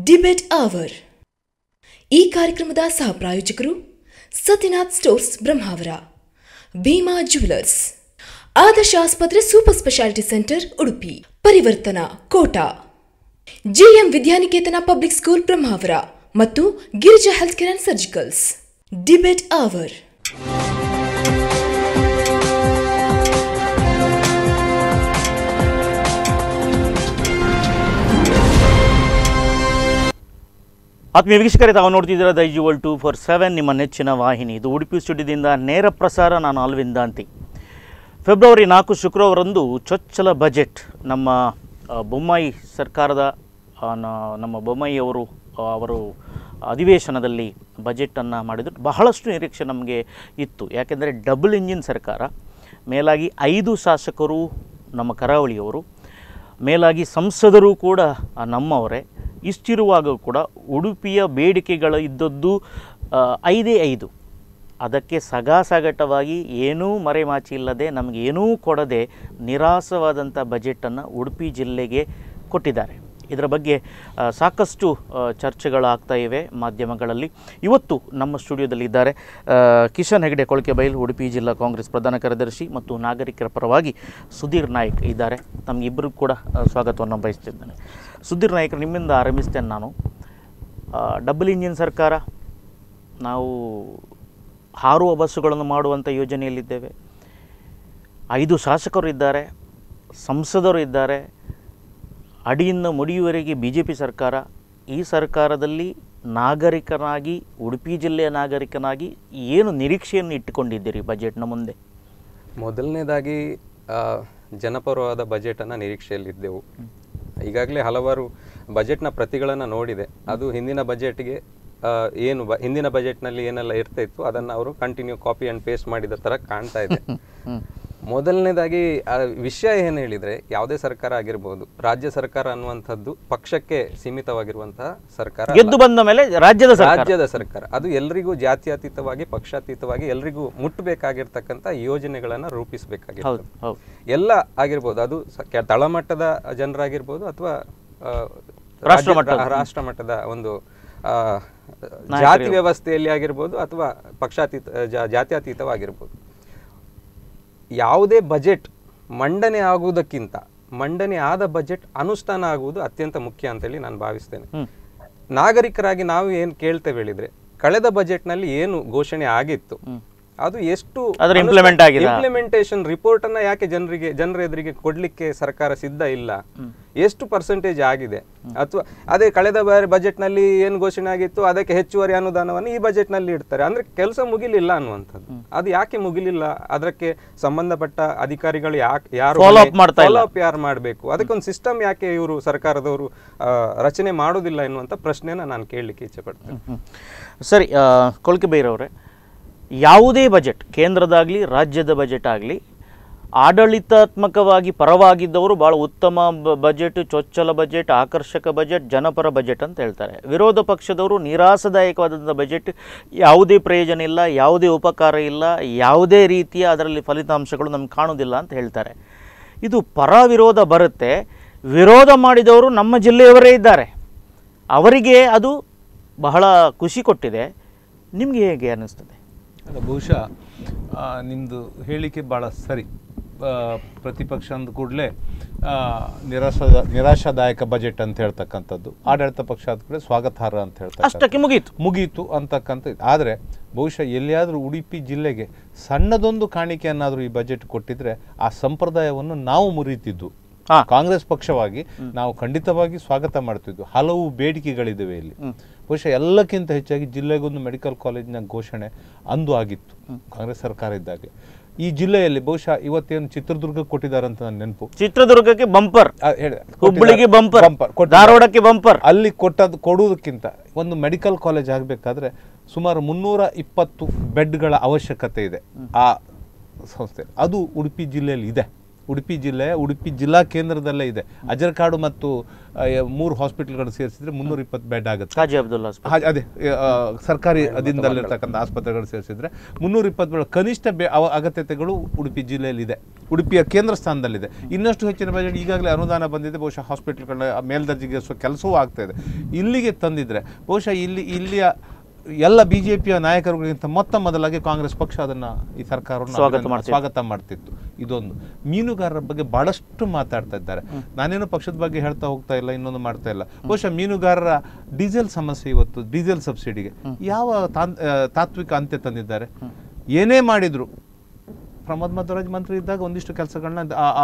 Debate hour ಈ ಕಾರ್ಯಕ್ರಮದ ಸಹ ಪ್ರಾಯೋಜಕರು ಸತ್ಯನಾಥ್ ಸ್ಟೋರ್ಸ್ ಬ್ರಹ್ಮಾವರ ಭೀಮಾ ಜ್ಯುವೆಲರ್ಸ್ ಆದರ್ಶ ಆಸ್ಪತ್ರೆ super speciality centre Udupi Parivartana Kota GM Vidyaniketana public school Brahmavar ಮತ್ತು Girija health care and surgicals debate hour ಆತ್ಮೀಯ ವೀಕ್ಷಕರೇ ತಾವು ನೋಡ್ತಿದ್ದೀರಾ ದೈಜುವಲ್ ಟು ಫೋರ್ ಸೆವೆನ್ ನಿಮ್ಮ ನೆಚ್ಚಿನ ವಾಹಿನಿ ಇದು ಉಡುಪಿ ಸ್ಟುಡಿಯೋದಿಂದ ನೇರ ಪ್ರಸಾರ ನಾನು ಅಲ್ವಿಂದಾಂತಿ ಫೆಬ್ರವರಿ ನಾಲ್ಕು ಶುಕ್ರವಾರಂದು ಚೊಚ್ಚಲ ಬಜೆಟ್ ನಮ್ಮ ಆ, ಬೊಮ್ಮಾಯಿ ಸರ್ಕಾರದ ಆ, ನ- ನಮ್ಮ ಬೊಮ್ಮಾಯಿ ಅವರು ಆ, ಅವರು ಅಧಿವೇಶನದಲ್ಲಿ ಬಜೆಟನ್ನು ಮಾಡಿದರು ಬಹಳಷ್ಟು ನಿರೀಕ್ಷೆ ನಮಗೆ ಇತ್ತು ಯಾಕೆಂದರೆ ಡಬಲ್ ಇಂಜಿನ್ ಸರ್ಕಾರ ಮೇಲಾಗಿ ಐದು ಶಾಸಕರು ನಮ್ಮ ಕರಾವಳಿಯವರು ಮೇಲಾಗಿ ಸಂಸದರು ಕೂಡ ಆ, ನಮ್ಮವರೇ ಇಷ್ಟಿರುವಾಗ ಕೂಡ ಉಡುಪಿಯ ಬೇಡಿಕೆಗಳು ಇದ್ದದ್ದು ಆ, ಐದೇ ಐದು ಅದಕ್ಕೆ ಸಗಾಸಗಟವಾಗಿ ಏನೂ ಮರೆಮಾಚಿ ಇಲ್ಲದೆ ನಮಗೆ ಏನೂ ಕೊಡದೆ ನಿರಾಸವಾದಂಥ ಬಜೆಟನ್ನು ಉಡುಪಿ ಜಿಲ್ಲೆಗೆ ಕೊಟ್ಟಿದ್ದಾರೆ ಇದರ ಬಗ್ಗೆ ಆ, ಸಾಕಷ್ಟು ಆ, ಚರ್ಚೆಗಳಾಗ್ತಾ ಇವೆ ಮಾಧ್ಯಮಗಳಲ್ಲಿ ಇವತ್ತು ನಮ್ಮ ಸ್ಟುಡಿಯೋದಲ್ಲಿದ್ದಾರೆ ಆ, ಕಿಶನ್ ಹೆಗಡೆ ಕೊಳಕೆಬೈಲ್ ಉಡುಪಿ ಜಿಲ್ಲಾ ಕಾಂಗ್ರೆಸ್ ಪ್ರಧಾನ ಕಾರ್ಯದರ್ಶಿ ಮತ್ತು ನಾಗರಿಕರ ಪರವಾಗಿ ಸುಧೀರ್ ನಾಯ್ಕ್ ಇದ್ದಾರೆ ತಮಗಿಬ್ಬರಿಗೂ ಕೂಡ ಆ, ಸ್ವಾಗತವನ್ನು ಬಯಸ್ತಿದ್ದೇನೆ ಸುಧೀರ್ ನಾಯ್ಕರು ನಿಮ್ಮಿಂದ ಆರಂಭಿಸ್ತೇನೆ ನಾನು ಆ, ಡಬಲ್ ಇಂಜಿನ್ ಸರ್ಕಾರ ನಾವು ಹಾರುವ ಬಸ್ಸುಗಳನ್ನು ಮಾಡುವಂಥ ಯೋಜನೆಯಲ್ಲಿದ್ದೇವೆ ಐದು ಶಾಸಕರು ಇದ್ದಾರೆ ಸಂಸದರು ಇದ್ದಾರೆ ಅಡಿಯಿಂದ ಮುಡಿಯುವರೆಗೆ ಬಿ ಜೆ ಪಿ ಸರ್ಕಾರ ಈ ಸರ್ಕಾರದಲ್ಲಿ ನಾಗರಿಕನಾಗಿ ಉಡುಪಿ ಜಿಲ್ಲೆಯ ನಾಗರಿಕನಾಗಿ ಏನು ನಿರೀಕ್ಷೆಯನ್ನು ಇಟ್ಟುಕೊಂಡಿದ್ದೀರಿ ಬಜೆಟ್ನ ಮುಂದೆ ಮೊದಲನೇದಾಗಿ ಆ, ಜನಪರವಾದ ಬಜೆಟನ್ನು ನಿರೀಕ್ಷೆಯಲ್ಲಿದ್ದೆವು ಈಗಾಗಲೇ ಹಲವಾರು ಬಜೆಟ್ನ ಪ್ರತಿಗಳನ್ನು ನೋಡಿದೆ ಅದು ಹಿಂದಿನ ಬಜೆಟ್ಗೆ ಆ, ಏನು ಬ ಹಿಂದಿನ ಬಜೆಟ್ನಲ್ಲಿ ಏನೆಲ್ಲ ಇರ್ತಾ ಇತ್ತು ಅದನ್ನು ಅವರು ಕಂಟಿನ್ಯೂ ಕಾಪಿ ಆ್ಯಂಡ್ ಪೇಸ್ಟ್ ಮಾಡಿದ ಥರ ಕಾಣ್ತಾ ಇದೆ ಮೊದಲನೇದಾಗಿ ಆ ವಿಷಯ ಏನು ಹೇಳಿದರೆ ಯಾವುದೇ ಸರ್ಕಾರ ಆಗಿರ್ಬೋದು ರಾಜ್ಯ ಸರ್ಕಾರ ಅನ್ನುವಂಥದ್ದು ಪಕ್ಷಕ್ಕೆ ಸೀಮಿತವಾಗಿರುವಂತಹ ಸರ್ಕಾರ ಅಲ್ಲ. ಗೆದ್ದು ಬಂದ ಮೇಲೆ ರಾಜ್ಯದ ಸರ್ಕಾರ ರಾಜ್ಯದ ಸರ್ಕಾರ ಅದು ಎಲ್ರಿಗೂ ಜಾತ್ಯತೀತವಾಗಿ ಪಕ್ಷಾತೀತವಾಗಿ ಎಲ್ರಿಗೂ ಮುಟ್ಟಬೇಕಾಗಿರ್ತಕ್ಕಂಥ ಯೋಜನೆಗಳನ್ನ ರೂಪಿಸಬೇಕಾಗಿರ್ತದೆ ಹೌದು ಹೌದು ಎಲ್ಲ ಆಗಿರ್ಬೋದು ಅದು ಸ- ಕೆ- ತಳಮಟ್ಟದ ಜನರಾಗಿರ್ಬೋದು ಅಥವಾ ಆ, ರಾಷ್ಟ್ರ ರಾಜ್ಯ- ಮಟ್ಟದ. ರಾಷ್ಟ್ರ ಮಟ್ಟದ ಒಂದು ಆ, ಜಾತಿ ವ್ಯವಸ್ಥೆಯಲ್ಲಿ ಆಗಿರ್ಬೋದು ಅಥವಾ ಪಕ್ಷಾತೀತ ಜಾ- ಜಾತ್ಯತೀತವಾಗಿರ್ಬೋದು ಯಾವುದೇ ಬಜೆಟ್ ಮಂಡನೆ ಆಗುವುದಕ್ಕಿಂತ ಮಂಡನೆ ಆದ ಬಜೆಟ್ ಅನುಷ್ಠಾನ ಆಗುವುದು ಅತ್ಯಂತ ಮುಖ್ಯ ಅಂತೇಳಿ ನಾನು ಭಾವಿಸ್ತೇನೆ ಹ್ಮ್. ನಾಗರಿಕರಾಗಿ ನಾವು ಏನು ಕೇಳ್ತೇವೆ ಹೇಳಿದ್ರೆ ಕಳೆದ ಬಜೆಟ್ನಲ್ಲಿ ಏನು ಘೋಷಣೆ ಆಗಿತ್ತು ಅದು ಎಷ್ಟು ಅದರ implement ಆಗಿದಾ? ಇಂಪ್ಲಿಮೆಂಟೇಷನ್ ರಿಪೋರ್ಟ್ ಅನ್ನ ಯಾಕೆ ಜನರಿಗೆ ಜನರ ಎದುರಿಗೆ ಕೊಡ್ಲಿಕ್ಕೆ ಸರ್ಕಾರ ಸಿದ್ಧ ಇಲ್ಲ ಎಷ್ಟು ಪರ್ಸೆಂಟೇಜ್ ಆಗಿದೆ ಅಥವಾ ಅದೇ ಕಳೆದ ಬಾರಿ ಬಜೆಟ್ ನಲ್ಲಿ ಏನು ಘೋಷಣೆ ಆಗಿತ್ತು ಅದಕ್ಕೆ ಹೆಚ್ಚುವರಿ ಅನುದಾನವನ್ನು ಈ ಬಜೆಟ್ ನಲ್ಲಿ ಇಡ್ತಾರೆ ಅಂದ್ರೆ ಕೆಲಸ ಮುಗಿಲಿಲ್ಲ ಅನ್ನುವಂಥದ್ದು ಅದು ಯಾಕೆ ಮುಗಿಲಿಲ್ಲ ಅದಕ್ಕೆ ಸಂಬಂಧಪಟ್ಟ ಅಧಿಕಾರಿಗಳು ಯಾಕೆ ಯಾರು Follow up ಮಾಡ್ತಾ ಇಲ್ಲ. follow up ಯಾರು ಮಾಡಬೇಕು ಅದಕ್ಕೊಂದು ಸಿಸ್ಟಮ್ ಯಾಕೆ ಇವರು ಸರ್ಕಾರದವರು ಆ, ರಚನೆ ಮಾಡೋದಿಲ್ಲ ಎನ್ನುವಂಥ ಪ್ರಶ್ನೆನ ನಾನು ಕೇಳಲಿಕ್ಕೆ ಇಚ್ಛೆ ಪಡ್ತೇನೆ ಹ್ಮ್. ಸರಿ ಆ, ಕೊಳ್ಕೆ ಬೈರವರೇ ಯಾವುದೇ ಬಜೆಟ್ ಕೇಂದ್ರದಾಗಲಿ ರಾಜ್ಯದ ಬಜೆಟ್ ಆಗಲಿ ಆಡಳಿತಾತ್ಮಕವಾಗಿ ಪರವಾಗಿದ್ದವರು ಭಾಳ ಉತ್ತಮ ಬ- ಬಜೆಟ್ ಚೊಚ್ಚಲ ಬಜೆಟ್ ಆಕರ್ಷಕ ಬಜೆಟ್ ಜನಪರ ಬಜೆಟ್ ಅಂತ ಹೇಳ್ತಾರೆ ವಿರೋಧ ಪಕ್ಷದವರು ನಿರಾಸದಾಯಕವಾದಂಥ ಬಜೆಟ್ ಯಾವುದೇ ಪ್ರಯೋಜನ ಇಲ್ಲ ಯಾವುದೇ ಉಪಕಾರ ಇಲ್ಲ ಯಾವುದೇ ರೀತಿಯ ಅದರಲ್ಲಿ ಫಲಿತಾಂಶಗಳು ನಮ್ಗೆ ಕಾಣೋದಿಲ್ಲ ಅಂತ ಹೇಳ್ತಾರೆ ಇದು ಪರ ವಿರೋಧ ಬರುತ್ತೆ ವಿರೋಧ ಮಾಡಿದವರು ನಮ್ಮ ಜಿಲ್ಲೆಯವರೇ ಇದ್ದಾರೆ ಅವರಿಗೆ ಅದು ಬಹಳ ಖುಷಿ ಕೊಟ್ಟಿದೆ ನಿಮಗೆ ಹೇಗೆ ಅನ್ನಿಸ್ತದೆ ಅಲ್ಲ ಬಹುಶಃ ಆ, ನಿಮ್ಮದು ಹೇಳಿಕೆ ಭಾಳ ಸರಿ ಆ, ಪ್ರತಿಪಕ್ಷ ಅಂದ ಕೂಡಲೇ ನಿರಾಶಾದ ನಿರಾಶಾದಾಯಕ ಬಜೆಟ್ ಅಂತ ಹೇಳ್ತಕ್ಕಂಥದ್ದು ಆಡಳಿತ ಪಕ್ಷ ಆದ ಕೂಡಲೇ ಸ್ವಾಗತಾರ್ಹ ಅಂತ ಹೇಳ್ತಾರೆ ಅಷ್ಟಕ್ಕೆ ಮುಗೀತು ಮುಗೀತು ಅಂತಕ್ಕಂಥ ಆದರೆ ಬಹುಶಃ ಎಲ್ಲಿಯಾದರೂ ಉಡುಪಿ ಜಿಲ್ಲೆಗೆ ಸಣ್ಣದೊಂದು ಕಾಣಿಕೆಯನ್ನಾದರೂ ಈ ಬಜೆಟ್ ಕೊಟ್ಟಿದ್ರೆ ಆ ಸಂಪ್ರದಾಯವನ್ನು ನಾವು ಮುರಿತಿದ್ದು ಹಾ. ಕಾಂಗ್ರೆಸ್ ಪಕ್ಷವಾಗಿ ನಾವು ಖಂಡಿತವಾಗಿ ಸ್ವಾಗತ ಮಾಡ್ತಿದ್ವಿ ಹಲವು ಬೇಡಿಕೆಗಳಿದ್ದಾವೆ ಇಲ್ಲಿ ಬಹುಶಃ ಎಲ್ಲಕ್ಕಿಂತ ಹೆಚ್ಚಾಗಿ ಜಿಲ್ಲೆಗೊಂದು ಮೆಡಿಕಲ್ ಕಾಲೇಜಿನ ಘೋಷಣೆ ಅಂದು ಆಗಿತ್ತು ಕಾಂಗ್ರೆಸ್ ಸರ್ಕಾರ ಇದ್ದಾಗ ಈ ಜಿಲ್ಲೆಯಲ್ಲಿ ಬಹುಶಃ ಇವತ್ತೇನು ಚಿತ್ರದುರ್ಗ ಕೊಟ್ಟಿದ್ದಾರೆ ಅಂತ ನನ್ನ ನೆನಪು ಚಿತ್ರದುರ್ಗಕ್ಕೆ ಬಂಪರ್ ಆ, ಹೇಳಿದೆ. ಹುಬ್ಬಳ್ಳಿಗೆ ಬಂಪರ್ ಬಂಪರ್ ಕೊಟ್ಟಿದ್ದಾರೆ. ಧಾರವಾಡಕ್ಕೆ ಬಂಪರ್ ಅಲ್ಲಿ ಕೊಟ್ಟದ್ದು ಕೊಡುವುದಕ್ಕಿಂತ ಒಂದು ಮೆಡಿಕಲ್ ಕಾಲೇಜ್ ಆಗಬೇಕಾದ್ರೆ ಸುಮಾರು ಮುನ್ನೂರ ಇಪ್ಪತ್ತು ಬೆಡ್ಗಳ ಅವಶ್ಯಕತೆ ಇದೆ ಆ ಸಂಸ್ಥೆ ಅದು ಉಡುಪಿ ಜಿಲ್ಲೆಯಲ್ಲಿ ಇದೆ ಉಡುಪಿ ಜಿಲ್ಲೆ ಉಡುಪಿ ಜಿಲ್ಲಾ ಕೇಂದ್ರದಲ್ಲೇ ಇದೆ ಅಜರ್ಕಾಡು ಮತ್ತು ಆ, ಯ- ಮೂರು ಹಾಸ್ಪಿಟಲ್ಗಳು ಸೇರಿಸಿದ್ರೆ ಮುನ್ನೂರ ಇಪ್ಪತ್ತು ಬೆಡ್ ಆಗುತ್ತೆ ಕಾಜಿ ಅಬ್ದುಲ್ಲಾ ಆಸ್ಪತ್ರೆ. ಹಾಗೆ ಅದೇ ಆ, ಸರ್ಕಾರಿ ಅಧೀನದಲ್ಲಿರ್ತಕ್ಕಂಥ ಆಸ್ಪತ್ರೆಗಳು ಸೇರಿಸಿದ್ರೆ ಮುನ್ನೂರ ಇಪ್ಪತ್ತು ಬೆಡ್ ಕನಿಷ್ಠ ಬೆ ಅವ ಅಗತ್ಯತೆಗಳು ಉಡುಪಿ ಜಿಲ್ಲೆಯಲ್ಲಿದೆ ಉಡುಪಿಯ ಕೇಂದ್ರ ಸ್ಥಾನದಲ್ಲಿದೆ ಇನ್ನಷ್ಟು ಹೆಚ್ಚಿನ ಬಜೆಟ್ ಈಗಾಗಲೇ ಅನುದಾನ ಬಂದಿದೆ ಬಹುಶಃ ಹಾಸ್ಪಿಟಲ್ಗಳ ಮೇಲ್ದರ್ಜೆಗೆ ಕೆಲಸವೂ ಆಗ್ತಾ ಇದೆ ಇಲ್ಲಿಗೆ ತಂದಿದ್ರೆ ಬಹುಶಃ ಇಲ್ಲಿ ಇಲ್ಲಿಯ ಎಲ್ಲ ಬಿ ಜೆ ಪಿಯ ನಾಯಕರುಗಳಿಗಿಂತ ಮೊತ್ತ ಮೊದಲಾಗಿ ಕಾಂಗ್ರೆಸ್ ಪಕ್ಷ ಅದನ್ನ ಈ ಸರ್ಕಾರವನ್ನು ಸ್ವಾಗತ ಅಭಿನಂದನೆ- ಮಾಡ್ತಿತ್ತು. ಸ್ವಾಗತ ಮಾಡ್ತಿತ್ತು ಇದೊಂದು ಮೀನುಗಾರರ ಬಗ್ಗೆ ಬಹಳಷ್ಟು ಮಾತಾಡ್ತಾ ಇದ್ದಾರೆ ನಾನೇನು ಪಕ್ಷದ ಬಗ್ಗೆ ಹೇಳ್ತಾ ಹೋಗ್ತಾ ಇಲ್ಲ ಇನ್ನೊಂದು ಮಾಡ್ತಾ ಇಲ್ಲ ಬಹುಶಃ ಮೀನುಗಾರರ ಡೀಸೆಲ್ ಸಮಸ್ಯೆ ಇವತ್ತು ಡೀಸೆಲ್ ಸಬ್ಸಿಡಿಗೆ ಯಾವ ತಾನ್- ಆ, ತಾತ್ವಿಕ ಅಂತ್ಯ ತಂದಿದ್ದಾರೆ ಏನೇ ಮಾಡಿದ್ರು ಪ್ರಮೋದ್ ಮಧ್ವರಾಜ್ ಮಂತ್ರಿ ಇದ್ದಾಗ ಒಂದಿಷ್ಟು ಕೆಲಸಗಳನ್ನ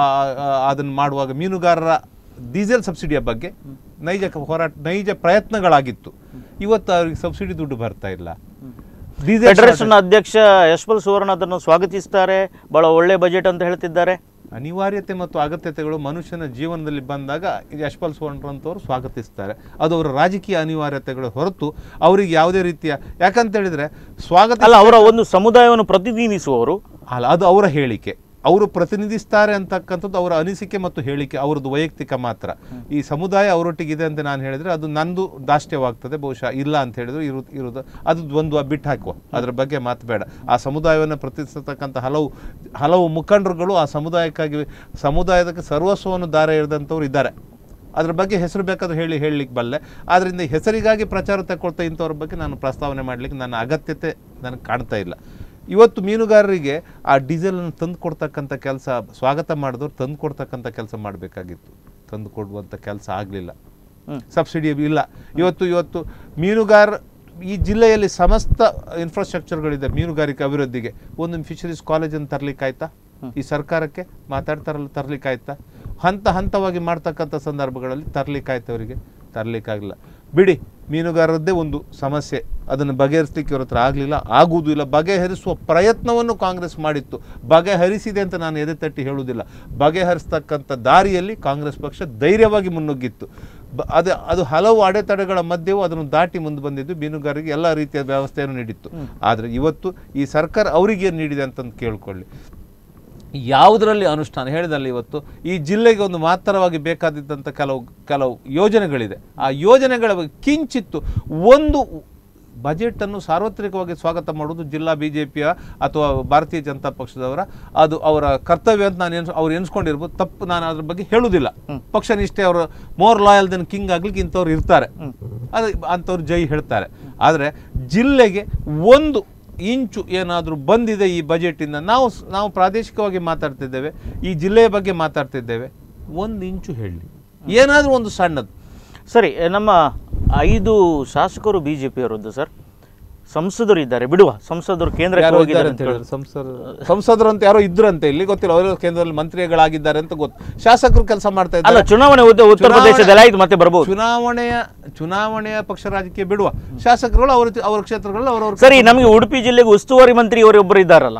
ಅದನ್ನು ಮಾಡುವಾಗ ಮೀನುಗಾರರ ಡೀಸೆಲ್ ಸಬ್ಸಿಡಿಯ ಬಗ್ಗೆ ನೈಜ ಕ- ಹೋರಾಟ ನೈಜ ಪ್ರಯತ್ನಗಳಾಗಿತ್ತು ಇವತ್ತು ಅವ್ರಿಗೆ ಸಬ್ಸಿಡಿ ದುಡ್ಡು ಬರ್ತಾ ಇಲ್ಲ ಡೀಸೆಲ್ ಫೆಡರೇಷನ್ ಅಧ್ಯಕ್ಷ ಯಶ್ಪಾಲ್ ಸುವರ್ಣ ಅದನ್ನು ಸ್ವಾಗತಿಸ್ತಾರೆ ಬಹಳ ಒಳ್ಳೆ ಬಜೆಟ್ ಅಂತ ಹೇಳ್ತಿದ್ದಾರೆ ಅನಿವಾರ್ಯತೆ ಮತ್ತು ಅಗತ್ಯತೆಗಳು ಮನುಷ್ಯನ ಜೀವನದಲ್ಲಿ ಬಂದಾಗ ಇದು ಯಶ್ಪಾಲ್ ಸುವರ್ಣರಂತವರು ಸ್ವಾಗತಿಸ್ತಾರೆ ಅದು ಅವರ ರಾಜಕೀಯ ಅನಿವಾರ್ಯತೆಗಳು ಹೊರತು ಅವರಿಗೆ ಯಾವುದೇ ರೀತಿಯ ಯಾಕಂತ ಹೇಳಿದ್ರೆ ಸ್ವಾಗತ ಅಲ್ಲ ಅವರ ಒಂದು ಸಮುದಾಯವನ್ನು ಪ್ರತಿನಿಧಿಸುವವರು ಅಲ್ಲ ಅದು ಅವರ ಹೇಳಿಕೆ ಅವರು ಪ್ರತಿನಿಧಿಸ್ತಾರೆ ಅಂತಕ್ಕಂಥದ್ದು ಅವರ ಅನಿಸಿಕೆ ಮತ್ತು ಹೇಳಿಕೆ ಅವರದ್ದು ವೈಯಕ್ತಿಕ ಮಾತ್ರ ಈ ಸಮುದಾಯ ಅವರೊಟ್ಟಿಗಿದೆ ಅಂತ ನಾನು ಹೇಳಿದ್ರೆ ಅದು ನಂದು ದಾಷ್ಟ್ಯವಾಗ್ತದೆ ಬಹುಶಃ ಇಲ್ಲ ಅಂತ ಹೇಳಿದ್ರು ಇರು ಇರುವುದು ಅದು ದ್ವಂದ್ವ ಬಿಟ್ಟು ಹಾಕುವ ಅದ್ರ ಬಗ್ಗೆ ಮಾತು ಬೇಡ ಆ ಸಮುದಾಯವನ್ನು ಪ್ರತಿನಿಧಿಸತಕ್ಕಂಥ ಹಲವು ಹಲವು ಮುಖಂಡರುಗಳು ಆ ಸಮುದಾಯಕ್ಕಾಗಿ ಸಮುದಾಯದಕ್ಕೆ ಸರ್ವಸ್ವವನ್ನು ದಾರ ಎಳೆದಂಥವ್ರು ಇದ್ದಾರೆ ಅದ್ರ ಬಗ್ಗೆ ಹೆಸರು ಬೇಕಾದ್ರೂ ಹೇಳಿ ಹೇಳಲಿಕ್ಕೆ ಬಲ್ಲೆ ಆದ್ದರಿಂದ ಈ ಹೆಸರಿಗಾಗಿ ಪ್ರಚಾರ ತಗೊಳ್ತಾ ಇಂಥವ್ರ ಬಗ್ಗೆ ನಾನು ಪ್ರಸ್ತಾವನೆ ಮಾಡಲಿಕ್ಕೆ ನನ್ನ ಅಗತ್ಯತೆ ನನಗೆ ಕಾಣ್ತಾ ಇಲ್ಲ ಇವತ್ತು ಮೀನುಗಾರರಿಗೆ ಆ ಡೀಸೆಲನ್ನು ತಂದು ಕೊಡ್ತಕ್ಕಂಥ ಕೆಲಸ ಸ್ವಾಗತ ಮಾಡಿದವ್ರು ತಂದು ಕೊಡ್ತಕ್ಕಂಥ ಕೆಲಸ ಮಾಡಬೇಕಾಗಿತ್ತು ತಂದು ಕೊಡುವಂಥ ಕೆಲಸ ಆಗಲಿಲ್ಲ ಸಬ್ಸಿಡಿ ಇಲ್ಲ ಇವತ್ತು ಇವತ್ತು ಮೀನುಗಾರ ಈ ಜಿಲ್ಲೆಯಲ್ಲಿ ಸಮಸ್ತ ಇನ್ಫ್ರಾಸ್ಟ್ರಕ್ಚರ್ಗಳಿದೆ ಮೀನುಗಾರಿಕೆ ಅಭಿವೃದ್ಧಿಗೆ ಒಂದು ಫಿಶರೀಸ್ ಕಾಲೇಜನ್ನು ತರಲಿಕ್ಕಾಯ್ತಾ ಈ ಸರ್ಕಾರಕ್ಕೆ ಮಾತಾಡ್ತಾರಲ್ಲ ತರಲಿಕ್ಕಾಯ್ತಾ ಹಂತ ಹಂತವಾಗಿ ಮಾಡ್ತಕ್ಕಂಥ ಸಂದರ್ಭಗಳಲ್ಲಿ ತರಲಿಕ್ಕಾಯ್ತು ಅವರಿಗೆ ತರಲಿಕ್ಕಾಗಲಿಲ್ಲ ಬಿಡಿ ಮೀನುಗಾರರದ್ದೇ ಒಂದು ಸಮಸ್ಯೆ ಅದನ್ನು ಬಗೆಹರಿಸಲಿಕ್ಕೆ ಇವ್ರ ಹತ್ರ ಆಗಲಿಲ್ಲ ಆಗುವುದೂ ಇಲ್ಲ ಬಗೆಹರಿಸುವ ಪ್ರಯತ್ನವನ್ನು ಕಾಂಗ್ರೆಸ್ ಮಾಡಿತ್ತು ಬಗೆಹರಿಸಿದೆ ಅಂತ ನಾನು ಎದೆ ತಟ್ಟಿ ಹೇಳುವುದಿಲ್ಲ ಬಗೆಹರಿಸ್ತಕ್ಕಂಥ ದಾರಿಯಲ್ಲಿ ಕಾಂಗ್ರೆಸ್ ಪಕ್ಷ ಧೈರ್ಯವಾಗಿ ಮುನ್ನುಗ್ಗಿತ್ತು ಬ ಅದು ಅದು ಹಲವು ಅಡೆತಡೆಗಳ ಮಧ್ಯೆಯೂ ಅದನ್ನು ದಾಟಿ ಮುಂದೆ ಬಂದಿದ್ದು ಮೀನುಗಾರರಿಗೆ ಎಲ್ಲ ರೀತಿಯ ವ್ಯವಸ್ಥೆಯನ್ನು ನೀಡಿತ್ತು ಆದರೆ ಇವತ್ತು ಈ ಸರ್ಕಾರ ಅವರಿಗೆ ಏನು ನೀಡಿದೆ ಅಂತಂದು ಕೇಳ್ಕೊಳ್ಳಿ ಯಾವುದರಲ್ಲಿ ಅನುಷ್ಠಾನ ಹೇಳಿದಲ್ಲಿ ಇವತ್ತು ಈ ಜಿಲ್ಲೆಗೆ ಒಂದು ಮಾತ್ರವಾಗಿ ಬೇಕಾದಿದ್ದಂಥ ಕೆಲವು ಕೆಲವು ಯೋಜನೆಗಳಿದೆ ಆ ಯೋಜನೆಗಳ ಬಗ್ಗೆ ಕಿಂಚಿತ್ತು ಒಂದು ಬಜೆಟನ್ನು ಸಾರ್ವತ್ರಿಕವಾಗಿ ಸ್ವಾಗತ ಮಾಡುವುದು ಜಿಲ್ಲಾ ಬಿ ಜೆ ಪಿಯ ಅಥವಾ ಭಾರತೀಯ ಜನತಾ ಪಕ್ಷದವರ ಅದು ಅವರ ಕರ್ತವ್ಯ ಅಂತ ನಾನು ಎನ್ಸ್ ಅವ್ರು ಎನ್ಸ್ಕೊಂಡಿರ್ಬೋದು ತಪ್ಪು ನಾನು ಅದ್ರ ಬಗ್ಗೆ ಹೇಳುವುದಿಲ್ಲ ಪಕ್ಷ ನಿಷ್ಠೆ ಅವರು ಮೋರ್ ಲಾಯಲ್ ದೆನ್ ಕಿಂಗ್ ಆಗ್ಲಿಕ್ಕೆ ಇಂಥವ್ರು ಇರ್ತಾರೆ ಅದು ಅಂಥವ್ರು ಜೈ ಹೇಳ್ತಾರೆ ಆದರೆ ಜಿಲ್ಲೆಗೆ ಒಂದು ಇಂಚು ಏನಾದರೂ ಬಂದಿದೆ ಈ ಬಜೆಟಿಂದ ನಾವು ಸ್- ನಾವು ಪ್ರಾದೇಶಿಕವಾಗಿ ಮಾತಾಡ್ತಿದ್ದೇವೆ ಈ ಜಿಲ್ಲೆಯ ಬಗ್ಗೆ ಮಾತಾಡ್ತಿದ್ದೇವೆ ಒಂದು ಇಂಚು ಹೇಳಿ ಏನಾದರೂ ಒಂದು ಸಣ್ಣದು ಸರಿ ನಮ್ಮ ಐದು ಶಾಸಕರು ಬಿ ಜೆ ಪಿಯವರದ್ದು ಸರ್ ಸಂಸದರು ಇದ್ದಾರೆ ಬಿಡುವ ಸಂಸದರು ಕೇಂದ್ರಕ್ಕೆ ಯಾರೋ ಹೋಗಿದ್ದಾರೆ ಇದ್ದಾರೆ ಅಂತ ಹೇಳಿದ್ರು ಸಂಸದರು ಸಂಸದರು ಅಂತ ಯಾರೋ ಇದ್ರಂತೆ ಇಲ್ಲಿ ಗೊತ್ತಿಲ್ಲ ಅವರು ಕೇಂದ್ರದಲ್ಲಿ ಮಂತ್ರಿಗಳಾಗಿದ್ದಾರೆ ಅಂತ ಗೊತ್ತು ಶಾಸಕರು ಕೆಲಸ ಮಾಡ್ತಾ ಅಲ್ಲ ಇದ್ದಾರೆ ಚುನಾವಣೆ ಉದ್ದ- ಉತ್ತರ ಚುನಾವಣೆ- ಪ್ರದೇಶದಲ್ಲಿ ಆಯ್ತು ಮತ್ತೆ ಬರ್ಬೋದು ಚುನಾವಣೆಯ ಚುನಾವಣೆಯ ಪಕ್ಷ ರಾಜಕೀಯ ಬಿಡುವ ಶಾಸಕರುಗಳು ಅವ್ರ ಅವ್ರ ಕ್ಷೇತ್ರಗಳಲ್ಲಿ ಅವರವ್ರ ಸರಿ ನಮಗೆ ಉಡುಪಿ ಜಿಲ್ಲೆಗೆ ಉಸ್ತುವಾರಿ ಮಂತ್ರಿ ಅವರೊಬ್ಬರು ಇದ್ದಾರಲ್ಲ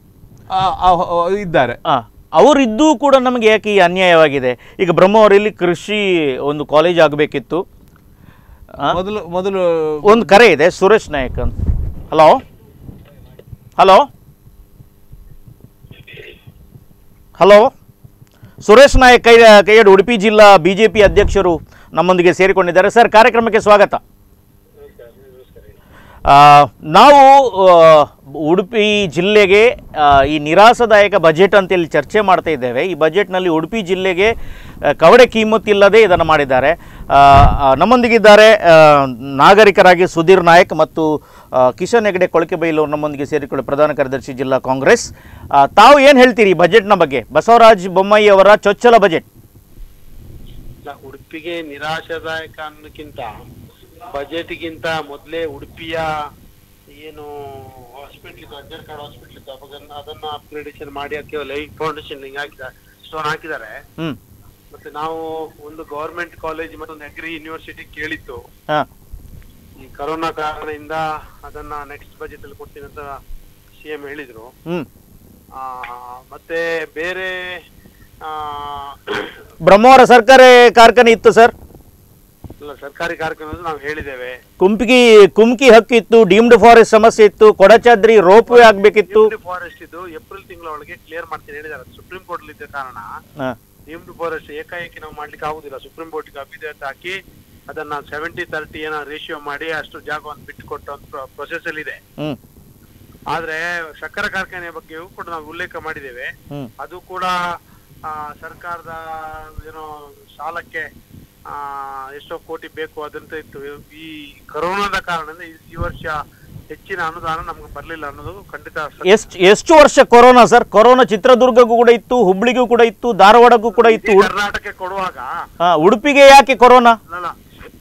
ಇದ್ದಾರೆ ಆ, ಅವರಿದ್ದೂ ಕೂಡ ನಮಗೆ ಯಾಕೆ ಈ ಅನ್ಯಾಯವಾಗಿದೆ ಈಗ ಬ್ರಹ್ಮಾವರಲ್ಲಿ ಕೃಷಿ ಒಂದು ಕಾಲೇಜ್ ಆಗಬೇಕಿತ್ತು ಮೊದಲು ಮೊದಲು ಒಂದು ಕರೆ ಇದೆ ಸುರೇಶ್ ನಾಯಕ್ ಅಂತ hello hello hello Suresh Nayak ಕೈ ಕೈಯಡಿ ಉಡುಪಿ ಜಿಲ್ಲಾ ಬಿ ಜೆ ಪಿ ಅಧ್ಯಕ್ಷರು ನಮ್ಮೊಂದಿಗೆ ಸೇರಿಕೊಂಡಿದ್ದಾರೆ ಸರ್ ಕಾರ್ಯಕ್ರಮಕ್ಕೆ ಸ್ವಾಗತ ಆ, ನಾವು ಆ, ಉಡುಪಿ ಜಿಲ್ಲೆಗೆ ಆ, ಈ ನಿರಾಸದಾಯಕ ಬಜೆಟ್ ಅಂತೇಳಿ ಚರ್ಚೆ ಮಾಡ್ತಾ ಇದ್ದೇವೆ ಈ ಬಜೆಟ್ನಲ್ಲಿ ಉಡುಪಿ ಜಿಲ್ಲೆಗೆ ಆ, ಕವಡೆ ಕಿಮ್ಮತ್ತಿಲ್ಲದೆ ಇದನ್ನು ಮಾಡಿದ್ದಾರೆ ಆ, ಆ, ನಮ್ಮೊಂದಿಗಿದ್ದಾರೆ ಆ, ನಾಗರಿಕರಾಗಿ ಸುಧೀರ್ ನಾಯಕ್ ಮತ್ತು ಆ, ಕಿಶನ್ ಹೆಗಡೆ ಕೊಳಕೆಬೈಲು ನಮ್ಮೊಂದಿಗೆ ಸೇರಿಕೊಳ್ಳಿ ಪ್ರಧಾನ ಕಾರ್ಯದರ್ಶಿ ಜಿಲ್ಲಾ ಕಾಂಗ್ರೆಸ್ ಆ, ತಾವು ಏನು ಹೇಳ್ತೀರಿ ಈ ಬಜೆಟ್ನ ಬಗ್ಗೆ ಬಸವರಾಜ ಬೊಮ್ಮಾಯಿ ಅವರ ಚೊಚ್ಚಲ ಬಜೆಟ್ ಇಲ್ಲ, ಉಡುಪಿಗೆ ನಿರಾಶಾದಾಯಕ ಅನ್ನೋಕ್ಕಿಂತ ಬಜೆಟ್ಗಿಂತ ಮೊದಲೇ ಉಡುಪಿಯ ಏನು ಹಾಸ್ಪಿಟ್ಲ್ ಇತ್ತು ಅಜ್ಜರ್ಕಾಡ್ ಹಾಸ್ಪಿಟ್ಲ್ ಇತ್ತು ಅವಾಗ ಅದನ್ನ ಅಪ್ಗ್ರೇಡೇಷನ್ ಮಾಡಿ ಅದಕ್ಕೆ ಲೈಫ್ ಫೌಂಡೇಶನ್ ಹಿಂಗ್ ಹಾಕಿದ್ದಾರೆ ಸ್ಟೋನ್ ಹಾಕಿದ್ದಾರೆ ಹ್ಞೂ ಮತ್ತೆ ನಾವು ಒಂದು ಗವರ್ಮೆಂಟ್ ಕಾಲೇಜ್ ಮತ್ತು ಒಂದು ಅಗ್ರಿ ಯೂನಿವರ್ಸಿಟಿ ಕೇಳಿತ್ತು ಹಾಂ ಈ ಕರೋನಾ ಕಾರಣದಿಂದ ಅದನ್ನ ನೆಕ್ಸ್ಟ್ ಬಜೆಟ್ ಅಲ್ಲಿ ಕೊಡ್ತೀನಿ ಅಂತ ಸಿಎಂ ಹೇಳಿದ್ರು ಹ್ಞೂ ಆ, ಮತ್ತೆ ಬೇರೆ ಆ, ಬ್ರಹ್ಮಾವರ ಸರ್ಕಾರಿ ಕಾರ್ಖಾನೆ ಇತ್ತು ಸರ್ ಇಲ್ಲ ಸರ್ಕಾರಿ ಕಾರ್ಯಕ್ರಮ ನಾವು ಹೇಳಿದ್ದೇವೆ ಕುಂಪಿಗಿ ಕುಮ್ಕಿ ಹಕ್ಕಿತ್ತು ಡೀಮ್ಡ್ ಫಾರೆಸ್ಟ್ ಸಮಸ್ಯೆ ಇತ್ತು ಕೊಡಚಾದ್ರಿ ರೋಪ್ ವೇ ಆಗ್ಬೇಕಿತ್ತು ಫಾರೆಸ್ಟ್ ಇದು ಏಪ್ರಿಲ್ ತಿಂಗಳ ಒಳಗೆ ಕ್ಲಿಯರ್ ಮಾಡ್ತೀನಿ ಹೇಳಿದ್ದಾರೆ ಸುಪ್ರೀಂ ಕೋರ್ಟ್ ಇದ್ದ ಕಾರಣ ಹಾ. ಡೀಮ್ಡ್ ಫಾರೆಸ್ಟ್ ಏಕಾಏಕಿ ನಾವು ಮಾಡ್ಲಿಕ್ಕೆ ಆಗುದಿಲ್ಲ ಸುಪ್ರೀಂ ಕೋರ್ಟ್ಗೆ ಅಫಿಡೇವಿಟ್ ಹಾಕಿ ಅದನ್ನ ಸೆವೆಂಟಿ ತರ್ಟಿ ಏನೋ ರೇಷಿಯೋ ಮಾಡಿ ಅಷ್ಟು ಜಾಗವನ್ನು ಬಿಟ್ಟು ಕೊಟ್ಟ ಒಂದು ಪ್ರೊಸೆಸ್ ಅಲ್ಲಿ ಇದೆ ಹ್ಮ್ ಆದ್ರೆ ಸಕ್ಕರೆ ಕಾರ್ಖಾನೆ ಬಗ್ಗೆಯೂ ಕೂಡ ನಾವು ಉಲ್ಲೇಖ ಮಾಡಿದ್ದೇವೆ ಹ್ಮ್ ಅದು ಕೂಡ ಆ, ಸರ್ಕಾರದ ಏನೋ ಸಾಲಕ್ಕೆ ಆ, ಎಷ್ಟೋ ಕೋಟಿ ಬೇಕು ಅದಂತ ಇತ್ತು ಈ ಕೊರೋನಾದ ಕಾರಣದಿಂದ ಈ- ಈ ವರ್ಷ ಹೆಚ್ಚಿನ ಅನುದಾನ ನಮ್ಗೆ ಬರ್ಲಿಲ್ಲ ಅನ್ನೋದು ಖಂಡಿತ ಸತ್ಯ. ಎಷ್ಟು ಎಷ್ಟು ವರ್ಷ ಕೊರೋನಾ ಸರ್ ಕೊರೋನಾ ಚಿತ್ರದುರ್ಗಕ್ಕೂ ಕೂಡ ಇತ್ತು ಹುಬ್ಳಿಗೂ ಕೂಡ ಇತ್ತು ಧಾರವಾಡಕ್ಕೂ ಕೂಡ ಇತ್ತು ಇಡೀ ಕರ್ನಾಟಕಕ್ಕೆ ಕೊಡುವಾಗ ಹಾ, ಉಡುಪಿಗೆ ಯಾಕೆ ಕೊರೋನಾ ಅಲ್ಲಲ್ಲ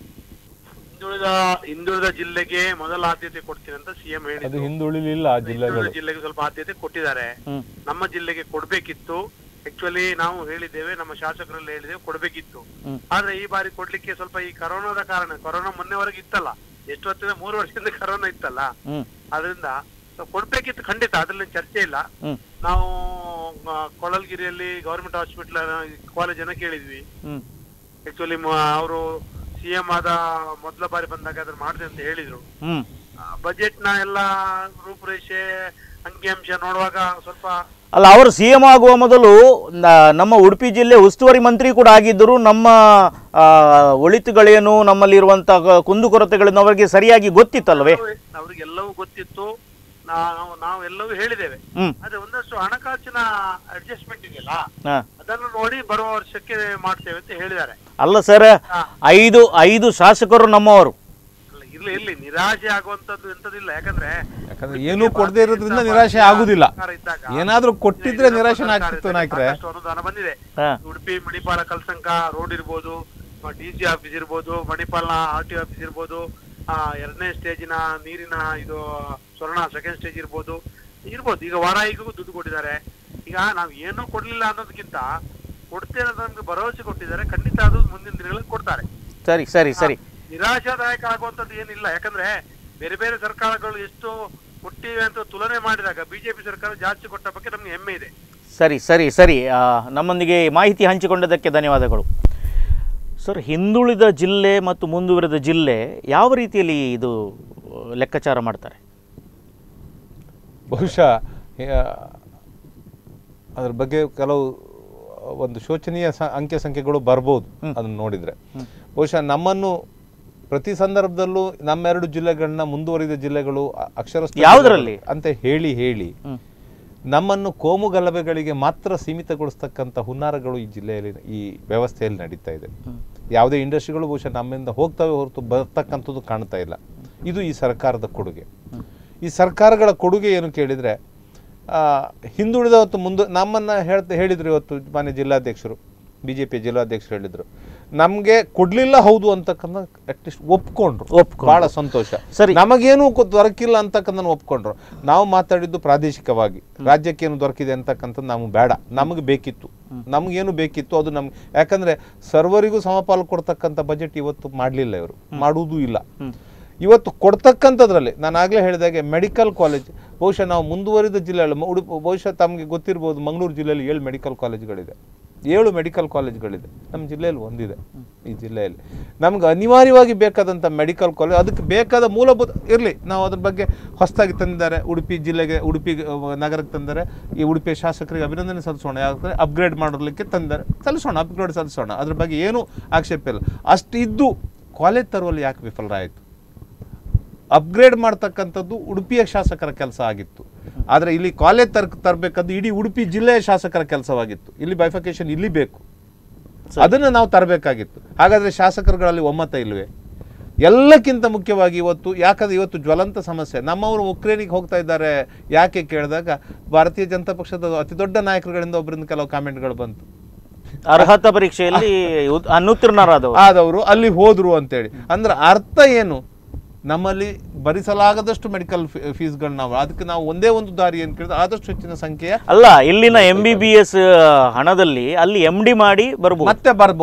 ಹಿಂದುಳಿದ ಹಿಂದುಳಿದ ಜಿಲ್ಲೆಗೆ ಮೊದಲ ಆದ್ಯತೆ ಕೊಡ್ತೀನಿ ಅಂತ ಸಿಎಂ ಅದು ಹೇಳಿದ್ರು ಹಿಂದುಳಿಲಿಲ್ಲ ಆ ಜಿಲ್ಲೆಗಳು ಹಿಂದುಳಿದ ಜಿಲ್ಲೆಗೆ ಸ್ವಲ್ಪ ಆದ್ಯತೆ ಕೊಟ್ಟಿದ್ದಾರೆ ಹ್ಮ್ ನಮ್ಮ ಜಿಲ್ಲೆಗೆ ಕೊಡ್ಬೇಕಿತ್ತು ಆಕ್ಚುಲಿ ನಾವು ಹೇಳಿದ್ದೇವೆ ನಮ್ಮ ಶಾಸಕರಲ್ಲಿ ಹೇಳಿದ್ದೇವೆ ಕೊಡ್ಬೇಕಿತ್ತು ಹ್ಮ್. ಆದ್ರೆ ಈ ಬಾರಿ ಕೊಡ್ಲಿಕ್ಕೆ ಸ್ವಲ್ಪ ಈ ಕೊರೋನಾದ ಕಾರಣ ಕೊರೋನಾ ಮೊನ್ನೆವರೆಗೆ ಇತ್ತಲ್ಲ ಎಷ್ಟು ಹೊತ್ತಿಂದ ಮೂರು ವರ್ಷದಿಂದ ಕೊರೋನಾ ಇತ್ತಲ್ಲ ಹ್ಮ್ ಅದರಿಂದ ಕೊಡ್ಬೇಕಿತ್ತು ಖಂಡಿತ ಅದ್ರಲ್ಲಿ ಚರ್ಚೆ ಇಲ್ಲ ಹ್ಮ್ ನಾವು ಆ, ಕೊಳಲ್ಗಿರಿಯಲ್ಲಿ ಗವರ್ಮೆಂಟ್ ಹಾಸ್ಪಿಟಲ್ ಕಾಲೇಜನ್ನ ಕೇಳಿದ್ವಿ ಹ್ಮ್ ಆಕ್ಚುಲಿ ಅವರು ಸಿಎಂ ಆದ ಮೊದಲ ಬಾರಿ ಬಂದಾಗ ಅದನ್ನ ಮಾಡಿದೆ ಅಂತ ಹೇಳಿದ್ರು ಹ್ಮ್ ಬಜೆಟ್ ನ ಎಲ್ಲ ರೂಪುರೇಷೆ ಅಂಕಿಅಂಶ ನೋಡುವಾಗ ಸ್ವಲ್ಪ ಅಲ್ಲ ಅವರು ಸಿ ಎಂ ಆಗುವ ಮೊದಲು ನ- ನಮ್ಮ ಉಡುಪಿ ಜಿಲ್ಲೆ ಉಸ್ತುವಾರಿ ಮಂತ್ರಿ ಕೂಡ ಆಗಿದ್ದರು ನಮ್ಮ ಆ, ಒಳಿತುಗಳೇನು ನಮ್ಮಲ್ಲಿರುವಂಥ ಕುಂದುಕೊರತೆಗಳನ್ನು ಅವರಿಗೆ ಸರಿಯಾಗಿ ಗೊತ್ತಿತ್ತಲ್ವೇ ಅವ್ರಿಗೆಲ್ಲವೂ ಗೊತ್ತಿತ್ತು ನಾವು ನಾವು ಎಲ್ಲವೂ ಹೇಳಿದ್ದೇವೆ ಹ್ಮ್ ಆದ್ರೆ ಒಂದಷ್ಟು ಹಣಕಾಸಿನ ಅಡ್ಜಸ್ಟ್ಮೆಂಟ್ ಇದೆಯಲ್ಲ ಹಾ. ಅದನ್ನು ನೋಡಿ ಬರುವ ವರ್ಷಕ್ಕೆ ಮಾಡ್ತೇವೆ ಅಂತ ಹೇಳಿದ್ದಾರೆ ಅಲ್ಲ ಸರ್ ಐದು ಐದು ಶಾಸಕರು ನಮ್ಮವರು ಅಲ್ಲ, ಇರ್ಲಿ ಇರ್ಲಿ ನಿರಾಶೆ ಆಗುವಂತದ್ದು ಎಂತದಿಲ್ಲ ಯಾಕಂದ್ರೆ ಯಾಕಂದ್ರೆ ಏನೂ ಕೊಡದೇ ಇರೋದ್ರಿಂದ ನಿರಾಶೆ ಆಗುದಿಲ್ಲ ಸರ್ಕಾರ ಇದ್ದಾಗ ಏನಾದ್ರೂ ಕೊಟ್ಟಿದ್ರೆ ಈಗ ನಿರಾಶೆ ಸರ್ಕಾರ ಆಗ್ತಿತ್ತು ಇದ್ದಾಗ ನಾಯ್ಕ್ರೆ ಸಾಕಷ್ಟು ಅನುದಾನ ಬಂದಿದೆ ಹಾ. ಉಡುಪಿ ಮಣಿಪಾಲ ಕಲ್ಸಂಕ ರೋಡ್ ಇರ್ಬೋದು ಡಿ ಸಿ ಆಫೀಸ್ ಇರ್ಬೋದು ಮಣಿಪಾಲ ಆರ್ ಟಿ ಆಫೀಸ್ ಇರ್ಬೋದು ಆ, ಎರಡನೇ ಸ್ಟೇಜಿನ ನೀರಿನ ಇದು ಸ್ವರ್ಣ ಸೆಕೆಂಡ್ ಸ್ಟೇಜ್ ಇರ್ಬೋದು ಇರ್ಬೋದು ಈಗ ವಾರಾಯಿಗೂ ದುಡ್ಡು ಕೊಟ್ಟಿದ್ದಾರೆ ಈಗ ನಾವು ಏನೂ ಕೊಡ್ಲಿಲ್ಲ ಅನ್ನೋದಕ್ಕಿಂತ ಕೊಡ್ತೇನೆ ಅಂತ ನಮ್ಗೆ ಭರವಸೆ ಕೊಟ್ಟಿದ್ದಾರೆ ಖಂಡಿತ ಅದು ಮುಂದಿನ ದಿನಗಳಲ್ಲಿ ಕೊಡ್ತಾರೆ ಸರಿ ಸರಿ ಸರಿ ನಿರಾಶಾದಾಯಕ ಆಗುವಂತದ್ದು ಏನಿಲ್ಲ ಯಾಕಂದ್ರೆ ಬೇರೆ ಬೇರೆ ಸರ್ಕಾರಗಳು ಎಷ್ಟು ಕೊಟ್ಟಿವೆ ಅಂತ ತುಲನೆ ಮಾಡಿದಾಗ ಬಿಜೆಪಿ ಸರ್ಕಾರ ಜಾಸ್ತಿ ಕೊಟ್ಟ ಬಗ್ಗೆ ನಮ್ಗೆ ಹೆಮ್ಮೆ ಇದೆ ಸರಿ ಸರಿ ಸರಿ ಆ, ನಮ್ಮೊಂದಿಗೆ ಮಾಹಿತಿ ಹಂಚಿಕೊಂಡದಕ್ಕೆ ಧನ್ಯವಾದಗಳು ಸರ್ ಹಿಂದುಳಿದ ಜಿಲ್ಲೆ ಮತ್ತು ಮುಂದುವರೆದ ಜಿಲ್ಲೆ ಯಾವ ರೀತಿಯಲ್ಲಿ ಇದು ಲೆಕ್ಕಾಚಾರ ಮಾಡ್ತಾರೆ ಬಹುಶಃ ಆ, ಅದ್ರ ಬಗ್ಗೆ ಕೆಲವು ಒಂದು ಶೋಚನೀಯ ಸ- ಅಂಕೆ ಸಂಖ್ಯೆಗಳು ಬರ್ಬೋದು ಅದನ್ನು ನೋಡಿದ್ರೆ ಬಹುಶಃ ನಮ್ಮನ್ನು ಪ್ರತಿ ಸಂದರ್ಭದಲ್ಲೂ ನಮ್ಮೆರಡು ಜಿಲ್ಲೆಗಳನ್ನ ಮುಂದುವರಿದ ಜಿಲ್ಲೆಗಳು ಅ- ಅಕ್ಷರಸ್ಥ ಯಾವುದ್ರಲ್ಲಿ? ಜಿಲ್ಲೆಗಳು ಅಂತ ಹೇಳಿ ಹೇಳಿ ಹ್ಮ್. ನಮ್ಮನ್ನು ಕೋಮು ಗಲಭೆಗಳಿಗೆ ಮಾತ್ರ ಸೀಮಿತಗೊಳಿಸ್ತಕ್ಕಂಥ ಹುನ್ನಾರಗಳು ಈ ಜಿಲ್ಲೆಯಲ್ಲಿ ಈ ವ್ಯವಸ್ಥೆಯಲ್ಲಿ ನಡೀತಾ ಇದೆ ಯಾವುದೇ ಇಂಡಸ್ಟ್ರಿಗಳು ಬಹುಶಃ ನಮ್ಮಿಂದ ಹೋಗ್ತವೆ ಹೊರತು ಬರ್ತಕ್ಕಂಥದ್ದು ಕಾಣ್ತಾ ಇಲ್ಲ ಇದು ಈ ಸರ್ಕಾರದ ಕೊಡುಗೆ ಈ ಸರ್ಕಾರಗಳ ಕೊಡುಗೆ ಏನು ಕೇಳಿದರೆ ಹಿಂದುಳಿದ ಹೊತ್ತು ಮುಂದೆ ನಮ್ಮನ್ನು ಹೇಳ್ತಾ ಹೇಳಿದ್ರು ಇವತ್ತು ಮಾನ್ಯ ಜಿಲ್ಲಾಧ್ಯಕ್ಷರು ಬಿ ಜೆ ಪಿ ಜಿಲ್ಲಾಧ್ಯಕ್ಷರು ಹೇಳಿದರು ನಮಗೆ ಕೊಡಲಿಲ್ಲ ಹೌದು ಅಂತಕ್ಕಂಥ ಅಟ್ಲೀಸ್ಟ್ ಒಪ್ಕೊಂಡ್ರು ಒಪ್ಕೊಂಡ್ರು. ಭಾಳ ಸಂತೋಷ ಸರಿ. ನಮಗೇನು ಕೊ- ದೊರಕಿಲ್ಲ ಅಂತಕ್ಕಂಥ ಒಪ್ಕೊಂಡ್ರು ನಾವು ಮಾತಾಡಿದ್ದು ಪ್ರಾದೇಶಿಕವಾಗಿ ರಾಜ್ಯಕ್ಕೇನು ದೊರಕಿದೆ ಅಂತಕ್ಕಂಥದ್ದು ನಮಗೆ ಬೇಡ ನಮಗೆ ಬೇಕಿತ್ತು ನಮಗೇನು ಬೇಕಿತ್ತು ಅದು ನಮ್ಗೆ ಯಾಕಂದ್ರೆ ಸರ್ವರಿಗೂ ಸಮಪಾಲು ಕೊಡ್ತಕ್ಕಂಥ ಬಜೆಟ್ ಇವತ್ತು ಮಾಡಲಿಲ್ಲ ಇವರು ಮಾಡುವುದೂ ಇಲ್ಲ ಇವತ್ತು ಕೊಡ್ತಕ್ಕಂಥದ್ರಲ್ಲಿ ನಾನು ಆಗಲೇ ಹೇಳಿದಾಗೆ ಮೆಡಿಕಲ್ ಕಾಲೇಜ್ ಬಹುಶಃ ನಾವು ಮುಂದುವರಿದ ಜಿಲ್ಲೆಗಳು ಮ- ಉಡುಪಿ ಬಹುಶಃ ತಮಗೆ ಗೊತ್ತಿರ್ಬೋದು ಮಂಗಳೂರು ಜಿಲ್ಲೆಯಲ್ಲಿ ಏಳು ಮೆಡಿಕಲ್ ಕಾಲೇಜ್ಗಳಿದೆ ಏಳು ಮೆಡಿಕಲ್ ಕಾಲೇಜ್ಗಳಿದೆ ನಮ್ಮ ಜಿಲ್ಲೆಯಲ್ಲಿ ಒಂದಿದೆ ಈ ಜಿಲ್ಲೆಯಲ್ಲಿ ನಮ್ಗೆ ಅನಿವಾರ್ಯವಾಗಿ ಬೇಕಾದಂಥ ಮೆಡಿಕಲ್ ಕಾಲೇಜ್ ಅದಕ್ಕೆ ಬೇಕಾದ ಮೂಲಭೂತ ಇರಲಿ ನಾವು ಅದ್ರ ಬಗ್ಗೆ ಹೊಸದಾಗಿ ತಂದಿದ್ದಾರೆ ಉಡುಪಿ ಜಿಲ್ಲೆಗೆ ಉಡುಪಿ ಅಹ್, ನಗರಕ್ಕೆ ತಂದರೆ ಈ ಉಡುಪಿಯ ಶಾಸಕರಿಗೆ ಅಭಿನಂದನೆ ಸಲ್ಲಿಸೋಣ ಯಾಕಂದರೆ ಅಪ್ಗ್ರೇಡ್ ಮಾಡಲಿಕ್ಕೆ ತಂದರೆ ಸಲ್ಲಿಸೋಣ ಅಪ್ಗ್ರೇಡ್ ಸಲ್ಲಿಸೋಣ ಅದ್ರ ಬಗ್ಗೆ ಏನೂ ಆಕ್ಷೇಪ ಇಲ್ಲ ಅಷ್ಟಿದ್ದು ಕಾಲೇಜ್ ತರುವಲ್ಲಿ ಯಾಕೆ ವಿಫಲರಾಯಿತು ಅಪ್ಗ್ರೇಡ್ ಮಾಡ್ತಕ್ಕಂಥದ್ದು ಉಡುಪಿಯ ಶಾಸಕರ ಕೆಲಸ ಆಗಿತ್ತು ಆದರೆ ಇಲ್ಲಿ ಕಾಲೇಜ್ ತರ್ ತರಬೇಕದ್ದು ಇಡೀ ಉಡುಪಿ ಜಿಲ್ಲೆಯ ಶಾಸಕರ ಕೆಲಸವಾಗಿತ್ತು ಇಲ್ಲಿ ಬೈಫಿಕೇಶನ್ ಇಲ್ಲಿ ಬೇಕು ಅದನ್ನು ನಾವು ತರಬೇಕಾಗಿತ್ತು ಹಾಗಾದರೆ ಶಾಸಕರುಗಳಲ್ಲಿ ಒಮ್ಮತ ಇಲ್ವೇ ಎಲ್ಲಕ್ಕಿಂತ ಮುಖ್ಯವಾಗಿ ಇವತ್ತು ಯಾಕಂದ್ರೆ ಇವತ್ತು ಜ್ವಲಂತ ಸಮಸ್ಯೆ ನಮ್ಮವರು ಉಕ್ರೇನಿಗೆ ಹೋಗ್ತಾ ಇದ್ದಾರೆ ಯಾಕೆ ಕೇಳಿದಾಗ ಭಾರತೀಯ ಜನತಾ ಪಕ್ಷದ ಅತಿ ದೊಡ್ಡ ನಾಯಕರುಗಳಿಂದ ಒಬ್ಬರಿಂದ ಕೆಲವು ಕಾಮೆಂಟ್ಗಳು ಬಂತು ಅರ್ಹತಾ ಪರೀಕ್ಷೆಯಲ್ಲಿ ಉತ್- ಅನುತ್ತೀರ್ಣರಾದವರು ಆದವರು ಅಲ್ಲಿ ಹೋದ್ರು ಅಂತೇಳಿ ಅಂದ್ರೆ ಅರ್ಥ ಏನು ನಮ್ಮಲ್ಲಿ ಭರಿಸಲಾಗದಷ್ಟು ಮೆಡಿಕಲ್ ಫೀಸ್ಗಳು ನಾವು ಅದಕ್ಕೆ ನಾವು ಒಂದೇ ಒಂದು ದಾರಿ ಏನು ಕೇಳಿದ್ರೆ ಆದಷ್ಟು ಹೆಚ್ಚಿನ ಸಂಖ್ಯೆಯ ಅಲ್ಲ ಇಲ್ಲಿನ ಎಂ ಬಿ ಬಿ ಎಸ್ ಹಣದಲ್ಲಿ ಅಲ್ಲಿ ಎಂ ಡಿ ಮಾಡಿ ಬರ್ಬೋದು ಮತ್ತೆ ಬರ್ಬೋದು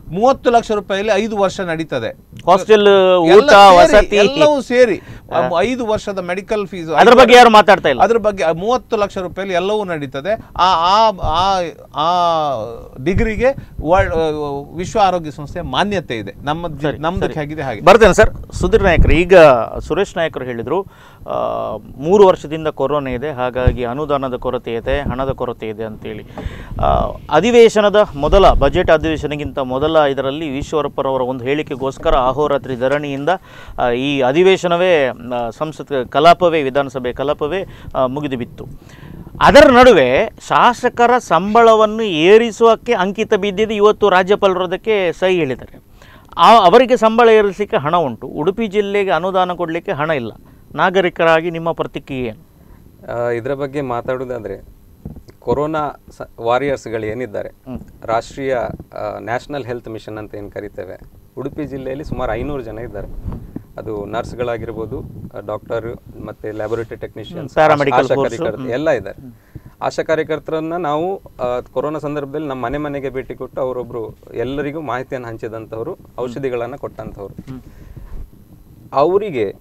ಮೂವತ್ತು ಲಕ್ಷ ರೂಪಾಯಿಲಿ ಐದು ವರ್ಷ ನಡೀತದೆ ಹಾಸ್ಟೆಲ್ ಎಲ್ಲ ಊಟ ಸೇರಿ, ವಸತಿ ಎಲ್ಲವೂ ಸೇರಿ ಆ ಐದು ವರ್ಷದ ಮೆಡಿಕಲ್ ಫೀಸ್ ಅದ್ರ ಬಗ್ಗೆ ಯಾರು ಮಾತಾಡ್ತಾ ಇಲ್ಲ ಅದ್ರ ಬಗ್ಗೆ ಮೂವತ್ತು ಲಕ್ಷ ರೂಪಾಯಿಲಿ ಎಲ್ಲವೂ ನಡೀತದೆ ಆ ಆ ಆ ಆ ಡಿಗ್ರಿಗೆ ವರ್ಲ್ಡ್ ವಿಶ್ವ ಆರೋಗ್ಯ ಸಂಸ್ಥೆ ಮಾನ್ಯತೆ ಇದೆ ನಮ್ಮ ಜಿ- ನಮ್ದಕ್ಕೆ ಹೇಗಿದೆ ಹಾಗೆ ಬರ್ತೇನೆ ಸರ್ ಸುಧೀರ್ ನಾಯಕರು ಈಗ ಸುರೇಶ್ ನಾಯಕರು ಹೇಳಿದರು ಆ, ಮೂರು ವರ್ಷದಿಂದ ಕೊರೋನಾ ಇದೆ ಹಾಗಾಗಿ ಅನುದಾನದ ಕೊರತೆ ಇದೆ ಹಣದ ಕೊರತೆ ಇದೆ ಅಂತೇಳಿ ಆ, ಅಧಿವೇಶನದ ಮೊದಲ ಬಜೆಟ್ ಅಧಿವೇಶನಕ್ಕಿಂತ ಮೊದಲ ಇದರಲ್ಲಿ ಈಶ್ವರಪ್ಪರವರ ಒಂದು ಹೇಳಿಕೆಗೋಸ್ಕರ ಅಹೋರಾತ್ರಿ ಧರಣಿಯಿಂದ ಆ, ಈ ಅಧಿವೇಶನವೇ ಆ, ಸಂಸತ್ ಕಲಾಪವೇ ವಿಧಾನಸಭೆ ಕಲಾಪವೇ ಆ, ಮುಗಿದು ಬಿತ್ತು ಅದರ ನಡುವೆ ಶಾಸಕರ ಸಂಬಳವನ್ನು ಏರಿಸುವಕ್ಕೆ ಅಂಕಿತ ಬಿದ್ದಿದ್ದು ಇವತ್ತು ರಾಜ್ಯಪಾಲರು ಅದಕ್ಕೆ ಸಹಿ ಹೇಳಿದ್ದಾರೆ ಆ ಅವರಿಗೆ ಸಂಬಳ ಏರಿಸಲಿಕ್ಕೆ ಹಣ ಉಂಟು ಉಡುಪಿ ಜಿಲ್ಲೆಗೆ ಅನುದಾನ ಕೊಡಲಿಕ್ಕೆ ಹಣ ಇಲ್ಲ ನಾಗರಿಕರಾಗಿ ನಿಮ್ಮ ಪ್ರತಿಕ್ರಿಯೆ ಏನು ಆ, ಇದರ ಬಗ್ಗೆ ಮಾತಾಡೋದಾದ್ರೆ ಕೊರೋನಾ ಸ ವಾರಿಯರ್ಸ್ಗಳು ಏನಿದ್ದಾರೆ ರಾಷ್ಟ್ರೀಯ ನ್ಯಾಷನಲ್ ಹೆಲ್ತ್ ಮಿಷನ್ ಅಂತ ಏನು ಕರಿತೇವೆ ಉಡುಪಿ ಜಿಲ್ಲೆಯಲ್ಲಿ ಸುಮಾರು ಐನೂರು ಜನ ಇದ್ದಾರೆ ಅದು ನರ್ಸ್ಗಳಾಗಿರ್ಬೋದು ಡಾಕ್ಟರ್ ಮತ್ತೆ laboratory technicians Paramedical ASHA force. ಕಾರ್ಯಕರ್ತರು ಎಲ್ಲ ಇದ್ದಾರೆ ಆಶಾ ಕಾರ್ಯಕರ್ತರನ್ನ ನಾವು ಆ, ಕೊರೋನಾ ಸಂದರ್ಭದಲ್ಲಿ ನಮ್ಮ ಮನೆ ಮನೆಗೆ ಭೇಟಿ ಕೊಟ್ಟು ಅವರೊಬ್ರು ಎಲ್ಲರಿಗೂ ಮಾಹಿತಿಯನ್ನು ಹಂಚಿದಂಥವ್ರು ಔಷಧಿಗಳನ್ನು ಕೊಟ್ಟಂಥವ್ರು ಅವರಿಗೆ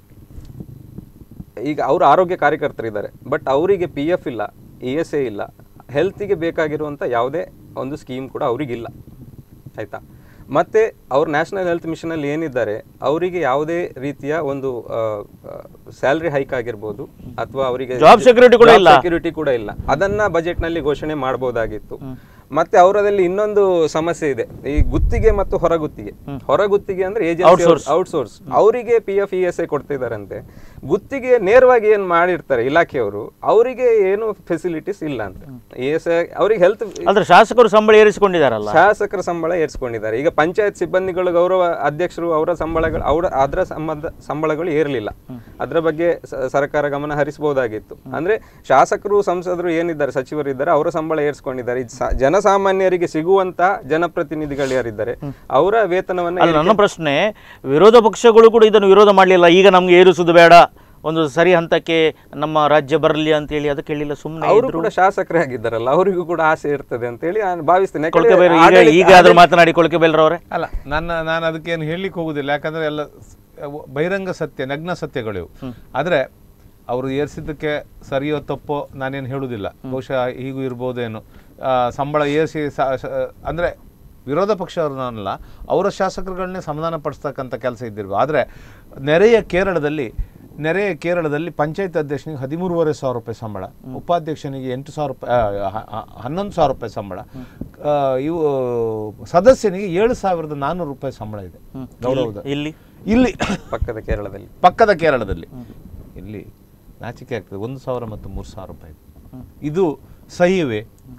ಈಗ ಅವರು ಆರೋಗ್ಯ ಕಾರ್ಯಕರ್ತರಿದ್ದಾರೆ ಬಟ್ ಅವರಿಗೆ ಪಿ ಎಫ್ ಇಲ್ಲ ಇ ಎಸ್ ಎ ಇಲ್ಲ ಹೆಲ್ತಿಗೆ ಬೇಕಾಗಿರುವಂಥ ಯಾವುದೇ ಒಂದು ಸ್ಕೀಮ್ ಕೂಡ ಅವರಿಗಿಲ್ಲ ಆಯಿತಾ ಮತ್ತು ಅವ್ರು ನ್ಯಾಷನಲ್ ಹೆಲ್ತ್ ಮಿಷನಲ್ಲಿ ಏನಿದ್ದಾರೆ ಅವರಿಗೆ ಯಾವುದೇ ರೀತಿಯ ಒಂದು ಸ್ಯಾಲ್ರಿ ಹೈಕ್ ಆಗಿರ್ಬೋದು ಅಥವಾ ಅವರಿಗೆ Job security ಕೂಡ ಇಲ್ಲ. ಸೆಕ್ಯೂರಿಟಿ ಕೂಡ ಇಲ್ಲ ಅದನ್ನ ಬಜೆಟ್ನಲ್ಲಿ ಘೋಷಣೆ ಮಾಡಬಹುದಾಗಿತ್ತು ಮತ್ತೆ ಅವರದಲ್ಲಿ ಇನ್ನೊಂದು ಸಮಸ್ಯೆ ಇದೆ ಈ ಗುತ್ತಿಗೆ ಮತ್ತು ಹೊರಗುತ್ತಿಗೆ ಹೊರಗುತ್ತಿಗೆ ಅಂದ್ರೆ ಏಜೆನ್ಸಿ ಔಟ್ಸೋರ್ಸ್ ಅವರಿಗೆ P F E S I ಕೊಡ್ತಿದಾರಂತೆ ಗುತ್ತಿಗೆ ನೇರವಾಗಿ ಏನ್ ಮಾಡಿರ್ತಾರೆ ಇಲಾಖೆಯವರು ಅವರಿಗೆ ಏನು ಫೆಸಿಲಿಟೀಸ್ ಇಲ್ಲ ಅಂತ ಇ ಎಸ್ ಐ ಅವರಿಗೆ ಹೆಲ್ತ್ ಆದರೆ ಶಾಸಕರು ಸಂಬಳ ಏರಿಸಿಕೊಂಡಿದ್ದಾರಲ್ಲ ಶಾಸಕರ ಸಂಬಳ ಏರಿಸ್ಕೊಂಡಿದ್ದಾರೆ ಈಗ ಪಂಚಾಯತ್ ಸಿಬ್ಬಂದಿಗಳು ಗೌರವ ಅಧ್ಯಕ್ಷರು ಅವರ ಸಂಬಳಗಳು ಅವರ ಅದರ ಸಂಬಂಧ ಸಂಬಳಗಳು ಏರಲಿಲ್ಲ ಅದರ ಬಗ್ಗೆ ಸ- ಸರ್ಕಾರ ಗಮನ ಹರಿಸಬಹುದಾಗಿತ್ತು ಅಂದ್ರೆ ಶಾಸಕರು ಸಂಸದರು ಏನಿದ್ದಾರೆ ಸಚಿವರು ಇದ್ದಾರೆ ಅವರ ಸಂಬಳ ಏರಿಸ್ಕೊಂಡಿದ್ದಾರೆ ಇದು ಸ- ಜನಸಾಮಾನ್ಯರಿಗೆ ಸಿಗುವಂತ ಜನಪ್ರತಿನಿಧಿಗಳು ಯಾರಿದ್ದಾರೆ ಅವರ ವೇತನವನ್ನ ಅಲ್ಲ ನನ್ನ ಪ್ರಶ್ನೆ ವಿರೋಧ ಪಕ್ಷಗಳು ಕೂಡ ಇದನ್ನು ವಿರೋಧ ಮಾಡಲಿಲ್ಲ ಈಗ ನಮ್ಗೆ ಏರಿಸುವುದು ಬೇಡ ಒಂದು ಸರಿ ಹಂತಕ್ಕೆ ನಮ್ಮ ರಾಜ್ಯ ಬರಲಿ ಅಂತೇಳಿ ಅದಕ್ಕೆ ಹೇಳಿಲ್ಲ ಸುಮ್ಮನೆ ಅವರು ಕೂಡ ಶಾಸಕರೇ ಆಗಿದ್ದಾರಲ್ಲ ಅವರಿಗೂ ಕೂಡ ಆಸೆ ಇರ್ತದೆ ಅಂತ ಹೇಳಿ ನಾನು ಭಾವಿಸ್ತೇನೆ ಯಾಕಂದ್ರೆ ಕೊಳಕೆ ಬೇರೆ ಈಗ ಆಡಳಿತ- ಈಗ ಆದ್ರೂ ಮಾತನಾಡಿ ಕೊಳಕೆ ಬೇಲ್ರವ್ರೆ ಅಲ್ಲ ನನ್ನ ನಾನು ಅದಕ್ಕೇನು ಹೇಳಲಿಕ್ಕೆ ಹೋಗುದಿಲ್ಲ ಯಾಕಂದ್ರೆ ಎಲ್ಲ ಸ್- ಬಹಿರಂಗ ಸತ್ಯ ನಗ್ನ ಸತ್ಯಗಳಿವು ಆದರೆ ಅವರು ಏರಿಸಿದ್ದಕ್ಕೆ ಸರಿಯೋ ತಪ್ಪೋ ನಾನೇನು ಹೇಳುವುದಿಲ್ಲ ಬಹುಶಃ ಹೀಗೂ ಇರ್ಬೋದೇನು ಆ, ಸಂಬಳ ಏರಿಸಿ ಸ- ಸ- ಅಂದ್ರೆ ವಿರೋಧ ಪಕ್ಷವ್ರನ್ನಲ್ಲ ಅವರ ಶಾಸಕರುಗಳನ್ನೇ ಸಮಾಧಾನ ಪಡಿಸ್ತಕ್ಕಂಥ ಕೆಲಸ ಇದ್ದಿರ್ಬೋದು ಆದರೆ ನೆರೆಯ ಕೇರಳದಲ್ಲಿ ನೆರೆಯ ಕೇರಳದಲ್ಲಿ ಪಂಚಾಯತ್ ಅಧ್ಯಕ್ಷನಿಗೆ ಹದಿಮೂರುವರೆ ಸಾವಿರ ರೂಪಾಯಿ ಸಂಬಳ ಉಪಾಧ್ಯಕ್ಷನಿಗೆ ಎಂಟು ಸಾವಿರ ರೂಪಾಯಿ ಆ, ಹ- ಹ- ಹನ್ನೊಂದು ಸಾವಿರ ರೂಪಾಯಿ ಸಂಬಳ ಆ, ಇವು ಸದಸ್ಯನಿಗೆ ಏಳು ಸಾವಿರದ ನಾನ್ನೂರು ರೂಪಾಯಿ ಸಂಬಳ ಇದೆ ಗೌರವದ ಇಲ್ಲಿ ಇಲ್ಲಿ ಪಕ್ಕದ ಕೇರಳದಲ್ಲಿ ಪಕ್ಕದ ಕೇರಳದಲ್ಲಿ ಇಲ್ಲಿ ನಾಚಿಕೆ ಆಗ್ತದೆ ಒಂದು ಸಾವಿರ ಮತ್ತು ಮೂರು ಸಾವಿರ ರೂಪಾಯಿ ಇದು ಸಹಿಯವೇ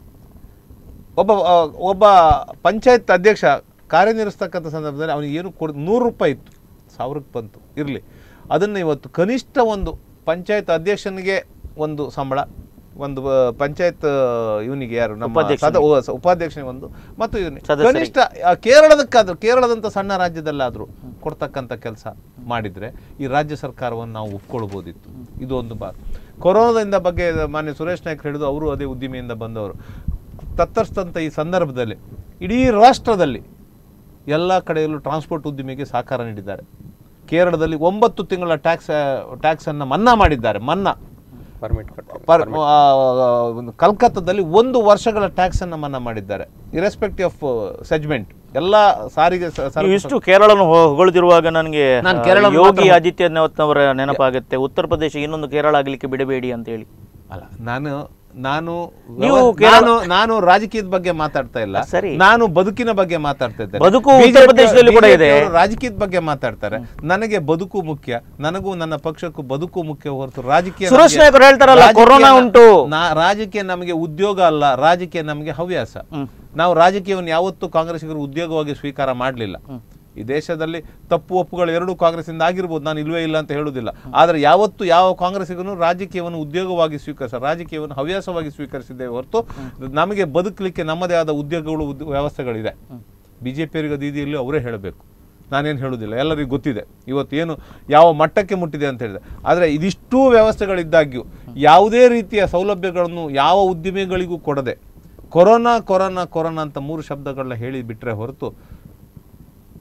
ಒಬ್ಬ ಆ, ಒಬ್ಬ ಪಂಚಾಯತ್ ಅಧ್ಯಕ್ಷ ಕಾರ್ಯನಿರ್ವಹಿಸ್ತಕ್ಕಂಥ ಸಂದರ್ಭದಲ್ಲಿ ಅವನಿಗೆ ಏನು ಕೊಡ್ ನೂರು ರೂಪಾಯಿ ಇತ್ತು ಸಾವಿರಕ್ಕೆ ಬಂತು ಇರಲಿ ಅದನ್ನು ಇವತ್ತು ಕನಿಷ್ಠ ಒಂದು ಪಂಚಾಯತ್ ಅಧ್ಯಕ್ಷನಿಗೆ ಒಂದು ಸಂಬಳ ಒಂದು ಆ, ಪಂಚಾಯತ್ ಇವನಿಗೆ ಯಾರು ನಮ್ಮ ಸದ ಓ, ಸ- ಉಪಾಧ್ಯಕ್ಷನಿಗೆ ಒಂದು ಮತ್ತು ಇವನಿಗೆ ಸದಸ್ಯರಿಗೆ. ಕನಿಷ್ಠ ಆ ಕೇರಳದಕ್ಕಾದ್ರೂ ಕೇರಳದಂಥ ಸಣ್ಣ ರಾಜ್ಯದಲ್ಲಾದರೂ ಕೊಡ್ತಕ್ಕಂಥ ಕೆಲಸ ಮಾಡಿದರೆ ಈ ರಾಜ್ಯ ಸರ್ಕಾರವನ್ನು ನಾವು ಒಪ್ಕೊಳ್ಬೋದಿತ್ತು ಇದು ಒಂದು ಬಾರ್ ಕೊರೋನಾದಿಂದ ಬಗ್ಗೆ ಮಾನ್ಯ ಸುರೇಶ್ ನಾಯ್ಕ ಹೇಳಿದ್ರು ಅವರು ಅದೇ ಉದ್ದಿಮೆಯಿಂದ ಬಂದವರು ತತ್ತರಿಸಿದಂಥ ಈ ಸಂದರ್ಭದಲ್ಲಿ ಇಡೀ ರಾಷ್ಟ್ರದಲ್ಲಿ ಎಲ್ಲ ಕಡೆಯಲ್ಲೂ ಟ್ರಾನ್ಸ್ಪೋರ್ಟ್ ಉದ್ದಿಮೆಗೆ ಸಹಕಾರ ನೀಡಿದ್ದಾರೆ ಕೇರಳದಲ್ಲಿ ಒಂಬತ್ತು ತಿಂಗಳ ಟ್ಯಾಕ್ಸ್ ಟ್ಯಾಕ್ಸನ್ನು ಮನ್ನಾ ಮಾಡಿದ್ದಾರೆ ಮನ್ನಾ ಪರ್ಮಿಟ್ ಕೊಟ್ಟು ಪರ್ ಆ, ಒಂದು ಕಲ್ಕತ್ತಾದಲ್ಲಿ ಒಂದು ವರ್ಷಗಳ ಟ್ಯಾಕ್ಸ್ ಅನ್ನು ಮನ್ನಾ ಮಾಡಿದ್ದಾರೆ ಇರೆಸ್ಪೆಕ್ಟಿವ್ ಆಫ್ ಸೆಜ್ಮೆಂಟ್ ಎಲ್ಲ ಸಾರಿಗೆ ಸ- ಸರಕು ನೀವು ಇಷ್ಟು ಕೇರಳನ ಹೊ- ಹೊಗಳಿದಿರುವಾಗ ನನಗೆ ನಾನು ಆ, ಕೇರಳವನ್ನು ಯೋಗಿ ಮಾತ್ರ- ಆದಿತ್ಯನಾಥ್ನವರ ನೆನಪಾಗುತ್ತೆ ಉತ್ತರ ಪ್ರದೇಶ ಇನ್ನೊಂದು ಕೇರಳ ಆಗಲಿಕ್ಕೆ ಬಿಡಬೇಡಿ ಅಂತ ಹೇಳಿ ಅಲ್ಲ ನಾನು ನಾನು ನೀವು ವ್ಯವ- ಕೇರಳ- ನಾನು ನಾನು ರಾಜಕೀಯದ ಬಗ್ಗೆ ಮಾತಾಡ್ತಾ ಇಲ್ಲ ಸರಿ. ನಾನು ಬದುಕಿನ ಬಗ್ಗೆ ಮಾತಾಡ್ತಾ ಇದ್ದೇನೆ ಬದುಕು ಉತ್ತರ BJP ಪ್ರದೇಶದಲ್ಲಿ ಕೂಡ ಇದೆ. BJP ಯವರು ರಾಜಕೀಯದ ಬಗ್ಗೆ ಮಾತಾಡ್ತಾರೆ ನನಗೆ ಬದುಕು ಮುಖ್ಯ ನನಗೂ ನನ್ನ ಪಕ್ಷಕ್ಕೂ ಬದುಕು ಮುಖ್ಯ ಹೊರತು ರಾಜಕೀಯ ಸುರೇಶ್ ನಮ್ಗೆ- ನಾಯ್ಕರು ಹೇಳ್ತಾರಲ್ಲ, ರಾಜಕೀಯ ಕೊರೋನಾ ನ- ಉಂಟು. ನಾ ರಾಜಕೀಯ ನಮಗೆ ಉದ್ಯೋಗ ಅಲ್ಲ ರಾಜಕೀಯ ನಮಗೆ ಹವ್ಯಾಸ ನಾವು ರಾಜಕೀಯವನ್ನು ಯಾವತ್ತೂ ಕಾಂಗ್ರೆಸ್ಸಿಗರು ಉದ್ಯೋಗವಾಗಿ ಸ್ವೀಕಾರ ಮಾಡಲಿಲ್ಲ ಈ ದೇಶದಲ್ಲಿ ತಪ್ಪು ಒಪ್ಪುಗಳು ಎರಡೂ ಕಾಂಗ್ರೆಸ್ಸಿಂದ ಆಗಿರ್ಬೋದು ನಾನು ಇಲ್ವೇ ಇಲ್ಲ ಅಂತ ಹೇಳುವುದಿಲ್ಲ ಆದರೆ ಯಾವತ್ತು ಯಾವ ಕಾಂಗ್ರೆಸ್ಸಿಗೂ ರಾಜಕೀಯವನ್ನು ಉದ್ಯೋಗವಾಗಿ ಸ್ವೀಕರಿಸ ರಾಜಕೀಯವನ್ನು ಹವ್ಯಾಸವಾಗಿ ಸ್ವೀಕರಿಸಿದ್ದೇವೆ ಹೊರತು ನಮಗೆ ಬದುಕಲಿಕ್ಕೆ ನಮ್ಮದೇ ಆದ ಉದ್ಯೋಗಗಳು ಉದ್- ವ್ಯವಸ್ಥೆಗಳಿದೆ ಬಿ ಜೆ ಪಿಯವರಿಗೆ ಅದು ಇದೆಯಲ್ಲೂ ಅವರೇ ಹೇಳಬೇಕು ನಾನೇನು ಹೇಳುವುದಿಲ್ಲ ಎಲ್ಲರಿಗೂ ಗೊತ್ತಿದೆ ಇವತ್ತು ಏನು ಯಾವ ಮಟ್ಟಕ್ಕೆ ಮುಟ್ಟಿದೆ ಅಂತ ಹೇಳಿದೆ ಆದರೆ ಇದಿಷ್ಟೂ ವ್ಯವಸ್ಥೆಗಳಿದ್ದಾಗ್ಯೂ ಯಾವುದೇ ರೀತಿಯ ಸೌಲಭ್ಯಗಳನ್ನು ಯಾವ ಉದ್ಯಮಿಗಳಿಗೂ ಕೊಡದೆ ಕೊರೋನಾ ಕೊರೋನಾ ಕೊರೋನಾ ಅಂತ ಮೂರು ಶಬ್ದಗಳನ್ನ ಹೇಳಿ ಬಿಟ್ಟರೆ ಹೊರತು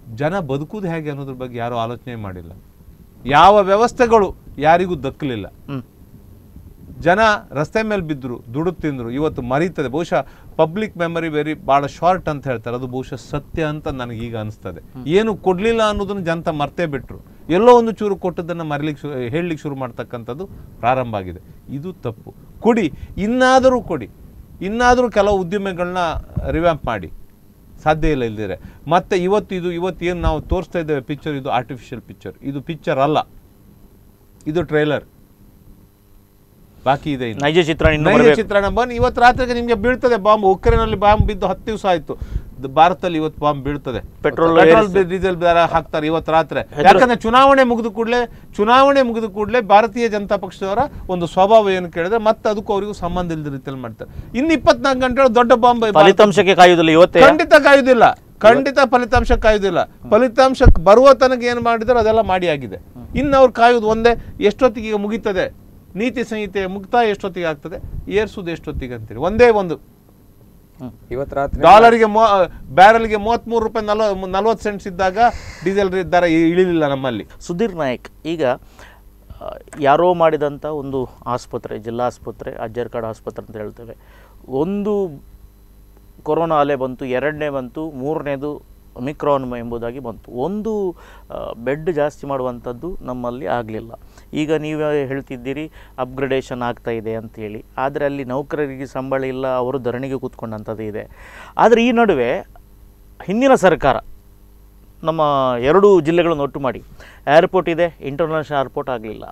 ಜನ ಬದುಕುವುದು ಹೇಗೆ ಅನ್ನೋದ್ರ ಬಗ್ಗೆ ಯಾರೂ ಆಲೋಚನೆ ಮಾಡಿಲ್ಲ ಯಾವ ವ್ಯವಸ್ಥೆಗಳು ಯಾರಿಗೂ ದಕ್ಕಲಿಲ್ಲ ಹ್ಮ್. ಜನ ರಸ್ತೆ ಮೇಲೆ ಬಿದ್ದರು ದುಡ್ಡು ತಿಂದರು ಇವತ್ತು ಮರೀತದೆ ಬಹುಶಃ ಪಬ್ಲಿಕ್ ಮೆಮರಿ ವೆರಿ ಭಾಳ ಶಾರ್ಟ್ ಅಂತ ಹೇಳ್ತಾರೆ ಅದು ಬಹುಶಃ ಸತ್ಯ ಅಂತ ನನಗೀಗ ಅನಿಸ್ತದೆ ಏನು ಕೊಡಲಿಲ್ಲ ಅನ್ನೋದನ್ನು ಜನತ ಮರ್ತೇ ಬಿಟ್ರು ಎಲ್ಲೋ ಒಂದು ಚೂರು ಕೊಟ್ಟದ್ದನ್ನು ಮರಿಲಿಕ್ಕೆ ಶು ಹೇಳಲಿಕ್ಕೆ ಶುರು ಮಾಡ್ತಕ್ಕಂಥದ್ದು ಪ್ರಾರಂಭ ಆಗಿದೆ ಇದು ತಪ್ಪು ಕೊಡಿ ಇನ್ನಾದರೂ ಕೊಡಿ ಇನ್ನಾದರೂ ಕೆಲವು ಉದ್ಯಮಿಗಳನ್ನ ರಿವ್ಯಾಂಪ್ ಮಾಡಿ ಸಾಧ್ಯ ಇಲ್ಲ ಇಲ್ದಿರೆ ಮತ್ತೆ ಇವತ್ತು ಇದು ಇವತ್ತು ಏನು ನಾವು ತೋರಿಸ್ತಾ ಇದ್ದೇವೆ ಪಿಕ್ಚರ್ ಇದು ಆರ್ಟಿಫಿಷಿಯಲ್ ಪಿಕ್ಚರ್ ಇದು ಪಿಕ್ಚರ್ ಅಲ್ಲ ಇದು ಟ್ರೈಲರ್ ಬಾಕಿ ಇದೆ ಇನ್ನು. ನೈಜ ಚಿತ್ರ ಇನ್ನು ನೈಜ ಬರ್ಬೇಕು. ಚಿತ್ರಣ ಬನ್ನಿ ಇವತ್ತು ರಾತ್ರಿಗೆ ನಿಮಗೆ ಬೀಳ್ತದೆ ಬಾಂಬ್ ಉಕ್ರೇನಲ್ಲಿ ಬಾಂಬ್ ಬಿದ್ದು ಹತ್ತು ದಿವಸ ಆಯ್ತು ದ- ಭಾರತದಲ್ಲಿ ಇವತ್ತು ಬಾಂಬ್ ಬೀಳ್ತದೆ ಪೆಟ್ರೋಲ್ ಪೆಟ್ರೋಲ್ ಏರಿಸಿ- ಡೀಸೆಲ್ ದರ ಹಾಕ್ತಾರೆ ಇವತ್ತು ರಾತ್ರಿ ಯಾಕಂದ್ರೆ ಚುನಾವಣೆ ಮುಗಿದ ಕೂಡಲೇ ಚುನಾವಣೆ ಮುಗಿದ ಕೂಡಲೇ ಭಾರತೀಯ ಜನತಾ ಪಕ್ಷದವರ ಒಂದು ಸ್ವಭಾವ ಏನು ಕೇಳಿದ್ರೆ ಮತ್ತೆ ಅದಕ್ಕೂ ಅವರಿಗೂ ಸಂಬಂಧ ಇಲ್ಲದ ರೀತಿಯಲ್ಲಿ ಮಾಡ್ತಾರೆ ಇನ್ನು ಇಪ್ಪತ್ನಾಲ್ಕು ಗಂಟೆ ದೊಡ್ಡ ಬಾಂಬ್ ಫಲಿತಾಂಶಕ್ಕೆ ಕಾಯುವುದಿಲ್ಲ ಇವತ್ತೇ ಖಂಡಿತ ಕಾಯುವುದಿಲ್ಲ ಖಂಡಿತ ಫಲಿತಾಂಶ ಕಾಯುವುದಿಲ್ಲ ಫಲಿತಾಂಶ ಬರುವ ತನಕ ಏನು ಮಾಡಿದಾರೋ ಅದೆಲ್ಲ ಮಾಡಿ ಆಗಿದೆ ಇನ್ನು ಅವ್ರು ಕಾಯುವುದು ಒಂದೇ ಎಷ್ಟೊತ್ತಿಗೆ ಈಗ ಮುಗೀತದೆ ನೀತಿ ಸಂಹಿತೆ ಮುಕ್ತಾಯ ಎಷ್ಟೊತ್ತಿಗೆ ಆಗ್ತದೆ ಏರ್ಸುದು ಎಷ್ಟೊತ್ತಿಗೆ ಅಂತೀರಿ ಒಂದೇ ಒಂದು ಇವತ್ತು ರಾತ್ರಿ ಡಾಲರ್ಗೆ ಮೂ ಬ್ಯಾರಲ್ಗೆ ಮೂವತ್ತ್ಮೂರು ರೂಪಾಯಿ ನಲ್ವ ನಲ್ವತ್ತು ಸೆಂಟ್ಸ್ ಇದ್ದಾಗ ಡೀಸೆಲ್ ದರ ಇ- ಇಳಿಲಿಲ್ಲ ನಮ್ಮಲ್ಲಿ ಸುಧೀರ್ ನಾಯಕ್ ಈಗ ಆ, ಯಾರೋ ಮಾಡಿದಂಥ ಒಂದು ಆಸ್ಪತ್ರೆ ಜಿಲ್ಲಾ ಆಸ್ಪತ್ರೆ ಅಜ್ಜರ್ಕಾಡ್ ಆಸ್ಪತ್ರೆ ಅಂತ ಹೇಳ್ತೇವೆ ಒಂದು ಕೊರೋನಾ ಅಲೆ ಬಂತು ಎರಡನೇ ಬಂತು ಮೂರನೇದು ಮಿಕ್ರಾನ್ ಎಂಬುದಾಗಿ ಬಂತು ಒಂದು ಬೆಡ್ ಜಾಸ್ತಿ ಮಾಡುವಂಥದ್ದು ನಮ್ಮಲ್ಲಿ ಆಗಲಿಲ್ಲ ಈಗ ನೀವೇ ಹೇಳ್ತಿದ್ದೀರಿ ಅಪ್ಗ್ರೇಡೇಷನ್ ಆಗ್ತಾ ಇದೆ ಅಂತೇಳಿ ಆದರೆ ಅಲ್ಲಿ ನೌಕರರಿಗೆ ಸಂಬಳ ಇಲ್ಲ ಅವರು ಧರಣಿಗೆ ಕೂತ್ಕೊಂಡಂಥದ್ದು ಇದೆ ಆದರೆ ಈ ನಡುವೆ ಹಿಂದಿನ ಸರ್ಕಾರ ನಮ್ಮ ಎರಡು ಜಿಲ್ಲೆಗಳನ್ನು ಒಟ್ಟು ಮಾಡಿ ಏರ್ಪೋರ್ಟ್ ಇದೆ ಇಂಟರ್ನ್ಯಾಷನಲ್ ಏರ್ಪೋರ್ಟ್ ಆಗಲಿಲ್ಲ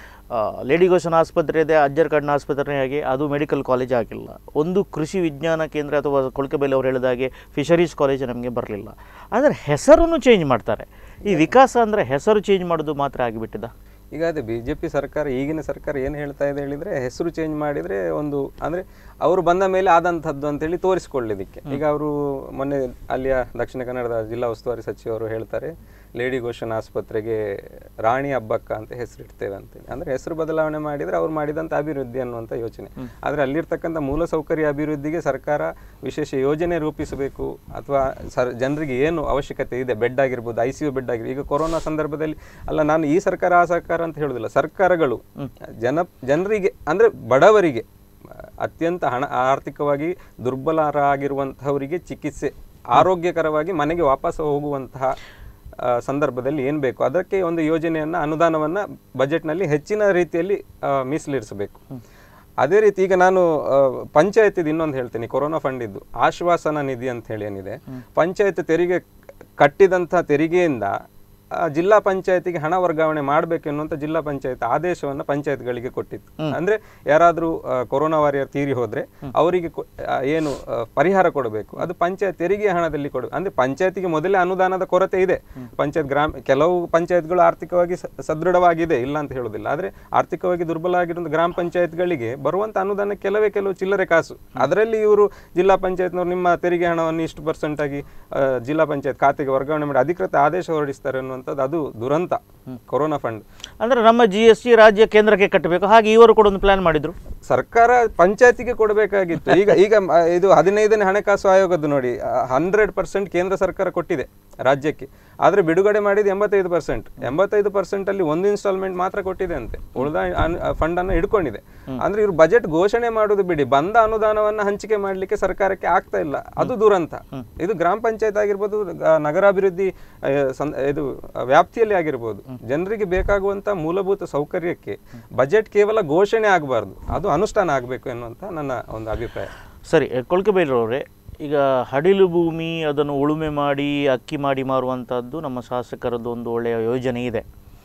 ಲೇಡಿ ಗೋಷನ್ ಆಸ್ಪತ್ರೆ ಇದೆ ಅಜ್ಜರ್ಕಡ್ನ ಆಸ್ಪತ್ರೆ ಹಾಗೆ ಅದು ಮೆಡಿಕಲ್ ಕಾಲೇಜ್ ಆಗಿಲ್ಲ ಒಂದು ಕೃಷಿ ವಿಜ್ಞಾನ ಕೇಂದ್ರ ಅಥವಾ ಕೊಳಕೆಬೆಲೆ ಅವರು ಹೇಳಿದ ಹಾಗೆ ಫಿಶರೀಸ್ ಕಾಲೇಜ್ ನಮಗೆ ಬರಲಿಲ್ಲ ಆದರೆ ಹೆಸರನ್ನು ಚೇಂಜ್ ಮಾಡ್ತಾರೆ ಈ ವಿಕಾಸ ಅಂದರೆ ಹೆಸರು ಚೇಂಜ್ ಮಾಡೋದು ಮಾತ್ರ ಆಗಿಬಿಟ್ಟಿದ ಈಗ ಅದೇ ಬಿಜೆಪಿ ಸರ್ಕಾರ ಈಗಿನ ಸರ್ಕಾರ ಏನು ಹೇಳ್ತಾ ಇದೆ ಹೇಳಿದ್ರೆ ಹೆಸರು ಚೇಂಜ್ ಮಾಡಿದ್ರೆ ಒಂದು ಅಂದ್ರೆ ಅವರು ಬಂದ ಮೇಲೆ ಆದಂಥದ್ದು ಅಂತೇಳಿ ತೋರಿಸ್ಕೊಳ್ಳಿದಕ್ಕೆ ಈಗ ಅವರು ಮೊನ್ನೆ ಅಲ್ಲಿಯ ದಕ್ಷಿಣ ಕನ್ನಡದ ಜಿಲ್ಲಾ ಉಸ್ತುವಾರಿ ಸಚಿವರು ಹೇಳ್ತಾರೆ ಲೇಡಿ ಘೋಷನ್ ಆಸ್ಪತ್ರೆಗೆ ರಾಣಿ ಹಬ್ಬಕ್ಕ ಅಂತ ಹೆಸರಿಡ್ತೇವೆ ಅಂತೇಳಿ ಅಂದ್ರೆ ಹೆಸರು ಬದಲಾವಣೆ ಮಾಡಿದ್ರೆ ಅವ್ರು ಮಾಡಿದಂಥ ಅಭಿವೃದ್ಧಿ ಅನ್ನುವಂಥ ಯೋಚನೆ ಆದ್ರೆ ಅಲ್ಲಿರ್ತಕ್ಕಂಥ ಮೂಲಸೌಕರ್ಯ ಅಭಿವೃದ್ಧಿಗೆ ಸರ್ಕಾರ ವಿಶೇಷ ಯೋಜನೆ ರೂಪಿಸಬೇಕು ಅಥವಾ ಸರ್ ಜನರಿಗೆ ಏನು ಅವಶ್ಯಕತೆ ಇದೆ ಬೆಡ್ ಆಗಿರ್ಬೋದು ಐ ಸಿ ಯು ಬೆಡ್ ಆಗಿರ್ಬೋದು ಈಗ ಕೊರೋನಾ ಸಂದರ್ಭದಲ್ಲಿ ಅಲ್ಲ ನಾನು ಈ ಸರ್ಕಾರ ಆ ಸರ್ಕಾರ ಅಂತ ಹೇಳುದಿಲ್ಲ ಸರ್ಕಾರಗಳು ಜನ ಜನರಿಗೆ ಅಂದ್ರೆ ಬಡವರಿಗೆ ಅತ್ಯಂತ ಹಣ ಆರ್ಥಿಕವಾಗಿ ದುರ್ಬಲರಾಗಿರುವಂತಹವರಿಗೆ ಚಿಕಿತ್ಸೆ ಆರೋಗ್ಯಕರವಾಗಿ ಮನೆಗೆ ವಾಪಸ್ ಹೋಗುವಂತಹ ಆ, ಸಂದರ್ಭದಲ್ಲಿ ಏನು ಬೇಕು ಅದಕ್ಕೆ ಒಂದು ಯೋಜನೆಯನ್ನ ಅನುದಾನವನ್ನ ಬಜೆಟ್ನಲ್ಲಿ ಹೆಚ್ಚಿನ ರೀತಿಯಲ್ಲಿ ಆ, ಮೀಸಲಿರಿಸಬೇಕು ಅದೇ ರೀತಿ ಈಗ ನಾನು ಪಂಚಾಯತ್ ಇನ್ನೊಂದು ಹೇಳ್ತೀನಿ ಕೊರೋನಾ ಫಂಡ್ ಇದ್ದು ಆಶ್ವಾಸನ ನಿಧಿ ಅಂತ ಹೇಳಿ ಏನಿದೆ ಪಂಚಾಯತ್ ತೆರಿಗೆ ಕಟ್ಟಿದಂಥ ತೆರಿಗೆಯಿಂದ ಆ, ಜಿಲ್ಲಾ ಪಂಚಾಯತಿಗೆ ಹಣ ವರ್ಗಾವಣೆ ಮಾಡಬೇಕು ಎನ್ನುವಂಥ ಜಿಲ್ಲಾ ಪಂಚಾಯತ್ ಆದೇಶವನ್ನು ಪಂಚಾಯತ್ಗಳಿಗೆ ಕೊಟ್ಟಿತ್ತು ಅಂದ್ರೆ ಯಾರಾದರೂ ಕೊರೋನಾ ವಾರಿಯರ್ ತೀರಿ ಹೋದ್ರೆ ಅವರಿಗೆ ಕೊ- ಆ, ಏನು ಆ, ಪರಿಹಾರ ಕೊಡಬೇಕು ಅದು ಪಂಚಾಯತ್ ತೆರಿಗೆ ಹಣದಲ್ಲಿ ಕೊಡ ಅಂದ್ರೆ ಪಂಚಾಯತಿಗೆ ಮೊದಲೇ ಅನುದಾನದ ಕೊರತೆ ಇದೆ ಪಂಚಾಯತ್ ಗ್ರಾಮ ಕೆಲವು ಪಂಚಾಯತ್ಗಳು ಆರ್ಥಿಕವಾಗಿ ಸ- ಸದೃಢವಾಗಿದೆ ಇಲ್ಲ ಅಂತ ಹೇಳೋದಿಲ್ಲ ಆದ್ರೆ ಆರ್ಥಿಕವಾಗಿ ದುರ್ಬಲ ಆಗಿರೋ ಗ್ರಾಮ ಪಂಚಾಯತ್ಗಳಿಗೆ ಬರುವಂತ ಅನುದಾನ ಕೆಲವೇ ಕೆಲವು ಚಿಲ್ಲರೆ ಕಾಸು ಅದರಲ್ಲಿ ಇವರು ಜಿಲ್ಲಾ ಪಂಚಾಯತ್ನವರು ನಿಮ್ಮ ತೆರಿಗೆ ಹಣವನ್ನು ಇಷ್ಟು ಪರ್ಸೆಂಟ್ ಆಗಿ ಆ, ಜಿಲ್ಲಾ ಪಂಚಾಯತ್ ಖಾತೆಗೆ ವರ್ಗಾವಣೆ ಮಾಡಿ ಅಧಿಕೃತ ಆದೇಶ ಹೊರಡಿಸ್ತಾರೆ ಅನ್ನುವಂಥದ್ದು ಅದು ದುರಂತ ಕೊರೋನಾ ಫಂಡ್ ಅಂದರೆ ನಮ್ಮ ಜಿ ಎಸ್ ಟಿ ರಾಜ್ಯ ಕೇಂದ್ರಕ್ಕೆ ಕಟ್ಟಬೇಕು ಹಾಗೆ ಇವರು ಕೂಡ ಒಂದು ಪ್ಲಾನ್ ಮಾಡಿದರು ಸರ್ಕಾರ ಪಂಚಾಯತಿಗೆ ಕೊಡಬೇಕಾಗಿತ್ತು ಈಗ ಈಗ ಮ- ಇದು ಹದಿನೈದನೇ ಹಣಕಾಸು ಆಯೋಗದ್ದು ನೋಡಿ ಹಂಡ್ರೆಡ್ ಪರ್ಸೆಂಟ್ ಕೇಂದ್ರ ಸರ್ಕಾರ ಕೊಟ್ಟಿದೆ ರಾಜ್ಯಕ್ಕೆ ಆದ್ರೆ ಬಿಡುಗಡೆ ಮಾಡಿದ ಎಂಬತ್ತೈದು ಪರ್ಸೆಂಟ್ ಎಂಬತ್ತೈದು ಪರ್ಸೆಂಟ್ ಅಲ್ಲಿ ಒಂದು ಇನ್ಸ್ಟಾಲ್ಮೆಂಟ್ ಮಾತ್ರ ಕೊಟ್ಟಿದೆ ಅಂತೆ ಉಳಿದ ಫಂಡ್ ಅನ್ನು ಹಿಡ್ಕೊಂಡಿದೆ ಅಂದ್ರೆ ಇವ್ರು ಬಜೆಟ್ ಘೋಷಣೆ ಮಾಡುದು ಬಿಡಿ ಬಂದ ಅನುದಾನವನ್ನ ಹಂಚಿಕೆ ಮಾಡ್ಲಿಕ್ಕೆ ಸರ್ಕಾರಕ್ಕೆ ಆಗ್ತಾ ಇಲ್ಲ ಅದು ದುರಂತ ಇದು ಗ್ರಾಮ ಪಂಚಾಯತ್ ಆಗಿರ್ಬೋದು ಗ- ನಗರಾಭಿವೃದ್ಧಿ ಆ, ಸಂ- ಇದು ಆ, ವ್ಯಾಪ್ತಿಯಲ್ಲಿ ಆಗಿರ್ಬೋದು ಜನರಿಗೆ ಬೇಕಾಗುವಂತ ಮೂಲಭೂತ ಸೌಕರ್ಯಕ್ಕೆ ಬಜೆಟ್ ಕೇವಲ ಘೋಷಣೆ ಆಗಬಾರ್ದು ಅದು ಅನುಷ್ಠಾನ ಆಗಬೇಕು ಎನ್ನುವಂತ ನನ್ನ ಒಂದು ಅಭಿಪ್ರಾಯ ಸರಿ ಕೊಳ್ಕೆಬೇಲರವರೇ ಈಗ ಹಡಿಲು ಭೂಮಿ ಅದನ್ನು ಉಳುಮೆ ಮಾಡಿ ಅಕ್ಕಿ ಮಾಡಿ ಮಾರುವಂಥದ್ದು ನಮ್ಮ ಶಾಸಕರದ್ದು ಒಂದು ಒಳ್ಳೆಯ ಯೋಜನೆ ಇದೆ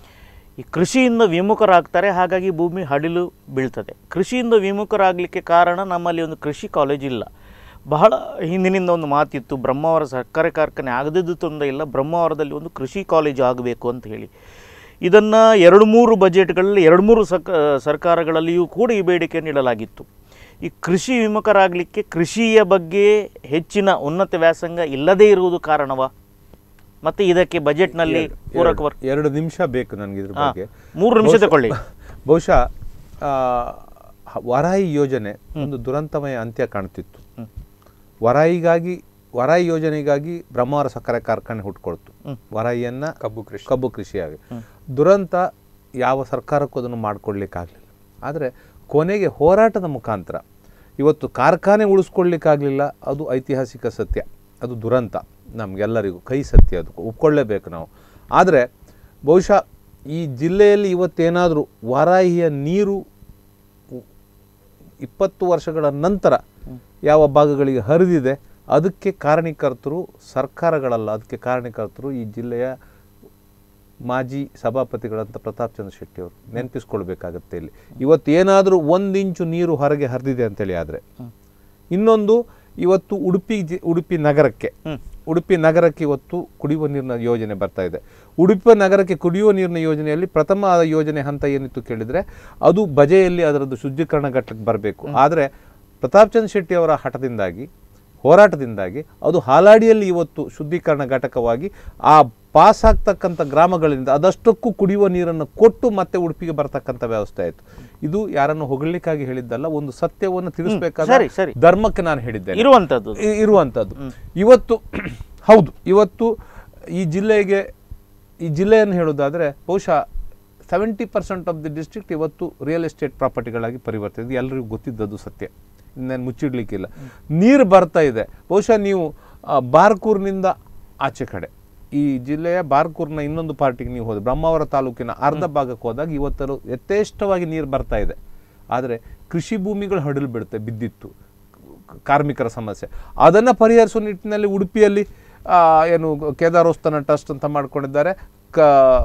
ಈ ಕೃಷಿಯಿಂದ ವಿಮುಖರಾಗ್ತಾರೆ ಹಾಗಾಗಿ ಭೂಮಿ ಹಡಿಲು ಬೀಳ್ತದೆ ಕೃಷಿಯಿಂದ ವಿಮುಖರಾಗಲಿಕ್ಕೆ ಕಾರಣ ನಮ್ಮಲ್ಲಿ ಒಂದು ಕೃಷಿ ಕಾಲೇಜ್ ಇಲ್ಲ ಬಹಳ ಹಿಂದಿನಿಂದ ಒಂದು ಮಾತಿತ್ತು ಬ್ರಹ್ಮಾವರ ಸಕ್ಕರೆ ಕಾರ್ಖಾನೆ ಆಗದಿದ್ದು ತೊಂದರೆ ಇಲ್ಲ ಬ್ರಹ್ಮಾವರದಲ್ಲಿ ಒಂದು ಕೃಷಿ ಕಾಲೇಜ್ ಆಗಬೇಕು ಅಂತ ಹೇಳಿ ಇದನ್ನು ಎರಡು ಮೂರು ಬಜೆಟ್ಗಳಲ್ಲಿ ಎರಡು ಮೂರು ಸಕ ಸರ್ಕಾರಗಳಲ್ಲಿಯೂ ಕೂಡ ಈ ಬೇಡಿಕೆ ನೀಡಲಾಗಿತ್ತು ಈ ಕೃಷಿ ವಿಮುಖರಾಗಲಿಕ್ಕೆ ಕೃಷಿಯ ಬಗ್ಗೆ ಹೆಚ್ಚಿನ ಉನ್ನತ ವ್ಯಾಸಂಗ ಇಲ್ಲದೇ ಇರುವುದು ಕಾರಣವಾ ಮತ್ತೆ ಇದಕ್ಕೆ ಬಜೆಟ್ನಲ್ಲಿ ಪೂರಕ ವರ್- ಎರಡು ನಿಮಿಷ ಬೇಕು ನನಗೆ ಇದ್ರ ಹಾ, ಬಗ್ಗೆ ಮೂರು ನಿಮಿಷ ಬಹುಶಃ- ತಗೊಳ್ಳಿ. ಬಹುಶಃ ಆ, ವರಾಯಿ ಯೋಜನೆ ಒಂದು ದುರಂತಮಯ ಅಂತ್ಯ ಕಾಣ್ತಿತ್ತು ವರಾಯಿಗಾಗಿ ವರಾಯಿ ಯೋಜನೆಗಾಗಿ ಬ್ರಹ್ಮಾವರ ಸಕ್ಕರೆ ಕಾರ್ಖಾನೆ ಹುಟ್ಕೊಳ್ತು ವರಾಯಿಯನ್ನ ಕಬ್ಬು ಕೃಷಿ ಕಬ್ಬು ಕೃಷಿಯಾಗಿ ದುರಂತ ಯಾವ ಸರ್ಕಾರಕ್ಕೂ ಅದನ್ನು ಮಾಡಿಕೊಡ್ಲಿಕ್ಕಾಗಲಿಲ್ಲ ಆದರೆ ಕೊನೆಗೆ ಹೋರಾಟದ ಮುಖಾಂತರ ಇವತ್ತು ಕಾರ್ಖಾನೆ ಉಳಿಸ್ಕೊಳ್ಳಿಕ್ಕಾಗಲಿಲ್ಲ ಅದು ಐತಿಹಾಸಿಕ ಸತ್ಯ ಅದು ದುರಂತ ನಮಗೆಲ್ಲರಿಗೂ ಕೈ ಸತ್ಯ ಅದು ಒಪ್ಕೊಳ್ಳೇಬೇಕು ನಾವು ಆದರೆ ಬಹುಶಃ ಈ ಜಿಲ್ಲೆಯಲ್ಲಿ ಇವತ್ತೇನಾದರೂ ವರಾಯಿಯ ನೀರು ಇಪ್ಪತ್ತು ವರ್ಷಗಳ ನಂತರ ಯಾವ ಭಾಗಗಳಿಗೆ ಹರಿದಿದೆ ಅದಕ್ಕೆ ಕಾರಣೀಕರ್ತರು ಸರ್ಕಾರಗಳಲ್ಲ ಅದಕ್ಕೆ ಕಾರಣೀಕರ್ತರು ಈ ಜಿಲ್ಲೆಯ ಮಾಜಿ ಸಭಾಪತಿಗಳಂತ ಪ್ರತಾಪ್ ಚಂದ್ರ ಶೆಟ್ಟಿ ಅವರು ನೆನಪಿಸ್ಕೊಳ್ಬೇಕಾಗತ್ತೆ ಇಲ್ಲಿ ಇವತ್ತು ಏನಾದರೂ ಒಂದು ಇಂಚು ನೀರು ಹೊರಗೆ ಹರಿದಿದೆ ಅಂತೇಳಿ ಆದರೆ ಇನ್ನೊಂದು ಇವತ್ತು ಉಡುಪಿ ಜಿ ಉಡುಪಿ ನಗರಕ್ಕೆ ಉಡುಪಿ ನಗರಕ್ಕೆ ಇವತ್ತು ಕುಡಿಯುವ ನೀರಿನ ಯೋಜನೆ ಬರ್ತಾ ಇದೆ ಉಡುಪಿ ನಗರಕ್ಕೆ ಕುಡಿಯುವ ನೀರಿನ ಯೋಜನೆಯಲ್ಲಿ ಪ್ರಥಮ ಆದ ಯೋಜನೆ ಹಂತ ಏನಿತ್ತು ಕೇಳಿದರೆ ಅದು ಬಜೆಯಲ್ಲಿ ಅದರದ್ದು ಶುದ್ಧೀಕರಣ ಘಟ್ಟಕ್ಕೆ ಬರಬೇಕು ಆದರೆ ಪ್ರತಾಪ್ ಚಂದ್ರ ಶೆಟ್ಟಿ ಅವರ ಹಠದಿಂದಾಗಿ ಹೋರಾಟದಿಂದಾಗಿ ಅದು ಹಾಲಾಡಿಯಲ್ಲಿ ಇವತ್ತು ಶುದ್ಧೀಕರಣ ಘಟಕವಾಗಿ ಆ ಪಾಸ್ ಆಗ್ತಕ್ಕಂಥ ಗ್ರಾಮಗಳಿಂದ ಅದಷ್ಟಕ್ಕೂ ಕುಡಿಯುವ ನೀರನ್ನು ಕೊಟ್ಟು ಮತ್ತೆ ಉಡುಪಿಗೆ ಬರ್ತಕ್ಕಂಥ ವ್ಯವಸ್ಥೆ ಆಯಿತು ಇದು ಯಾರನ್ನು ಹೊಗಳಲಿಕ್ಕಾಗಿ ಹೇಳಿದ್ದಲ್ಲ ಒಂದು ಸತ್ಯವನ್ನು ತಿಳಿಸಬೇಕಾದ ಸರಿ, ಸರಿ. ಧರ್ಮಕ್ಕೆ ನಾನು ಹೇಳಿದ್ದೇನೆ ಇರುವಂಥದ್ದು ಇ- ಇರುವಂಥದ್ದು ಇವತ್ತು ಹೌದು ಇವತ್ತು ಈ ಜಿಲ್ಲೆಗೆ ಈ ಜಿಲ್ಲೆಯನ್ನು ಹೇಳೋದಾದರೆ ಬಹುಶಃ seventy percent of the district ಇವತ್ತು ರಿಯಲ್ ಎಸ್ಟೇಟ್ ಪ್ರಾಪರ್ಟಿಗಳಾಗಿ ಪರಿವರ್ತನೆ ಇದು ಎಲ್ಲರಿಗೂ ಗೊತ್ತಿದ್ದದ್ದು ಸತ್ಯ ನಾನು ಮುಚ್ಚಿಡ್ಲಿಕ್ಕಿಲ್ಲ ನೀರು ಬರ್ತಾ ಇದೆ ಬಹುಶಃ ನೀವು ಆ, ಬಾರ್ಕೂರ್ನಿಂದ ಆಚೆ ಕಡೆ ಈ ಜಿಲ್ಲೆಯ ಬಾರ್ಕೂರ್ನ ಇನ್ನೊಂದು ಪಾರ್ಟಿಗೆ ನೀವು ಹೋದ ಬ್ರಹ್ಮಾವರ ತಾಲೂಕಿನ ಅರ್ಧ ಭಾಗಕ್ಕೆ ಹೋದಾಗ ಇವತ್ತರು ಯಥೇಷ್ಟವಾಗಿ ನೀರು ಬರ್ತಾ ಇದೆ ಆದರೆ ಕೃಷಿ ಭೂಮಿಗಳು ಹಡಲು ಬಿಡುತ್ತೆ ಬಿದ್ದಿತ್ತು ಕಾರ್ಮಿಕರ ಸಮಸ್ಯೆ ಅದನ್ನು ಪರಿಹರಿಸುವ ನಿಟ್ಟಿನಲ್ಲಿ ಉಡುಪಿಯಲ್ಲಿ ಆ, ಏನು ಕೇದಾರೋಸ್ತನ ಟ್ರಸ್ಟ್ ಅಂತ ಮಾಡ್ಕೊಂಡಿದ್ದಾರೆ ಕ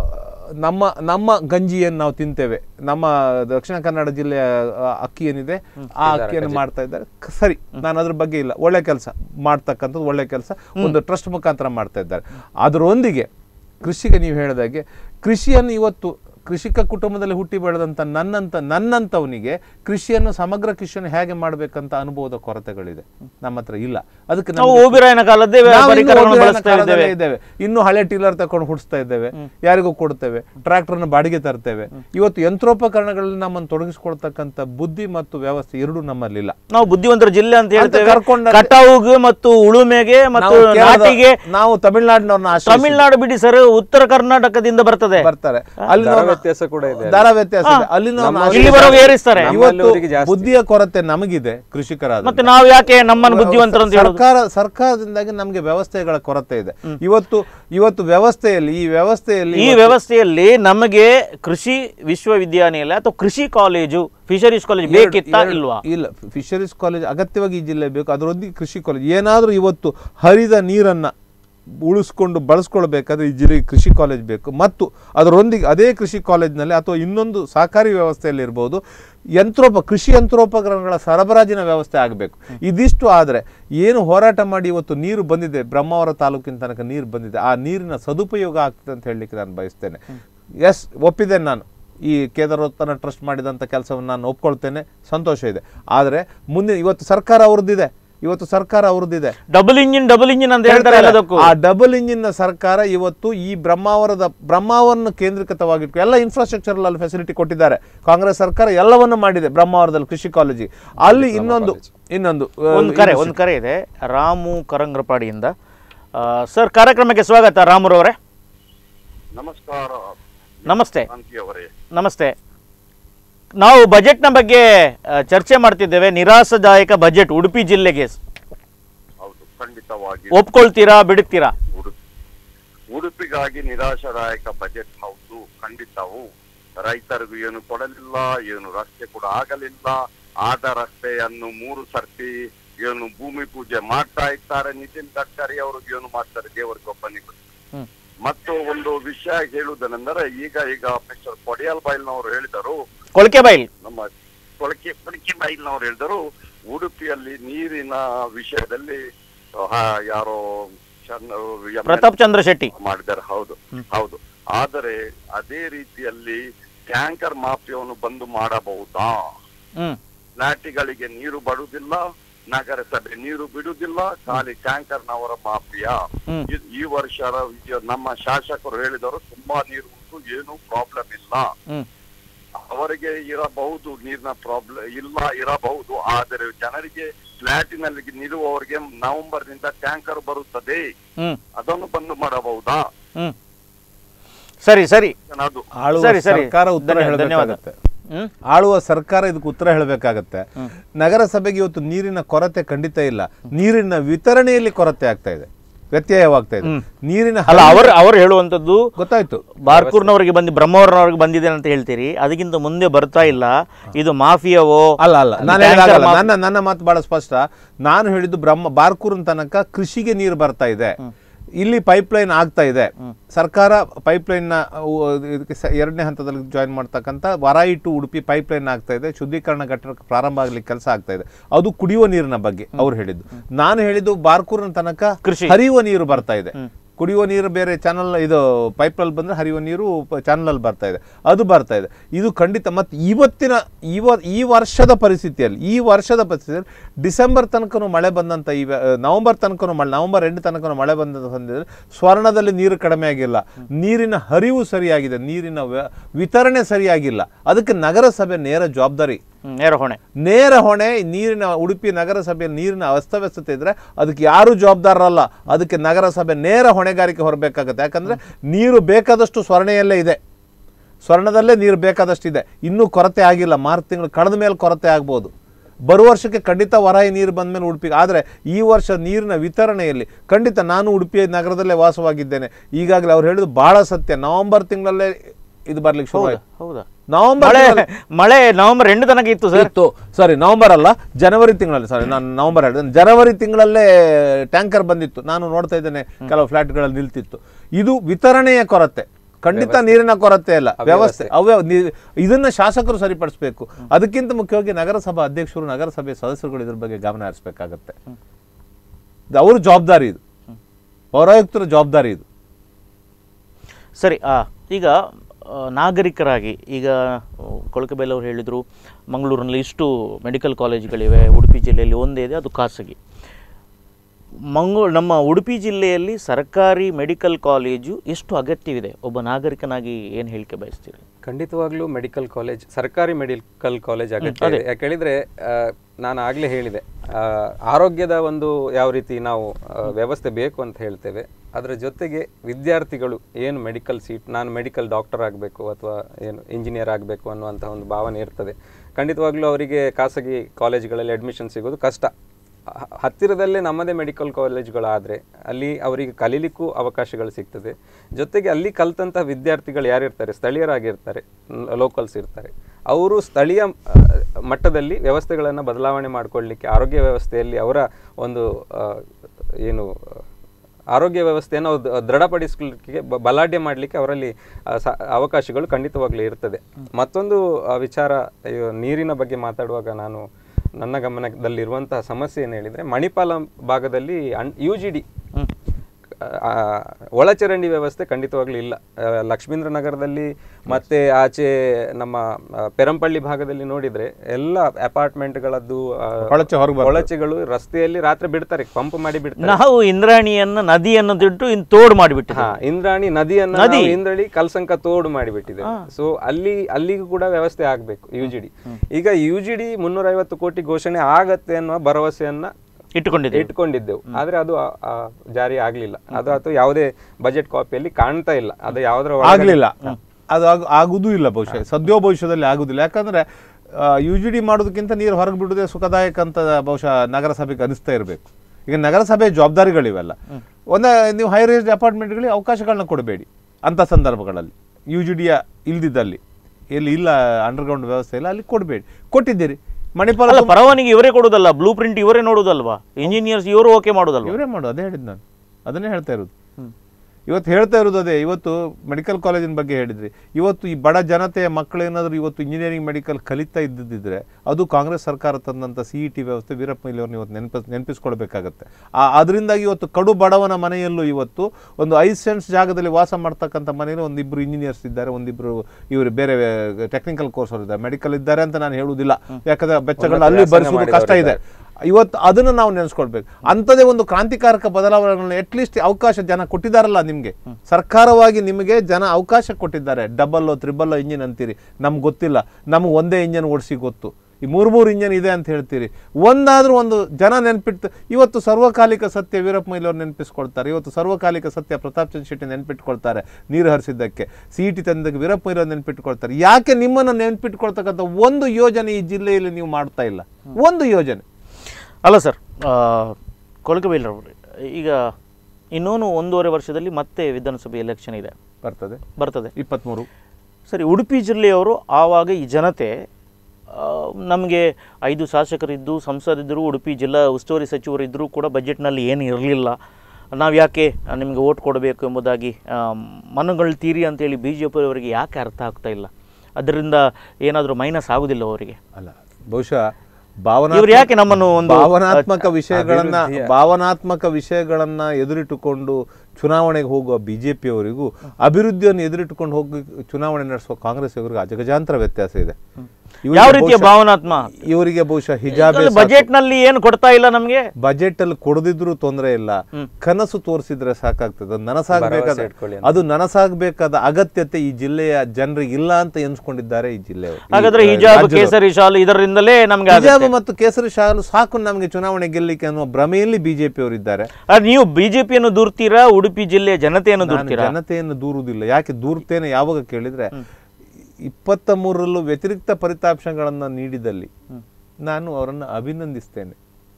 ನಮ್ಮ ನಮ್ಮ ಗಂಜಿಯನ್ನು ನಾವು ತಿಂತೇವೆ ನಮ್ಮ ದಕ್ಷಿಣ ಕನ್ನಡ ಜಿಲ್ಲೆಯ ಆ, ಅಕ್ಕಿ ಏನಿದೆ ಆ ಅಕ್ಕಿಯನ್ನು ಮಾಡ್ತಾ ಇದ್ದಾರೆ ಕ- ಸರಿ ನಾನು ಅದ್ರ ಬಗ್ಗೆ ಇಲ್ಲ ಒಳ್ಳೆ ಕೆಲಸ ಮಾಡ್ತಕ್ಕಂಥದ್ದು ಒಳ್ಳೆ ಕೆಲಸ ಒಂದು ಟ್ರಸ್ಟ್ ಮುಖಾಂತರ ಮಾಡ್ತಾ ಇದ್ದಾರೆ ಅದರೊಂದಿಗೆ ಕೃಷಿಗೆ ನೀವು ಹೇಳಿದಾಗೆ ಕೃಷಿಯನ್ನು ಇವತ್ತು ಕೃಷಿಕ ಕುಟುಂಬದಲ್ಲಿ ಹುಟ್ಟಿ ಬೆಳೆದಂಥ ನನ್ನಂತ ನನ್ನಂಥವನಿಗೆ ಕೃಷಿಯನ್ನು ಸಮಗ್ರ ಕೃಷಿಯನ್ನು ಹೇಗೆ ಮಾಡಬೇಕಂತ ಅನುಭವದ ಕೊರತೆಗಳಿದೆ ನಮ್ಮ ಹತ್ರ ಇಲ್ಲ ಅದಕ್ಕೆ ನಾವು ನಮ್ಗೆ- ಓಬಿರಾಯನ ಕಾಲದ್ದೇ ನಾವು ಇನ್ನೂ ಪರಿಕರಗಳನ್ನು ಒಗ್ಗರಣೆ ಬಳಸ್ತಾ ಕಾಲದಲ್ಲೇ ಇದ್ದೇವೆ ಇದ್ದೇವೆ ಇನ್ನು ಹಳೆ ಟೀಲರ್ ತಕೊಂಡು ಹುಡಿಸ್ತಾ ಇದ್ದೇವೆ ಯಾರಿಗೂ ಕೊಡ್ತೇವೆ ಟ್ರ್ಯಾಕ್ಟರ್ನ ಬಾಡಿಗೆ ತರ್ತೇವೆ ಇವತ್ತು ಯಂತ್ರೋಪಕರಣಗಳಲ್ಲಿ ನಮ್ಮನ್ನು ತೊಡಗಿಸ್ಕೊಳ್ತಕ್ಕಂಥ ಬುದ್ಧಿ ಮತ್ತು ವ್ಯವಸ್ಥೆ ಎರಡೂ ನಮ್ಮಲ್ಲಿಲ್ಲ ನಾವು ಬುದ್ಧಿವಂತರ ಜಿಲ್ಲೆ ಅಂತ ಹೇಳ್ತೇವೆ ಕರ್ಕೊಂಡ- ಕಟಾವುಗೆ ಮತ್ತು ಉಳುಮೆಗೆ ಮತ್ತು ನಾವು ಕೇರಳದ- ನಾಟಿಗೆ ನಾವು ತಮಿಳ್ನಾಡಿನವ್ರನ್ನ ಆಶ್ರಯಿಸಿದ್ವಿ. ತಮಿಳ್ನಾಡು ಬಿಡಿ ಸರ್ ಉತ್ತರ ಕರ್ನಾಟಕದಿಂದ ಬರ್ತದೆ ಬರ್ತಾರೆ ಅಲ್ಲಿ ದರ ವ್ಯತ್ಯಾಸ ಕೂಡ ಇದೆ ದರ ವ್ಯತ್ಯಾಸ ಇದೆ ಅಲ್ಲಿ ನಾವು ನಮ್ಮಲ್ಲಿ ಇಲ್ಲಿ ಬರೋವಾಗ ಏರಿಸ್ತಾರೆ ಇವತ್ತು ನಮ್ಮಲ್ಲಿವರಿಗೆ ಜಾಸ್ತಿ. ಬುದ್ಧಿಯ ಕೊರತೆ ನಮಗಿದೆ ಕೃಷಿಕರಾದ ಮತ್ತೆ ನಾವು ಯಾಕೆ ನಮ್ಮನ್ನು ಬುದ್ಧಿವಂತರು ಅಂತ ಹೇಳೋದು ಸರ್ಕಾರ ಸರ್ಕಾರದಿಂದಾಗಿ ನಮಗೆ ವ್ಯವಸ್ಥೆಗಳ ಕೊರತೆ ಇದೆ ಇವತ್ತು ಇವತ್ತು ವ್ಯವಸ್ಥೆಯಲ್ಲಿ ಈ ವ್ಯವಸ್ಥೆಯಲ್ಲಿ ಈ ವ್ಯವಸ್ಥೆಯಲ್ಲಿ ನಮಗೆ ಕೃಷಿ ವಿಶ್ವವಿದ್ಯಾನಿಲಯ ಅಥವಾ ಕೃಷಿ ಕಾಲೇಜು ಫಿಶರೀಸ್ ಕಾಲೇಜ್ ಬೇಕಿತ್ತಾ ಎರಡು- ಇಲ್ವಾ ಇಲ್ಲ ಫಿಶರೀಸ್ ಕಾಲೇಜ್ ಅಗತ್ಯವಾಗಿ ಈ ಜಿಲ್ಲೆ ಬೇಕು ಅದರೊಂದಿಗೆ ಕೃಷಿ ಕಾಲೇಜ್ ಏನಾದರೂ ಇವತ್ತು ಹರಿದ ನೀರನ್ನ ಉಳಿಸ್ಕೊಂಡು ಬಳಸ್ಕೊಳ್ಬೇಕಾದ್ರೆ ಈ ಜಿಲ್ಲೆಗೆ ಕೃಷಿ ಕಾಲೇಜ್ ಬೇಕು ಮತ್ತು ಅದರೊಂದಿಗೆ ಅದೇ ಕೃಷಿ ಕಾಲೇಜ್ನಲ್ಲಿ ಅಥವಾ ಇನ್ನೊಂದು ಸಹಕಾರಿ ವ್ಯವಸ್ಥೆಯಲ್ಲಿ ಇರ್ಬೋದು ಯಂತ್ರೋಪ ಕೃಷಿ ಯಂತ್ರೋಪಕರಣಗಳ ಸರಬರಾಜಿನ ವ್ಯವಸ್ಥೆ ಆಗಬೇಕು ಇದಿಷ್ಟು ಆದರೆ ಏನು ಹೋರಾಟ ಮಾಡಿ ಇವತ್ತು ನೀರು ಬಂದಿದೆ ಬ್ರಹ್ಮಾವರ ತಾಲೂಕಿನ ತನಕ ನೀರು ಬಂದಿದೆ ಆ ನೀರಿನ ಸದುಪಯೋಗ ಆಗ್ತದೆ ಅಂತ ಹೇಳಲಿಕ್ಕೆ ನಾನು ಬಯಸ್ತೇನೆ ಎಸ್ ಒಪ್ಪಿದ್ದೇನೆ ನಾನು ಈ ಕೇದಾರೋತ್ತನ ಟ್ರಸ್ಟ್ ಮಾಡಿದಂಥ ಕೆಲಸವನ್ನು ನಾನು ಒಪ್ಕೊಳ್ತೇನೆ ಸಂತೋಷ ಇದೆ ಆದರೆ ಮುಂದೆ ಇವತ್ತು ಸರ್ಕಾರ ಅವ್ರದ್ದಿದೆ ಇವತ್ತು ಸರ್ಕಾರ ಅವ್ರದ್ದಿದೆ ಡಬಲ್ ಇಂಜಿನ್ ಡಬಲ್ ಇಂಜಿನ್ ಅಂತ ಹೇಳ್ತಾರೆ ಎಲ್ಲದಕ್ಕೂ ಆ ಡಬಲ್ ಇಂಜಿನ್ ನ ಸರ್ಕಾರ ಇವತ್ತು ಈ ಬ್ರಹ್ಮಾವರದ ಬ್ರಹ್ಮಾವರನ್ನು ಕೇಂದ್ರೀಕೃತವಾಗಿಟ್ಟು ಎಲ್ಲ ಇನ್ಫ್ರಾಸ್ಟ್ರಕ್ಚರ್ ಅಲ್ಲಿ ಫೆಸಿಲಿಟಿ ಕೊಟ್ಟಿದ್ದಾರೆ ಕಾಂಗ್ರೆಸ್ ಸರ್ಕಾರ ಎಲ್ಲವನ್ನು ಮಾಡಿದೆ ಬ್ರಹ್ಮಾವರದಲ್ಲಿ ಕೃಷಿ ಕಾಲೇಜಿಗೆ ಅಲ್ಲಿ ಇನ್ನೊಂದು ಇನ್ನೊಂದು ಆ, ಒಂದು ಕರೆ ಒಂದು ಕರೆ ಇದೆ ರಾಮು ಕರಂಗ್ರಪಾಡಿಯಿಂದ ಆ, ಸರ್ ಕಾರ್ಯಕ್ರಮಕ್ಕೆ ಸ್ವಾಗತ ರಾಮುರವರೇ ನಮಸ್ಕಾರ ನಮಸ್ತೆ ಶಾಂತಿಯವರೇ ನಮಸ್ತೆ ನಾವು ಬಜೆಟ್ನ ಬಗ್ಗೆ ಆ, ಚರ್ಚೆ ಮಾಡ್ತಿದ್ದೇವೆ ನಿರಾಶಾದಾಯಕ ಬಜೆಟ್ ಉಡುಪಿ ಜಿಲ್ಲೆಗೆ ಹೌದು ಖಂಡಿತವಾಗಿ ಒಪ್ಕೊಳ್ತೀರಾ ಬಿಡುತ್ತೀರಾ ಉಡುಪಿ ಉಡುಪಿಗಾಗಿ ನಿರಾಶಾದಾಯಕ ಬಜೆಟ್ ಹೌದು ಖಂಡಿತವು ರೈತರಿಗೂ ಏನು ಕೊಡಲಿಲ್ಲ ಏನು ರಸ್ತೆ ಕೂಡ ಆಗಲಿಲ್ಲ ಆದ ರಸ್ತೆಯನ್ನು ಮೂರು ಸರ್ತಿ ಏನು ಭೂಮಿ ಪೂಜೆ ಮಾಡ್ತಾ ಇದ್ದಾರೆ ನಿತಿನ್ ಗಡ್ಕರಿ ಅವರು ಏನು ಮಾಡ್ತಾರೆ ದೇವರಿಗೊಬ್ಬನಿಗೆ ಗೊತ್ತು. ಹ್ಮ್. ಮತ್ತು ಒಂದು ವಿಷಯ ಹೇಳುವುದನೆಂದರೆ ಈಗ ಈಗ ಮಿಸ್ಟರ್ ಕೊಡಿಯಾಲ್ ಬೈಲ್ನವರು ಹೇಳಿದರು ಕೊಳಕೆ ಬೈಲ್ ನಮ್ಮ ಕೊಳಕೆ ಕೊಳಕೆ ಬೈಲ್ನವ್ರು ಹೇಳಿದರು ಉಡುಪಿಯಲ್ಲಿ ನೀರಿನ ವಿಷಯದಲ್ಲಿ ಆ, ಯಾರೋ ಚಂದ- ಎಂ- ಪ್ರತಾಪ್ ಚಂದ್ರ ಶೆಟ್ಟಿ ಮಾಡಿದ್ದಾರೆ ಹೌದು ಹೌದು ಆದರೆ ಅದೇ ರೀತಿಯಲ್ಲಿ ಟ್ಯಾಂಕರ್ ಮಾಫಿಯಾವನ್ನು ಬಂದು ಮಾಡಬಹುದಾ ಹ್ಮ್ ಫ್ಲಾಟಿಗಳಿಗೆ ನೀರು ಬರುವುದಿಲ್ಲ ನಗರಸಭೆ ನೀರು ಬಿಡುವುದಿಲ್ಲ ಖಾಲಿ ಟ್ಯಾಂಕರ್ನವರ ಮಾಫಿಯಾ ಹ್ಮ್. ಈ- ಈ ವರ್ಷ ರ- ನಮ್ಮ ಶಾಸಕರು ಹೇಳಿದರು ತುಂಬಾ ನೀರು ಉಂಟು ಏನು ಪ್ರಾಬ್ಲಮ್ ಇಲ್ಲ ಹ್ಮ್ ಅವರಿಗೆ ಇರಬಹುದು ನೀರಿನ ಪ್ರಾಬ್ಲಮ್ ಇಲ್ಲ ಇರಬಹುದು ಆದರೆ ಜನರಿಗೆ ಫ್ಲಾಟಿನಲ್ಲಿ ನಿಲ್ಲುವವರಿಗೆ ನವೆಂಬರ್ ನಿಂದ ಟ್ಯಾಂಕರ್ ಬರುತ್ತದೆ ಹ್ಮ್ ಅದನ್ನು ಬಂದ್ ಮಾಡಬಹುದಾ ಹ್ಮ್ ಸರಿ ಸರಿ ಅದು ಆಳುವ ಸರಿ, ಸರಿ. ಸರ್ಕಾರ ಉತ್ತರ ಧನ್ಯ- ಧನ್ಯವಾದ. ಹೇಳಬೇಕಾಗತ್ತೆ ಹ್ಮ್ ಆಳುವ ಸರ್ಕಾರ ಇದಕ್ಕೆ ಉತ್ತರ ಹೇಳಬೇಕಾಗತ್ತೆ ನಗರಸಭೆಗೆ ಇವತ್ತು ನೀರಿನ ಕೊರತೆ ಖಂಡಿತ ಇಲ್ಲ ನೀರಿನ ವಿತರಣೆಯಲ್ಲಿ ಕೊರತೆ ಆಗ್ತಾ ಇದೆ ವ್ಯತ್ಯಯವಾಗ್ತಾ ಇದೆ ನೀರಿನ ಅಲ್ಲ ಹರಿವು- ಅವರು ಅವರು ಹೇಳುವಂಥದ್ದು ಗೊತ್ತಾಯ್ತು ಬಾರ್ಕೂರ್ನವರಿಗೆ ಬಂದು ಬ್ರಹ್ಮವರನವರಿಗೆ ಬಂದಿದೆ ಅಂತ ಹೇಳ್ತೀರಿ ಅದಕ್ಕಿಂತ ಮುಂದೆ ಬರ್ತಾ ಇಲ್ಲ ಇದು ಮಾಫಿಯಾವೋ ಅಲ್ಲ ಅಲ್ಲ ಅದು ನಾನು ಟ್ಯಾಂಕರ್ ಹೇಳಾಗಲ್ಲ ಮಾಫಿ- ನನ್ನ ನನ್ನ ಮಾತು ಬಹಳ ಸ್ಪಷ್ಟ ನಾನು ಹೇಳಿದ್ದು ಬ್ರಹ್ಮ ಬಾರ್ಕೂರಿನ ತನಕ ಕೃಷಿಗೆ ನೀರು ಬರ್ತಾ ಇದೆ ಇಲ್ಲಿ ಪೈಪ್ಲೈನ್ ಆಗ್ತಾ ಇದೆ ಸರ್ಕಾರ ಪೈಪ್ಲೈನ್ ನ ಅವು ಇದಕ್ಕೆ ಸ- ಎರಡನೇ ಹಂತದಲ್ಲಿ ಜಾಯಿನ್ ಮಾಡ್ತಕ್ಕಂಥ ವರಾಯಿ ಟು ಉಡುಪಿ ಪೈಪ್ಲೈನ್ ಆಗ್ತಾ ಇದೆ ಶುದ್ಧೀಕರಣ ಘಟಕ ಪ್ರಾರಂಭ ಆಗ್ಲಿಕ್ಕೆ ಕೆಲಸ ಆಗ್ತಾ ಇದೆ ಅದು ಕುಡಿಯುವ ನೀರಿನ ಬಗ್ಗೆ ಅವ್ರು ಹೇಳಿದ್ದು ನಾನು ಹೇಳಿದ್ದು ಬಾರ್ಕೂರಿನ ತನಕ ಕೃಷಿ. ಹರಿಯುವ ನೀರು ಬರ್ತಾ ಇದೆ ಕುಡಿಯುವ ನೀರು ಬೇರೆ ಚಾನಲ್ ಇದು ಪೈಪಲ್ಲಿ ಬಂದರೆ ಹರಿಯುವ ನೀರು ಚಾನಲಲ್ಲಿ ಬರ್ತಾ ಇದೆ ಅದು ಬರ್ತಾ ಇದೆ ಇದು ಖಂಡಿತ ಮತ್ತು ಇವತ್ತಿನ ಇವ ಈ ವರ್ಷದ ಪರಿಸ್ಥಿತಿಯಲ್ಲಿ ಈ ವರ್ಷದ ಪರಿಸ್ಥಿತಿಯಲ್ಲಿ ಡಿಸೆಂಬರ್ ತನಕನೂ ಮಳೆ ಬಂದಂಥ ಈ ವ್ಯ- ನವೆಂಬರ್ ತನಕನೂ ಮಳೆ ನವೆಂಬರ್ ಎಂಟು ತನಕನೂ ಮಳೆ ಬಂದಂತ ಹೊಂದಿದ್ರೆ ಸ್ವರ್ಣದಲ್ಲಿ ನೀರು ಕಡಿಮೆ ಆಗಿಲ್ಲ ನೀರಿನ ಹರಿವು ಸರಿಯಾಗಿದೆ ನೀರಿನ ವ್ಯ- ವಿತರಣೆ ಸರಿಯಾಗಿಲ್ಲ ಅದಕ್ಕೆ ನಗರಸಭೆ ನೇರ ಜವಾಬ್ದಾರಿ ಹ್ಮ್, ನೇರ ಹೊಣೆ ನೇರ ಹೊಣೆ ನೀರಿನ ಉಡುಪಿ ನಗರಸಭೆಯಲ್ಲಿ ನೀರಿನ ಅಸ್ತವ್ಯಸ್ತತೆ ಇದ್ರೆ ಅದಕ್ಕೆ ಯಾರು ಜವಾಬ್ದಾರರಲ್ಲ ಅದಕ್ಕೆ ನಗರಸಭೆ ನೇರ ಹೊಣೆಗಾರಿಕೆ ಹೊರಬೇಕಾಗುತ್ತೆ ಯಾಕಂದ್ರೆ ನೀರು ಬೇಕಾದಷ್ಟು ಸ್ವರ್ಣೆಯಲ್ಲೇ ಇದೆ ಸ್ವರ್ಣದಲ್ಲೇ ನೀರು ಬೇಕಾದಷ್ಟು ಇದೆ ಇನ್ನೂ ಕೊರತೆ ಆಗಿಲ್ಲ ಮಾರ್ಚ್ ತಿಂಗಳು ಕಳೆದ ಮೇಲೆ ಕೊರತೆ ಆಗ್ಬೋದು ಬರುವ ವರ್ಷಕ್ಕೆ ಖಂಡಿತ ವರಾಯಿ ನೀರು ಬಂದ ಮೇಲೆ ಉಡುಪಿಗೆ ಆದರೆ ಈ ವರ್ಷ ನೀರಿನ ವಿತರಣೆಯಲ್ಲಿ ಖಂಡಿತ ನಾನು ಉಡುಪಿ ನಗರದಲ್ಲೇ ವಾಸವಾಗಿದ್ದೇನೆ ಈಗಾಗಲೇ ಅವ್ರು ಹೇಳಿದ್ದು ಬಹಳ ಸತ್ಯ ನವೆಂಬರ್ ತಿಂಗಳಲ್ಲೇ ಇದು ಬರ್ಲಿಕ್ಕೆ ಶುರು ಆಯ್ತು ಹೌದಾ ನವೆಂಬರ್ ಮಳೆ ತಿಂಗಳಲ್ಲಿ- ಮಳೆ ನವೆಂಬರ್ ಎಂಟು ತನಕ ಇತ್ತು ಸರ್ ಇತ್ತು ಸಾರಿ ನವೆಂಬರ್ ಅಲ್ಲ ಜನವರಿ ತಿಂಗಳಲ್ಲಿ ಸಾರಿ ನಾನು ನವೆಂಬರ್ ಹೇಳಿದೆ ಜನವರಿ ತಿಂಗಳಲ್ಲೇ ಟ್ಯಾಂಕರ್ ಬಂದಿತ್ತು ನಾನು ನೋಡ್ತಾ ಇದ್ದೇನೆ ಕೆಲವು ಫ್ಲಾಟ್ಗಳಲ್ಲಿ ನಿಲ್ತಿತ್ತು ಇದು ವಿತರಣೆಯ ಕೊರತೆ ಖಂಡಿತ ನೀರಿನ ಕೊರತೆ ಅಲ್ಲ ವ್ಯವಸ್ಥೆ ಅವ್ಯ ನೀ- ಇದನ್ನ ಶಾಸಕರು ಸರಿಪಡಿಸಬೇಕು ಅದಕ್ಕಿಂತ ಮುಖ್ಯವಾಗಿ ನಗರಸಭಾ ಅಧ್ಯಕ್ಷರು ನಗರಸಭೆ ಸದಸ್ಯರುಗಳು ಇದ್ರ ಬಗ್ಗೆ ಗಮನ ಹರಿಸಬೇಕಾಗತ್ತೆ ಅವ್ರ ಜವಾಬ್ದಾರಿ ಇದು ಪೌರಾಯುಕ್ತರ ಜವಾಬ್ದಾರಿ ಇದು ಸರಿ ಆ ಈಗ ಆ, ನಾಗರಿಕರಾಗಿ ಈಗ ಕೊಳಕಬೇಲ್ ಅವರು ಹೇಳಿದರು ಮಂಗಳೂರಿನಲ್ಲಿ ಇಷ್ಟು ಮೆಡಿಕಲ್ ಕಾಲೇಜ್ಗಳಿವೆ ಉಡುಪಿ ಜಿಲ್ಲೆಯಲ್ಲಿ ಒಂದೇ ಇದೆ ಅದು ಖಾಸಗಿ ಮಂಗು ನಮ್ಮ ಉಡುಪಿ ಜಿಲ್ಲೆಯಲ್ಲಿ ಸರ್ಕಾರಿ ಮೆಡಿಕಲ್ ಕಾಲೇಜು ಎಷ್ಟು ಅಗತ್ಯವಿದೆ ಒಬ್ಬ ನಾಗರಿಕನಾಗಿ ಏನು ಹೇಳಿಕೆ ಬಯಸ್ತೀರಿ ಖಂಡಿತವಾಗ್ಲೂ ಮೆಡಿಕಲ್ ಕಾಲೇಜ್ ಸರ್ಕಾರಿ ಮೆಡಿಕಲ್ ಕಾಲೇಜ್ ಅಗತ್ಯ ಇದೆ ಯಾಕೆ ಹೇಳಿದ್ರೆ ಆ, ನಾನು ಆಗಲೇ ಹೇಳಿದೆ ಆ, ಆರೋಗ್ಯದ ಒಂದು ಯಾವ ರೀತಿ ನಾವು ಆ, ವ್ಯವಸ್ಥೆ ಬೇಕು ಅಂತ ಹೇಳ್ತೇವೆ ಅದರ ಜೊತೆಗೆ ವಿದ್ಯಾರ್ಥಿಗಳು ಏನು ಮೆಡಿಕಲ್ ಸೀಟ್ ನಾನು ಮೆಡಿಕಲ್ ಡಾಕ್ಟರ್ ಆಗಬೇಕು ಅಥವಾ ಏನು ಇಂಜಿನಿಯರ್ ಆಗಬೇಕು ಅನ್ನುವಂಥ ಒಂದು ಭಾವನೆ ಇರ್ತದೆ ಖಂಡಿತವಾಗ್ಲೂ ಅವರಿಗೆ ಖಾಸಗಿ ಕಾಲೇಜ್ಗಳಲ್ಲಿ ಅಡ್ಮಿಷನ್ ಸಿಗೋದು ಕಷ್ಟ ಹ- ಹತ್ತಿರದಲ್ಲೇ ನಮ್ಮದೇ ಮೆಡಿಕಲ್ ಕಾಲೇಜ್ಗಳಾದರೆ ಅಲ್ಲಿ ಅವರಿಗೆ ಕಲೀಲಿಕ್ಕೂ ಅವಕಾಶಗಳು ಸಿಗ್ತದೆ ಜೊತೆಗೆ ಅಲ್ಲಿ ಕಲ್ತಂಥ ವಿದ್ಯಾರ್ಥಿಗಳು ಯಾರಿರ್ತಾರೆ ಸ್ಥಳೀಯರಾಗಿರ್ತಾರೆ ಲೋಕಲ್ಸ್ ಇರ್ತಾರೆ ಅವರು ಸ್ಥಳೀಯ ಆ, ಮಟ್ಟದಲ್ಲಿ ವ್ಯವಸ್ಥೆಗಳನ್ನು ಬದಲಾವಣೆ ಮಾಡಿಕೊಳ್ಳಿಕ್ಕೆ ಆರೋಗ್ಯ ವ್ಯವಸ್ಥೆಯಲ್ಲಿ ಅವರ ಒಂದು ಆ, ಏನು ಆರೋಗ್ಯ ವ್ಯವಸ್ಥೆಯನ್ನು ಅವ್ರು ದ- ದೃಢಪಡಿಸಲಿಕ್ಕೆ ಬ- ಬಲಾಢ್ಯ ಮಾಡಲಿಕ್ಕೆ ಅವರಲ್ಲಿ ಆ, ಸ- ಅವಕಾಶಗಳು ಖಂಡಿತವಾಗ್ಲೂ ಇರ್ತದೆ ಮತ್ತೊಂದು ಆ, ವಿಚಾರ ಅಯ್ಯೋ, ನೀರಿನ ಬಗ್ಗೆ ಮಾತಾಡುವಾಗ ನಾನು ನನ್ನ ಗಮನದಲ್ಲಿರುವಂತಹ ಸಮಸ್ಯೆ ಏನು ಹೇಳಿದರೆ ಮಣಿಪಾಲ ಭಾಗದಲ್ಲಿ ಅನ್ ಯು ಜಿ ಡಿ ಆ, ಒಳಚರಂಡಿ ವ್ಯವಸ್ಥೆ ಖಂಡಿತವಾಗ್ಲೂ ಇಲ್ಲ ಆ, ಲಕ್ಷ್ಮೀಂದ್ರ ನಗರದಲ್ಲಿ ಮತ್ತೆ ಆಚೆ ನಮ್ಮ ಆ, ಪೆರಂಪಳ್ಳಿ ಭಾಗದಲ್ಲಿ ನೋಡಿದ್ರೆ ಎಲ್ಲ ಅಪಾರ್ಟ್ಮೆಂಟ್ಗಳದ್ದು ಆ, ಕೊಳಚೆ ಹೊರಗೆ ಬರ್ತದೆ. ಕೊಳಚೆಗಳು ರಸ್ತೆಯಲ್ಲಿ ರಾತ್ರಿ ಬಿಡ್ತಾರೆ ಪಂಪ್ ಮಾಡಿ ಬಿಡ್ತಾರೆ ನಾವು ಇಂದ್ರಾಣಿಯನ್ನು ನದಿಯನ್ನು ಬಿಟ್ಟು ಇನ್ನು ತೋಡು ಮಾಡಿಬಿಟ್ಟಿದೆ ಹಾ ಇಂದ್ರಾಣಿ ನದಿಯನ್ನು ನದಿ. ನಾವು ಇಂದ್ರಳಿ ಕಲ್ಸಂಕ ತೋಡು ಮಾಡಿಬಿಟ್ಟಿದೆ ಸೊ ಅಲ್ಲಿ ಅಲ್ಲಿಗೂ ಕೂಡ ವ್ಯವಸ್ಥೆ ಆಗ್ಬೇಕು ಯು ಜಿ ಡಿ ಈಗ ಯು ಜಿ ಡಿ ಮುನ್ನೂರೈವತ್ತು ಕೋಟಿ ಘೋಷಣೆ ಆಗತ್ತೆ ಅನ್ನುವ ಭರವಸೆಯನ್ನ ಇಟ್ಟುಕೊಂಡಿದೆ ಇಟ್ಕೊಂಡಿದ್ದೆವು ಆದ್ರೆ ಅದು ಆ- ಆ ಜಾರಿ ಆಗ್ಲಿಲ್ಲ ಅದು ಅಥವಾ ಯಾವುದೇ ಬಜೆಟ್ ಕಾಪಿಯಲ್ಲಿ ಕಾಣ್ತಾ ಇಲ್ಲ ಅದು ಯಾವುದರ ಒಳಗಡೆ- ಆಗ್ಲಿಲ್ಲ ಅದು ಆಗ- ಆಗುದೂ ಇಲ್ಲ ಬಹುಶಃ ಸದ್ಯೋ ಭವಿಷ್ಯದಲ್ಲಿ ಆಗುದಿಲ್ಲ ಯಾಕಂದ್ರೆ ಯು ಜಿ ಡಿ ಮಾಡೋದಕ್ಕಿಂತ ನೀರು ಹೊರಗೆ ಬಿಡುವುದೇ ಸುಖದಾಯಕ ಅಂತ ಬಹುಶಃ ನಗರಸಭೆಗೆ ಅನಿಸ್ತಾ ಇರಬೇಕು ಈಗ ನಗರಸಭೆ ಜವಾಬ್ದಾರಿಗಳಿವೆಲ್ಲ ಒಂದ ನೀವು ಹೈ ರೇಂಜ್ ಅಪಾರ್ಟ್ಮೆಂಟ್ಗಳಿಗೆ ಅವಕಾಶಗಳನ್ನ ಕೊಡಬೇಡಿ ಅಂಥ ಸಂದರ್ಭಗಳಲ್ಲಿ ಯು ಜಿ ಡಿಯ ಇಲ್ದಿದ್ದಲ್ಲಿ ಎಲ್ಲಿ ಇಲ್ಲ ಅಂಡರ್ಗ್ರೌಂಡ್ ವ್ಯವಸ್ಥೆ ಇಲ್ಲ ಅಲ್ಲಿ ಕೊಡಬೇಡಿ ಕೊಟ್ಟಿದ್ದೀರಿ ಮಣಿಪಾಲ ಅಲ್ಲ ಪರವಾನಿಗೆ ಇವರೇ ಕೊಡುದಲ್ಲ ಬ್ಲೂ ಪ್ರಿಂಟ್ ಇವರೇ ನೋಡುದಲ್ವಾ ಇಂಜಿನಿಯರ್ಸ್ ಇವರು ಓಕೆ ಮಾಡುದಲ್ವಾ ಇವರೇ ಮಾಡು ಅದೇ ಹೇಳಿದ್ದು ನಾನು ಅದನ್ನೇ ಹೇಳ್ತಾ ಇರೋದು ಇವತ್ತು ಹೇಳ್ತಾ ಇರೋದು ಅದೇ ಇವತ್ತು ಮೆಡಿಕಲ್ ಕಾಲೇಜಿನ ಬಗ್ಗೆ ಹೇಳಿದ್ರಿ ಇವತ್ತು ಈ ಬಡ ಜನತೆಯ ಮಕ್ಕಳೇನಾದರೂ ಇವತ್ತು ಇಂಜಿನಿಯರಿಂಗ್ ಮೆಡಿಕಲ್ ಕಲಿತಾ ಇದ್ದಿದ್ದರೆ ಅದು ಕಾಂಗ್ರೆಸ್ ಸರ್ಕಾರ ತಂದಂಥ ಸಿ ಇ ಟಿ ವ್ಯವಸ್ಥೆ ವೀರಪ್ಪ ಮೊಯ್ಲಿ ಅವ್ರನ್ನ ಇವತ್ತು ನೆನಪ ನೆನಪಿಸ್ಕೊಳ್ಬೇಕಾಗತ್ತೆ ಆ ಅದರಿಂದಾಗಿ ಇವತ್ತು ಕಡು ಬಡವನ ಮನೆಯಲ್ಲೂ ಇವತ್ತು ಒಂದು ಐದು ಸೆಂಟ್ಸ್ ಜಾಗದಲ್ಲಿ ವಾಸ ಮಾಡ್ತಕ್ಕಂಥ ಮನೆಯಲ್ಲಿ ಒಂದಿಬ್ಬರು ಇಂಜಿನಿಯರ್ಸ್ ಇದ್ದಾರೆ ಒಂದಿಬ್ಬರು ಇವರು ಬೇರೆ ಟೆಕ್ನಿಕಲ್ ಕೋರ್ಸ್ ಅವರು ಇದ್ದಾರೆ ಮೆಡಿಕಲ್ ಇದ್ದಾರೆ ಅಂತ ನಾನು ಹೇಳುವುದಿಲ್ಲ ಯಾಕಂದ್ರೆ ಬೆಚ್ಚಗಳು ಅಲ್ಲಿ ವ್ಯಾಸಂಗ ಭರಿಸುವುದು ಕಷ್ಟ ಇದೆ ಇವತ್ತು ಅದನ್ನು ನಾವು ನೆನೆಸ್ಕೊಳ್ಬೇಕು ಅಂಥದೇ ಒಂದು ಕ್ರಾಂತಿಕಾರಕ ಬದಲಾವಣೆಗಳನ್ನ ಅಟ್ಲೀಸ್ಟ್ ಅವಕಾಶ ಜನ ಕೊಟ್ಟಿದ್ದಾರಲ್ಲ ನಿಮಗೆ ಸರ್ಕಾರವಾಗಿ ನಿಮಗೆ ಜನ ಅವಕಾಶ ಕೊಟ್ಟಿದ್ದಾರೆ ಡಬಲ್ ತ್ರಿಬಲ್ ಇಂಜಿನ್ ಅಂತೀರಿ ನಮ್ಗೆ ಗೊತ್ತಿಲ್ಲ ನಮ್ಗೆ ಒಂದೇ ಇಂಜಿನ್ ಓಡಿಸಿ ಗೊತ್ತು ಈ ಮೂರು ಮೂರು ಇಂಜನ್ ಇದೆ ಅಂತ ಹೇಳ್ತೀರಿ ಒಂದಾದ್ರೂ ಒಂದು ಜನ ನೆನ್ಪಿಟ್ಟು ಇವತ್ತು ಸರ್ವಕಾಲಿಕ ಸತ್ಯ ವೀರಪ್ಪ ಮೊಯ್ಲಿ ಅವ್ರು ನೆನಪಿಸ್ಕೊಳ್ತಾರೆ ಇವತ್ತು ಸರ್ವಕಾಲಿಕ ಸತ್ಯ ಪ್ರತಾಪ್ ಚಂದ್ರ ಶೆಟ್ಟಿ ನೆನ್ಪಿಟ್ಕೊಳ್ತಾರೆ ನೀರು ಹರಿಸಿದ್ದಕ್ಕೆ ಸಿ ಟಿ ತಂದಕ್ಕೆ ವೀರಪ್ಪ ಮೊಯ್ಲಿ ಅವ್ರು ನೆನ್ಪಿಟ್ಕೊಳ್ತಾರೆ ಯಾಕೆ ನಿಮ್ಮನ್ನು ನೆನ್ಪಿಟ್ಕೊಳ್ತಕ್ಕಂಥ ಒಂದು ಯೋಜನೆ ಈ ಜಿಲ್ಲೆಯಲ್ಲಿ ನೀವು ಮಾಡ್ತಾ ಇಲ್ಲ ಒಂದು ಯೋಜನೆ ಅಲ್ಲ ಸರ್ ಕೊಳಕಬೇಲ್ರವ್ರೆ ಈಗ ಇನ್ನೂನು ಒಂದೂವರೆ ವರ್ಷದಲ್ಲಿ ಮತ್ತೆ ವಿಧಾನಸಭೆ ಎಲೆಕ್ಷನ್ ಇದೆ ಬರ್ತದೆ ಬರ್ತದೆ ಇಪ್ಪತ್ತ್ಮೂರು ಸರಿ ಉಡುಪಿ ಜಿಲ್ಲೆಯವರು ಆವಾಗ ಈ ಜನತೆ ನಮಗೆ ಐದು ಶಾಸಕರಿದ್ದು ಸಂಸದಿದ್ದರು ಉಡುಪಿ ಜಿಲ್ಲಾ ಉಸ್ತುವಾರಿ ಸಚಿವರಿದ್ದರೂ ಕೂಡ ಬಜೆಟ್ನಲ್ಲಿ ಏನು ಇರಲಿಲ್ಲ ನಾವು ಯಾಕೆ ನಿಮಗೆ ಓಟ್ ಕೊಡಬೇಕು ಎಂಬುದಾಗಿ ಆ, ಮನಗಳ್ತೀರಿ ಅಂತೇಳಿ ಬಿ ಜೆ ಪಿಯವರಿಗೆ ಯಾಕೆ ಅರ್ಥ ಆಗ್ತಾ ಇಲ್ಲ ಅದರಿಂದ ಏನಾದರೂ ಮೈನಸ್ ಆಗೋದಿಲ್ಲ ಅವರಿಗೆ ಅಲ್ಲ ಬಹುಶಃ ಭಾವನಾ ಇವ್ರು ಯಾಕೆ ನಮ್ಮನ್ನು ಒಂದು ಭಾವನಾತ್ಮಕ ವಿಷಯಗಳನ್ನ ಭಾವನಾತ್ಮಕ ವಿಷಯಗಳನ್ನ ಎದುರಿಟ್ಟುಕೊಂಡು ಚುನಾವಣೆಗೆ ಹೋಗುವ ಬಿಜೆಪಿಯವರಿಗೂ ಅಭಿವೃದ್ಧಿಯನ್ನು ಎದುರಿಟ್ಟುಕೊಂಡು ಹೋಗಿ ಚುನಾವಣೆ ನಡೆಸುವ ಕಾಂಗ್ರೆಸ್ ಅವರಿಗೂ ಅಜಗಜಾಂತರ ವ್ಯತ್ಯಾಸ ಇದೆ ಇವರಿಗೆ ಯಾವ ರೀತಿಯ ಬಹುಶಃ- ಭಾವನಾತ್ಮ ಇವರಿಗೆ ಬಹುಶಃ ಹಿಜಾಬೆ ಬಜೆಟ್ ನಲ್ಲಿ ಏನು ಕೊಡ್ತಾ ಇಲ್ಲ ನಮಗೆ ಬಜೆಟ್ ಅಲ್ಲಿ ಕೊಡದಿದ್ರು ತೊಂದರೆ ಇಲ್ಲ ಕನಸು ತೋರಿಸಿದ್ರೆ ಸಾಕಾಗ್ತದೆ ಅದು ನನಸಾಗಬೇಕಾದ ಭರವಸೆ ಇಟ್ಕೊಳ್ಳಿ ಅದು ನನಸಾಗಬೇಕಾದ ಅಗತ್ಯತೆ ಈ ಜಿಲ್ಲೆಯ ಜನರಿಗೆ ಇಲ್ಲ ಅಂತ ಎನ್ಸ್ಕೊಂಡಿದ್ದಾರೆ ಈ ಜಿಲ್ಲೆಯವರು ಈ ಹಾಗಾದ್ರೆ ಹಿಜಾಬ್ ರಾಜ್ಯದವರು. ಕೇಸರಿ ಶಾಲು ಇದರಿಂದಲೇ ನಮ್ಗೆ ಆಗುತ್ತೆ. ಹಿಜಾಬ್ ಮತ್ತು ಕೇಸರಿ ಶಾಲು ಸಾಕು ನಮಗೆ ಚುನಾವಣೆ ಗೆಲ್ಲಿಕ್ಕೆ ಅನ್ನುವ ಭ್ರಮೆಯಲ್ಲಿ ಬಿಜೆಪಿ ಅವರಿದ್ದಾರೆ ಆ, ನೀವು ಬಿಜೆಪಿಯನ್ನು ದೂರ್ತೀರಾ ಉಡುಪಿ ಜಿಲ್ಲೆಯ ಜನತೆಯನ್ನು ನಾನು ದೂರ್ತೀರಾ ಜನತೆಯನ್ನು ದೂರುವುದಿಲ್ಲ ಯಾಕೆ ದೂರ್ತೇನೆ ಯಾವಾಗ ಕೇಳಿದ್ರೆ ಇಪ್ಪತ್ತ ಮೂರರಲ್ಲೂ ವ್ಯತಿರಿಕ್ತ ಫಲಿತಾಂಶಗಳನ್ನ ನೀಡಿದಲ್ಲಿ ನಾನು ಅವರನ್ನು ಅಭಿನಂದಿಸ್ತೇನೆ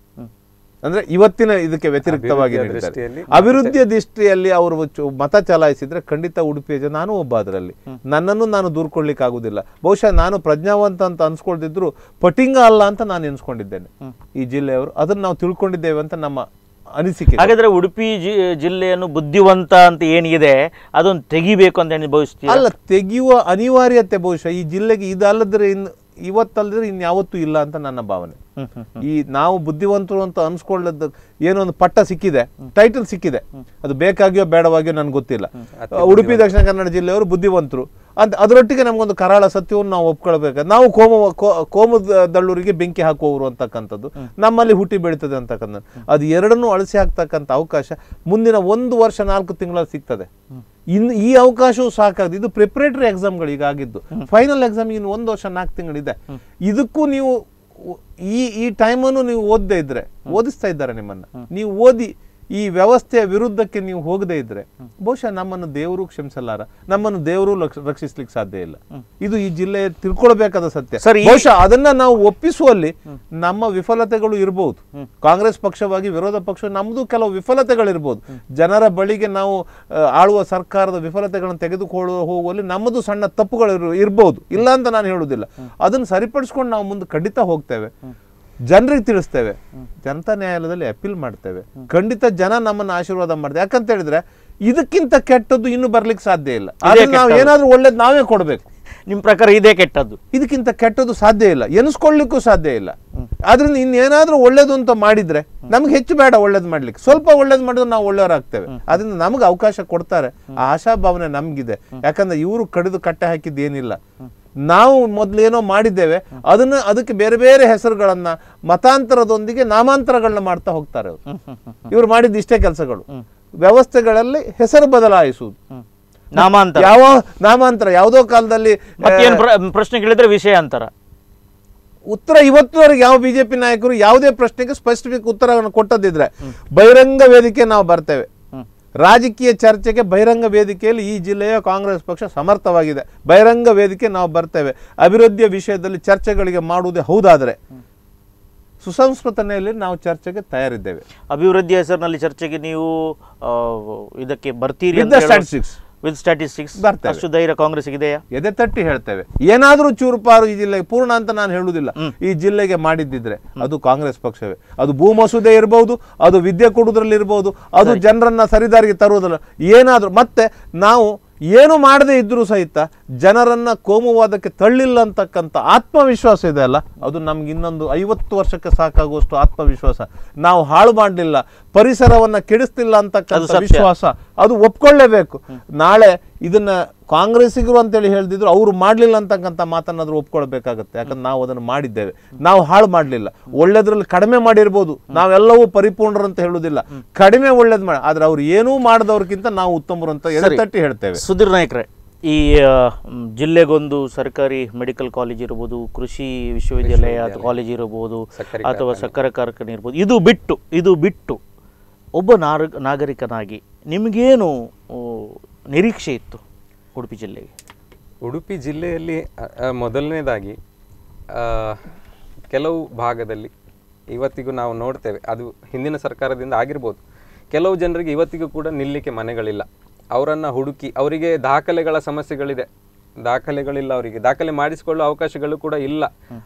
ಅಂದ್ರೆ ಇವತ್ತಿನ ಇದಕ್ಕೆ ವ್ಯತಿರಿಕ್ತವಾಗಿ ಅಭಿವೃದ್ಧಿಯ ನೀಡಿದ್ದಾರೆ. ದೃಷ್ಟಿಯಲ್ಲಿ ಅಭಿವೃದ್ಧಿಯ ದೃಷ್ಟಿಯಲ್ಲಿ ಅವರು ಚು- ಮತ ಚಲಾಯಿಸಿದ್ರೆ ಖಂಡಿತ ಉಡುಪಿಯ ಜನ ನಾನು ಒಬ್ಬ ಅದರಲ್ಲಿ ನನ್ನನ್ನು ನಾನು ದೂರ್ಕೊಳ್ಳಿಕ್ಕೆ ಆಗುದಿಲ್ಲ ಬಹುಶಃ ನಾನು ಪ್ರಜ್ಞಾವಂತ ಅಂತ ಅನ್ಸ್ಕೊಳ್ದಿದ್ರು ಪಟಿಂಗ ಅಲ್ಲ ಅಂತ ನಾನು ಎನ್ಸ್ಕೊಂಡಿದ್ದೇನೆ ಈ ಜಿಲ್ಲೆಯವರು ಅದನ್ನ ನಾವು ತಿಳ್ಕೊಂಡಿದ್ದೇವೆ ಅಂತ ನಮ್ಮ ಅನಿಸಿಕೆ ಹಾಗಾದ್ರೆ ಉಡುಪಿ ಜಿ- ಜಿಲ್ಲೆಯನ್ನು ಬುದ್ಧಿವಂತ ಅಂತ ಏನಿದೆ ಅದನ್ನು ತೆಗಿಬೇಕು ಅಂತ ಹೇಳಿ ಭಾವಿಸ್ತೀರಾ ಅಲ್ಲ ತೆಗೆಯುವ ಅನಿವಾರ್ಯತೆ ಬಹುಶಃ ಈ ಜಿಲ್ಲೆಗೆ ಇದಲ್ಲದ್ರೆ ಇನ್ನು ಇವತ್ತಲ್ಲದ್ರೆ ಇನ್ಯಾವತ್ತೂ ಇಲ್ಲ ಅಂತ ನನ್ನ ಭಾವನೆ ಈ ನಾವು ಬುದ್ಧಿವಂತರು ಅಂತ ಅನ್ಸ್ಕೊಳ್ಳೋದು ಏನೋ ಒಂದು ಪಟ್ಟ ಸಿಕ್ಕಿದೆ ಟೈಟಲ್ ಸಿಕ್ಕಿದೆ ಅದು ಬೇಕಾಗಿಯೋ ಬೇಡವಾಗಿಯೋ ನನ್ಗೆ ಗೊತ್ತಿಲ್ಲ ಉಡುಪಿ ದಕ್ಷಿಣ ಕನ್ನಡ ಜಿಲ್ಲೆಯವರು ಬುದ್ಧಿವಂತರು ಅಂತ ಅದರೊಟ್ಟಿಗೆ ನಮಗೊಂದು ಕರಾಳ ಸತ್ಯವನ್ನು ನಾವು ಒಪ್ಕೊಳ್ಬೇಕು ನಾವು ಕೋಮ ಕೋ- ಕೋಮು ದಳ್ಳೂರಿಗೆ ಬೆಂಕಿ ಹಾಕುವವರು ಅಂತಕ್ಕಂಥದ್ದು ನಮ್ಮಲ್ಲಿ ಹುಟ್ಟಿ ಬೆಳೀತದೆ ಅಂತಕ್ಕಂಥದ್ದು ಅದು ಎರಡನ್ನೂ ಅಳಿಸಿ ಹಾಕ್ತಕ್ಕಂಥ ಅವಕಾಶ ಮುಂದಿನ ಒಂದು ವರ್ಷ ನಾಲ್ಕು ತಿಂಗಳಲ್ಲಿ ಸಿಗ್ತದೆ ಇನ್ನು ಈ ಅವಕಾಶವೂ ಸಾಕಾಗಿದೆ ಇದು ಪ್ರಿಪರೇಟರಿ ಎಕ್ಸಾಮ್ಗಳು ಈಗ ಆಗಿದ್ದು ಫೈನಲ್ ಎಕ್ಸಾಮ್ ಇನ್ನು ಒಂದು ವರ್ಷ ನಾಲ್ಕು ತಿಂಗಳಿದೆ ಇದಕ್ಕೂ ನೀವು ಈ ಈ ಟೈಮನ್ನು ನೀವು ಓದದೇ ಇದ್ರೆ ಓದಿಸ್ತಾ ಇದ್ದಾರೆ ನಿಮ್ಮನ್ನ ನೀವು ಓದಿ ಈ ವ್ಯವಸ್ಥೆಯ ವಿರುದ್ಧಕ್ಕೆ ನೀವು ಹೋಗದೇ ಇದ್ರೆ ಬಹುಶಃ ನಮ್ಮನ್ನು ದೇವರು ಕ್ಷಮಿಸಲಾರ ನಮ್ಮನ್ನು ದೇವರು ರಕ್ಷಿಸ್ಲಿಕ್ಕೆ ಸಾಧ್ಯ ಇಲ್ಲ ಇದು ಈ ಜಿಲ್ಲೆ ತಿಳ್ಕೊಳ್ಬೇಕಾದ ಸತ್ಯ ಸರ್, ಈ- ಬಹುಶಃ ಅದನ್ನ ನಾವು ಒಪ್ಪಿಸುವಲ್ಲಿ ನಮ್ಮ ವಿಫಲತೆಗಳು ಇರಬಹುದು ಕಾಂಗ್ರೆಸ್ ಪಕ್ಷವಾಗಿ ವಿರೋಧ ಪಕ್ಷ ನಮ್ದು ಕೆಲವು ವಿಫಲತೆಗಳಿರ್ಬೋದು ಜನರ ಬಳಿಗೆ ನಾವು ಆ, ಆಳುವ ಸರ್ಕಾರದ ವಿಫಲತೆಗಳನ್ನು ತೆಗೆದುಕೊಳ್ಳುವ ಹೋಗುವಲ್ಲಿ ನಮ್ಮದು ಸಣ್ಣ ತಪ್ಪುಗಳು ಇರು- ಇರ್ಬೋದು ಇಲ್ಲ ಅಂತ ನಾನು ಹೇಳುವುದಿಲ್ಲ ಅದನ್ನು ಸರಿಪಡಿಸ್ಕೊಂಡು ನಾವು ಮುಂದೆ ಖಂಡಿತ ಹೋಗ್ತೇವೆ ಜನರಿಗೆ ತಿಳಿಸ್ತೇವೆ ಜನತಾ ನ್ಯಾಯಾಲಯದಲ್ಲಿ ಅಪೀಲ್ ಮಾಡ್ತೇವೆ ಖಂಡಿತ ಜನ ನಮ್ಮನ್ನು ಆಶೀರ್ವಾದ ಮಾಡ್ತೇವೆ ಯಾಕಂತ ಹೇಳಿದ್ರೆ ಇದಕ್ಕಿಂತ ಕೆಟ್ಟದ್ದು ಇನ್ನು ಬರ್ಲಿಕ್ಕೆ ಸಾಧ್ಯ ಇಲ್ಲ ಆದ್ರೆ ನಾವು ಕೆಟ್ಟದ್ದು. ಏನಾದ್ರೂ ಒಳ್ಳೇದು ನಾವೇ ಕೊಡಬೇಕು ನಿಮ್ಮ ಪ್ರಕಾರ ಇದೇ ಕೆಟ್ಟದ್ದು ಇದಕ್ಕಿಂತ ಕೆಟ್ಟದ್ದು ಸಾಧ್ಯ ಇಲ್ಲ ಎನಿಸ್ಕೊಳ್ಳಿಕ್ಕೂ ಸಾಧ್ಯ ಇಲ್ಲ ಆದ್ರಿಂದ ಇನ್ನೇನಾದ್ರೂ ಒಳ್ಳೇದು ಅಂತ ಮಾಡಿದ್ರೆ ನಮ್ಗೆ ಹೆಚ್ಚು ಬೇಡ ಒಳ್ಳೇದು ಮಾಡ್ಲಿಕ್ಕೆ ಸ್ವಲ್ಪ ಒಳ್ಳೇದು ಮಾಡಿದ್ರೆ ನಾವು ಒಳ್ಳೆಯವರಾಗ್ತೇವೆ ಅದರಿಂದ ನಮ್ಗೆ ಅವಕಾಶ ಕೊಡ್ತಾರೆ ಆ ಆಶಾಭಾವನೆ ನಮ್ಗಿದೆ ಯಾಕಂದ್ರೆ ಇವರು ಕಡಿದು ಕಟ್ಟೆ ಹಾಕಿದ್ದು ಏನಿಲ್ಲ ನಾವು ಮೊದ್ಲು ಏನೋ ಮಾಡಿದ್ದೇವೆ ಅದನ್ನ ಅದಕ್ಕೆ ಬೇರೆ ಬೇರೆ ಹೆಸರುಗಳನ್ನ ಮತಾಂತರದೊಂದಿಗೆ ನಾಮಾಂತರಗಳನ್ನ ಮಾಡ್ತಾ ಹೋಗ್ತಾರೆ ಅವರು ಇವರು ಮಾಡಿದ ಇಷ್ಟೇ ಕೆಲಸಗಳು ವ್ಯವಸ್ಥೆಗಳಲ್ಲಿ ಹೆಸರು ಬದಲಾಯಿಸುವುದು ನಾಮಾಂತರ ಯಾವ ನಾಮಾಂತರ ಯಾವುದೋ ಕಾಲದಲ್ಲಿ ಮತ್ತೇನು ಪ್ರ- ಪ್ರಶ್ನೆ ಕೇಳಿದ್ರೆ ವಿಷಯ ಅಂತರ ಉತ್ತರ ಇವತ್ತುವರೆಗೆ ಯಾವ ಬಿಜೆಪಿ ನಾಯಕರು ಯಾವುದೇ ಪ್ರಶ್ನೆಗೆ ಸ್ಪೆಸಿಫಿಕ್ ಉತ್ತರವನ್ನು ಕೊಟ್ಟದಿದ್ರೆ ಬಹಿರಂಗ ವೇದಿಕೆ ನಾವು ಬರ್ತೇವೆ ರಾಜಕೀಯ ಚರ್ಚೆಗೆ ಬಹಿರಂಗ ವೇದಿಕೆಯಲ್ಲಿ ಈ ಜಿಲ್ಲೆಯ ಕಾಂಗ್ರೆಸ್ ಪಕ್ಷ ಸಮರ್ಥವಾಗಿದೆ ಬಹಿರಂಗ ವೇದಿಕೆ ನಾವು ಬರ್ತೇವೆ ಅಭಿವೃದ್ಧಿಯ ವಿಷಯದಲ್ಲಿ ಚರ್ಚೆಗಳಿಗೆ ಮಾಡುವುದೇ ಹೌದಾದರೆ ಸುಸಂಸ್ಕೃತನೆಯಲ್ಲಿ ನಾವು ಚರ್ಚೆಗೆ ತಯಾರಿದ್ದೇವೆ ಅಭಿವೃದ್ಧಿ ಹೆಸರಿನಲ್ಲಿ ಚರ್ಚೆಗೆ ನೀವು ಆ, ಇದಕ್ಕೆ ಬರ್ತೀರಿ With the statistics. With statistics ಬರ್ತೇವೆ. ಅಷ್ಟು ಧೈರ್ಯ ಕಾಂಗ್ರೆಸ್ ಇದೆಯಾ ಎದೆ ತಟ್ಟಿ ಹೇಳ್ತೇವೆ ಏನಾದ್ರೂ ಚೂರುಪಾರು ಈ ಜಿಲ್ಲೆಗೆ ಪೂರ್ಣ ಅಂತ ನಾನು ಹೇಳುವುದಿಲ್ಲ ಈ ಜಿಲ್ಲೆಗೆ ಮಾಡಿದ್ದಿದ್ರೆ ಅದು ಕಾಂಗ್ರೆಸ್ ಪಕ್ಷವೇ ಅದು ಭೂ ಮಸೂದೆ ಇರಬಹುದು ಅದು ವಿದ್ಯೆ ಕೊಡುವುದ್ರಲ್ಲಿ ಇರಬಹುದು ಅದು ಜನರನ್ನ ಸರಿದಾರಿಗೆ ತರುವುದಲ್ಲ ಏನಾದ್ರೂ ಮತ್ತೆ ನಾವು ಏನು ಮಾಡದೇ ಇದ್ರೂ ಸಹಿತ ಜನರನ್ನ ಕೋಮುವಾದಕ್ಕೆ ತಳ್ಳಿಲ್ಲ ಅಂತಕ್ಕಂಥ ಆತ್ಮವಿಶ್ವಾಸ ಇದೆ ಅಲ್ಲ ಅದು ನಮ್ಗೆ ಇನ್ನೊಂದು ಐವತ್ತು ವರ್ಷಕ್ಕೆ ಸಾಕಾಗುವಷ್ಟು ಆತ್ಮವಿಶ್ವಾಸ ನಾವು ಹಾಳು ಮಾಡಲಿಲ್ಲ ಪರಿಸರವನ್ನ ಕೆಡಿಸ್ತಿಲ್ಲ ಅದು ಅಂತಕ್ಕಂಥ ಸತ್ಯ. ವಿಶ್ವಾಸ ಅದು ಒಪ್ಕೊಳ್ಳೇಬೇಕು ನಾಳೆ ಇದನ್ನ ಕಾಂಗ್ರೆಸ್ಸಿಗರು ಅಂತೇಳಿ ಹೇಳ್ದಿದ್ರು ಅವರು ಮಾಡಲಿಲ್ಲ ಅಂತಕ್ಕಂಥ ಮಾತನ್ನಾದ್ರೂ ಒಪ್ಕೊಳ್ಬೇಕಾಗತ್ತೆ ಯಾಕಂದ್ರೆ ನಾವು ಅದನ್ನು ಮಾಡಿದ್ದೇವೆ ನಾವು ಹಾಳು ಮಾಡಲಿಲ್ಲ ಒಳ್ಳೇದ್ರಲ್ಲಿ ಕಡಿಮೆ ಮಾಡಿರ್ಬೋದು ನಾವೆಲ್ಲವೂ ಪರಿಪೂರ್ಣರು ಅಂತ ಹೇಳುವುದಿಲ್ಲ ಕಡಿಮೆ ಒಳ್ಳೇದು ಮಾಡಿ ಆದ್ರೆ ಅವ್ರು ಏನೂ ಮಾಡದವ್ರಿಗಿಂತ ನಾವು ಉತ್ತಮರು ಅಂತ ಎಡೆತಟ್ಟಿ ಹೇಳ್ತೇವೆ ಸುಧೀರ್ ನಾಯಕ್ರೆ ಈ ಆ, ಮ್, ಜಿಲ್ಲೆಗೊಂದು ಸರ್ಕಾರಿ ಮೆಡಿಕಲ್ ಕಾಲೇಜ್ ಇರ್ಬೋದು ಕೃಷಿ ವಿಶ್ವವಿದ್ಯಾಲಯ ಅಥವಾ ಕಾಲೇಜ್ ಇರ್ಬೋದು ಸಕ್ಕರೆ ಅಥವಾ ಸಕ್ಕರೆ ಕಾರ್ಖಾನೆ ಇರ್ಬೋದು ಇದು ಬಿಟ್ಟು ಇದು ಬಿಟ್ಟು ಒಬ್ಬ ನಾರ ನಾಗರಿಕನಾಗಿ ನಿಮಗೇನು ಆ, ನಿರೀಕ್ಷೆ ಇತ್ತು ಉಡುಪಿ ಜಿಲ್ಲೆಗೆ ಉಡುಪಿ ಜಿಲ್ಲೆಯಲ್ಲಿ ಅ, ಅ, ಮೊದಲನೇದಾಗಿ ಆ, ಕೆಲವು ಭಾಗದಲ್ಲಿ ಇವತ್ತಿಗೂ ನಾವು ನೋಡ್ತೇವೆ ಅದು ಹಿಂದಿನ ಸರ್ಕಾರದಿಂದ ಆಗಿರ್ಬೋದು ಕೆಲವು ಜನರಿಗೆ ಇವತ್ತಿಗೂ ಕೂಡ ನಿಲ್ಲಿಕ್ಕೆ ಮನೆಗಳಿಲ್ಲ ಅವರನ್ನು ಹುಡುಕಿ ಅವರಿಗೆ ದಾಖಲೆಗಳ ಸಮಸ್ಯೆಗಳಿದೆ ದಾಖಲೆಗಳಿಲ್ಲ ಅವರಿಗೆ ದಾಖಲೆ ಮಾಡಿಸಿಕೊಳ್ಳುವ ಅವಕಾಶಗಳು ಕೂಡ ಇಲ್ಲ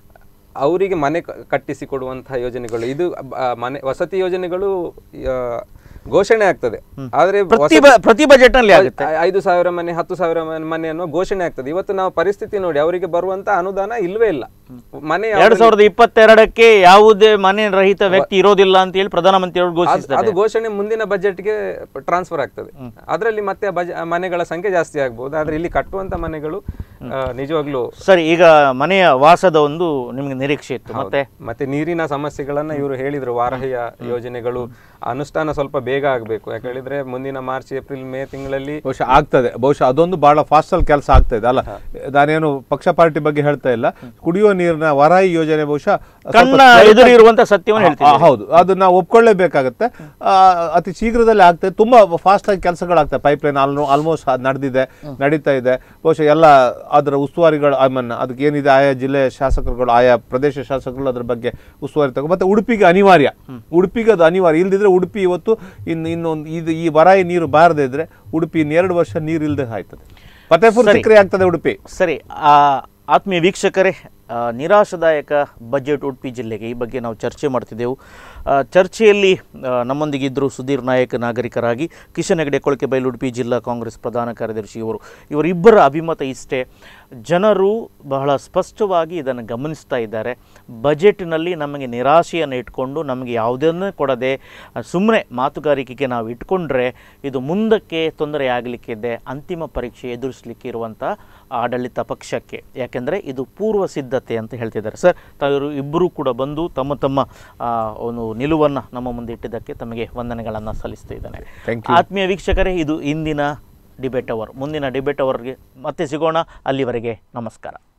ಅವರಿಗೆ ಮನೆ ಕ- ಕಟ್ಟಿಸಿ ಕೊಡುವಂತಹ ಯೋಜನೆಗಳು ಇದು ಆ, ಮನೆ ವಸತಿ ಯೋಜನೆಗಳು ಆ, ಘೋಷಣೆ ಆಗ್ತದೆ ಆದರೆ ಪ್ರತಿ ವಸತಿ- ಬ- ಪ್ರತಿ ಬಜೆಟ್ ನಲ್ಲಿ ಆಗುತ್ತೆ ಐ- ಐದು ಸಾವಿರ ಮನೆ ಹತ್ತು ಸಾವಿರ ಮನೆ- ಮನೆ ಅನ್ನೋ ಘೋಷಣೆ ಆಗ್ತದೆ ಇವತ್ತು ನಾವು ಪರಿಸ್ಥಿತಿ ನೋಡಿ ಅವರಿಗೆ ಬರುವಂತ ಅನುದಾನ ಇಲ್ವೇ ಇಲ್ಲ ಮನೆ ಎರಡ್ ಯಾವ್ದ್ರಲ್ಲಿ- ಸಾವಿರದ ಇಪ್ಪತ್ತೆರಡಕ್ಕೆ ಯಾವುದೇ ಮನೆ ರಹಿತ ವ್ಯಕ್ತಿ ಇರೋದಿಲ್ಲ ಅಂತ ಹೇಳಿ ಪ್ರಧಾನಮಂತ್ರಿ ಅವರು ಅದು- ಘೋಷಿಸಿದ್ದಾರೆ ಅದು ಘೋಷಣೆ ಮುಂದಿನ ಬಜೆಟ್ಗೆ ಟ್ರಾನ್ಸ್ಫರ್ ಆಗ್ತದೆ ಅದರಲ್ಲಿ ಮತ್ತೆ ಆ ಬಜ- ಆ ಮನೆಗಳ ಸಂಖ್ಯೆ ಜಾಸ್ತಿ ಆಗ್ಬೋದು ಆದ್ರೆ ಇಲ್ಲಿ ಕಟ್ಟುವಂತ ಮನೆಗಳು ಆ, ನಿಜವಾಗ್ಲೂ ಸರಿ ಈಗ ಮನೆಯ ವಾಸದ ಒಂದು ನಿಮಗೆ ನಿರೀಕ್ಷೆ ಇತ್ತು ಮತ್ತೆ ಮತ್ತೆ ನೀರಿನ ಸಮಸ್ಯೆಗಳನ್ನ ಇವರು ಹೇಳಿದ್ರು ವಾರಾಹ್ಯ ಯೋಜನೆಗಳು ಅನುಷ್ಠಾನ ಸ್ವಲ್ಪ ಬೇಗ ಆಗಬೇಕು ಯಾಕೆ ಹೇಳಿದ್ರೆ ಮುಂದಿನ ಮಾರ್ಚ್ ಏಪ್ರಿಲ್ ಮೇ ತಿಂಗಳಲ್ಲಿ ಬಹುಶಃ ಆಗ್ತದೆ ಬಹುಶಃ ಅದೊಂದು ಬಹಳ ಫಾಸ್ಟ್ ಅಲ್ಲಿ ಕೆಲಸ ಆಗ್ತಾ ಇದೆ ಅಲ್ಲ ನಾನೇನು ಪಕ್ಷ ಪಾರ್ಟಿ ಬಗ್ಗೆ ಹೇಳ್ತಾ ಇಲ್ಲ ಕುಡಿಯುವ ನೀರಿನ ವರಾಯಿ ಯೋಜನೆ ಬಹುಶಃ ಸ್ವಲ್ಪ ಕಣ್ಣ ತ್ವರಿತ- ಎದುರು ಇರುವಂತ ಸತ್ಯವನ್ನು ಆ, ಹೇಳ್ತೀನಿ ಹೌದು ಅದು ನಾವು ಒಪ್ಕೊಳ್ಳೇಬೇಕಾಗತ್ತೆ ಆ, ಅತಿ ಶೀಘ್ರದಲ್ಲಿ ಆಗ್ತದೆ ತುಂಬಾ ಫಾಸ್ಟ್ ಆಗಿ ಕೆಲಸಗಳಾಗ್ತವೆ ಪೈಪ್ ಲೈನ್ ಆಲ್ಮೋಸ್ಟ್ ನಡೆದಿದೆ ನಡೀತಾ ಇದೆ ಬಹುಶಃ ಎಲ್ಲ ಅದರ ಉಸ್ತುವಾರಿಗಳು ಐ ಮೀನ್ ಅದಕ್ಕೆ ಏನಿದೆ ಆಯಾ ಜಿಲ್ಲೆಯ ಶಾಸಕರುಗಳು ಆಯಾ ಪ್ರದೇಶ ಶಾಸಕರು ಅದ್ರ ಬಗ್ಗೆ ಉಸ್ತುವಾರಿ ತಗೋ ಮತ್ತೆ ಉಡುಪಿಗೆ ಅನಿವಾರ್ಯ ಉಡುಪಿಗೆ ಅದು ಅನಿವಾರ್ಯ ಇಲ್ದಿದ್ರೆ ಉಡುಪಿ ಇವತ್ತು ಇನ್ನು ಇನ್ನೊಂದು ಇದು ಈ ವರಾಯಿ ನೀರು ಬಾರದೇ ಇದ್ರೆ ಉಡುಪಿ ಇನ್ನೆರಡು ವರ್ಷ ನೀರು ಇಲ್ಲದೆ ಆಯ್ತದೆ ಫತೇಪುರ್ ಸರಿ. ಸಿಕ್ಕರೆ ಆಗ್ತದೆ ಉಡುಪಿ ಸರಿ ಆ ಆತ್ಮೀಯ ವೀಕ್ಷಕರೇ ಆ, ನಿರಾಶಾದಾಯಕ ಬಜೆಟ್ ಉಡುಪಿ ಜಿಲ್ಲೆಗೆ ಈ ಬಗ್ಗೆ ನಾವು ಚರ್ಚೆ ಮಾಡ್ತಿದ್ದೆವು ಆ, ಚರ್ಚೆಯಲ್ಲಿ ಆ, ನಮ್ಮೊಂದಿಗೆ ಇದ್ದರು ಸುಧೀರ್ ನಾಯಕ್ ನಾಗರಿಕರಾಗಿ ಕಿಶನ್ ಹೆಗಡೆ ಕೊಳಕೆ ಬೈಲು ಉಡುಪಿ ಜಿಲ್ಲಾ ಕಾಂಗ್ರೆಸ್ ಪ್ರಧಾನ ಕಾರ್ಯದರ್ಶಿ ಇವರು ಇವರಿಬ್ಬರ ಅಭಿಮತ ಇಷ್ಟೇ ಜನರು ಬಹಳ ಸ್ಪಷ್ಟವಾಗಿ ಇದನ್ನು ಗಮನಿಸ್ತಾ ಇದ್ದಾರೆ ಬಜೆಟ್ನಲ್ಲಿ ನಮಗೆ ನಿರಾಶೆಯನ್ನು ಇಟ್ಕೊಂಡು ನಮಗೆ ಯಾವುದನ್ನು ಕೊಡದೆ ಸುಮ್ಮನೆ ಮಾತುಗಾರಿಕೆಗೆ ನಾವು ಇಟ್ಕೊಂಡ್ರೆ ಇದು ಮುಂದಕ್ಕೆ ತೊಂದರೆ ಆಗಲಿಕ್ಕಿದೆ ಅಂತಿಮ ಪರೀಕ್ಷೆ ಎದುರಿಸಲಿಕ್ಕೆ ಇರುವಂಥ ಆಡಳಿತ ಪಕ್ಷಕ್ಕೆ ಯಾಕೆಂದರೆ ಇದು ಪೂರ್ವ ಸಿದ್ಧತೆ ಅಂತ ಹೇಳ್ತಿದ್ದಾರೆ ಸರ್ ತಾವರು ಇಬ್ಬರೂ ಕೂಡ ಬಂದು ತಮ್ಮ ತಮ್ಮ ಆ, ಒಂದು ನಿಲುವನ್ನು ನಮ್ಮ ಮುಂದೆ ಇಟ್ಟಿದ್ದಕ್ಕೆ ತಮಗೆ ವಂದನೆಗಳನ್ನು ಸಲ್ಲಿಸ್ತಾ ಇದ್ದೇನೆ Thank ಆತ್ಮೀಯ ವೀಕ್ಷಕರೇ ಇದು ಇಂದಿನ ಡಿಬೇಟ್ ಅವರ್ ಮುಂದಿನ ಡಿಬೇಟ್ ಅವರ್ಗೆ ಮತ್ತೆ ಸಿಗೋಣ ಅಲ್ಲಿವರೆಗೆ ನಮಸ್ಕಾರ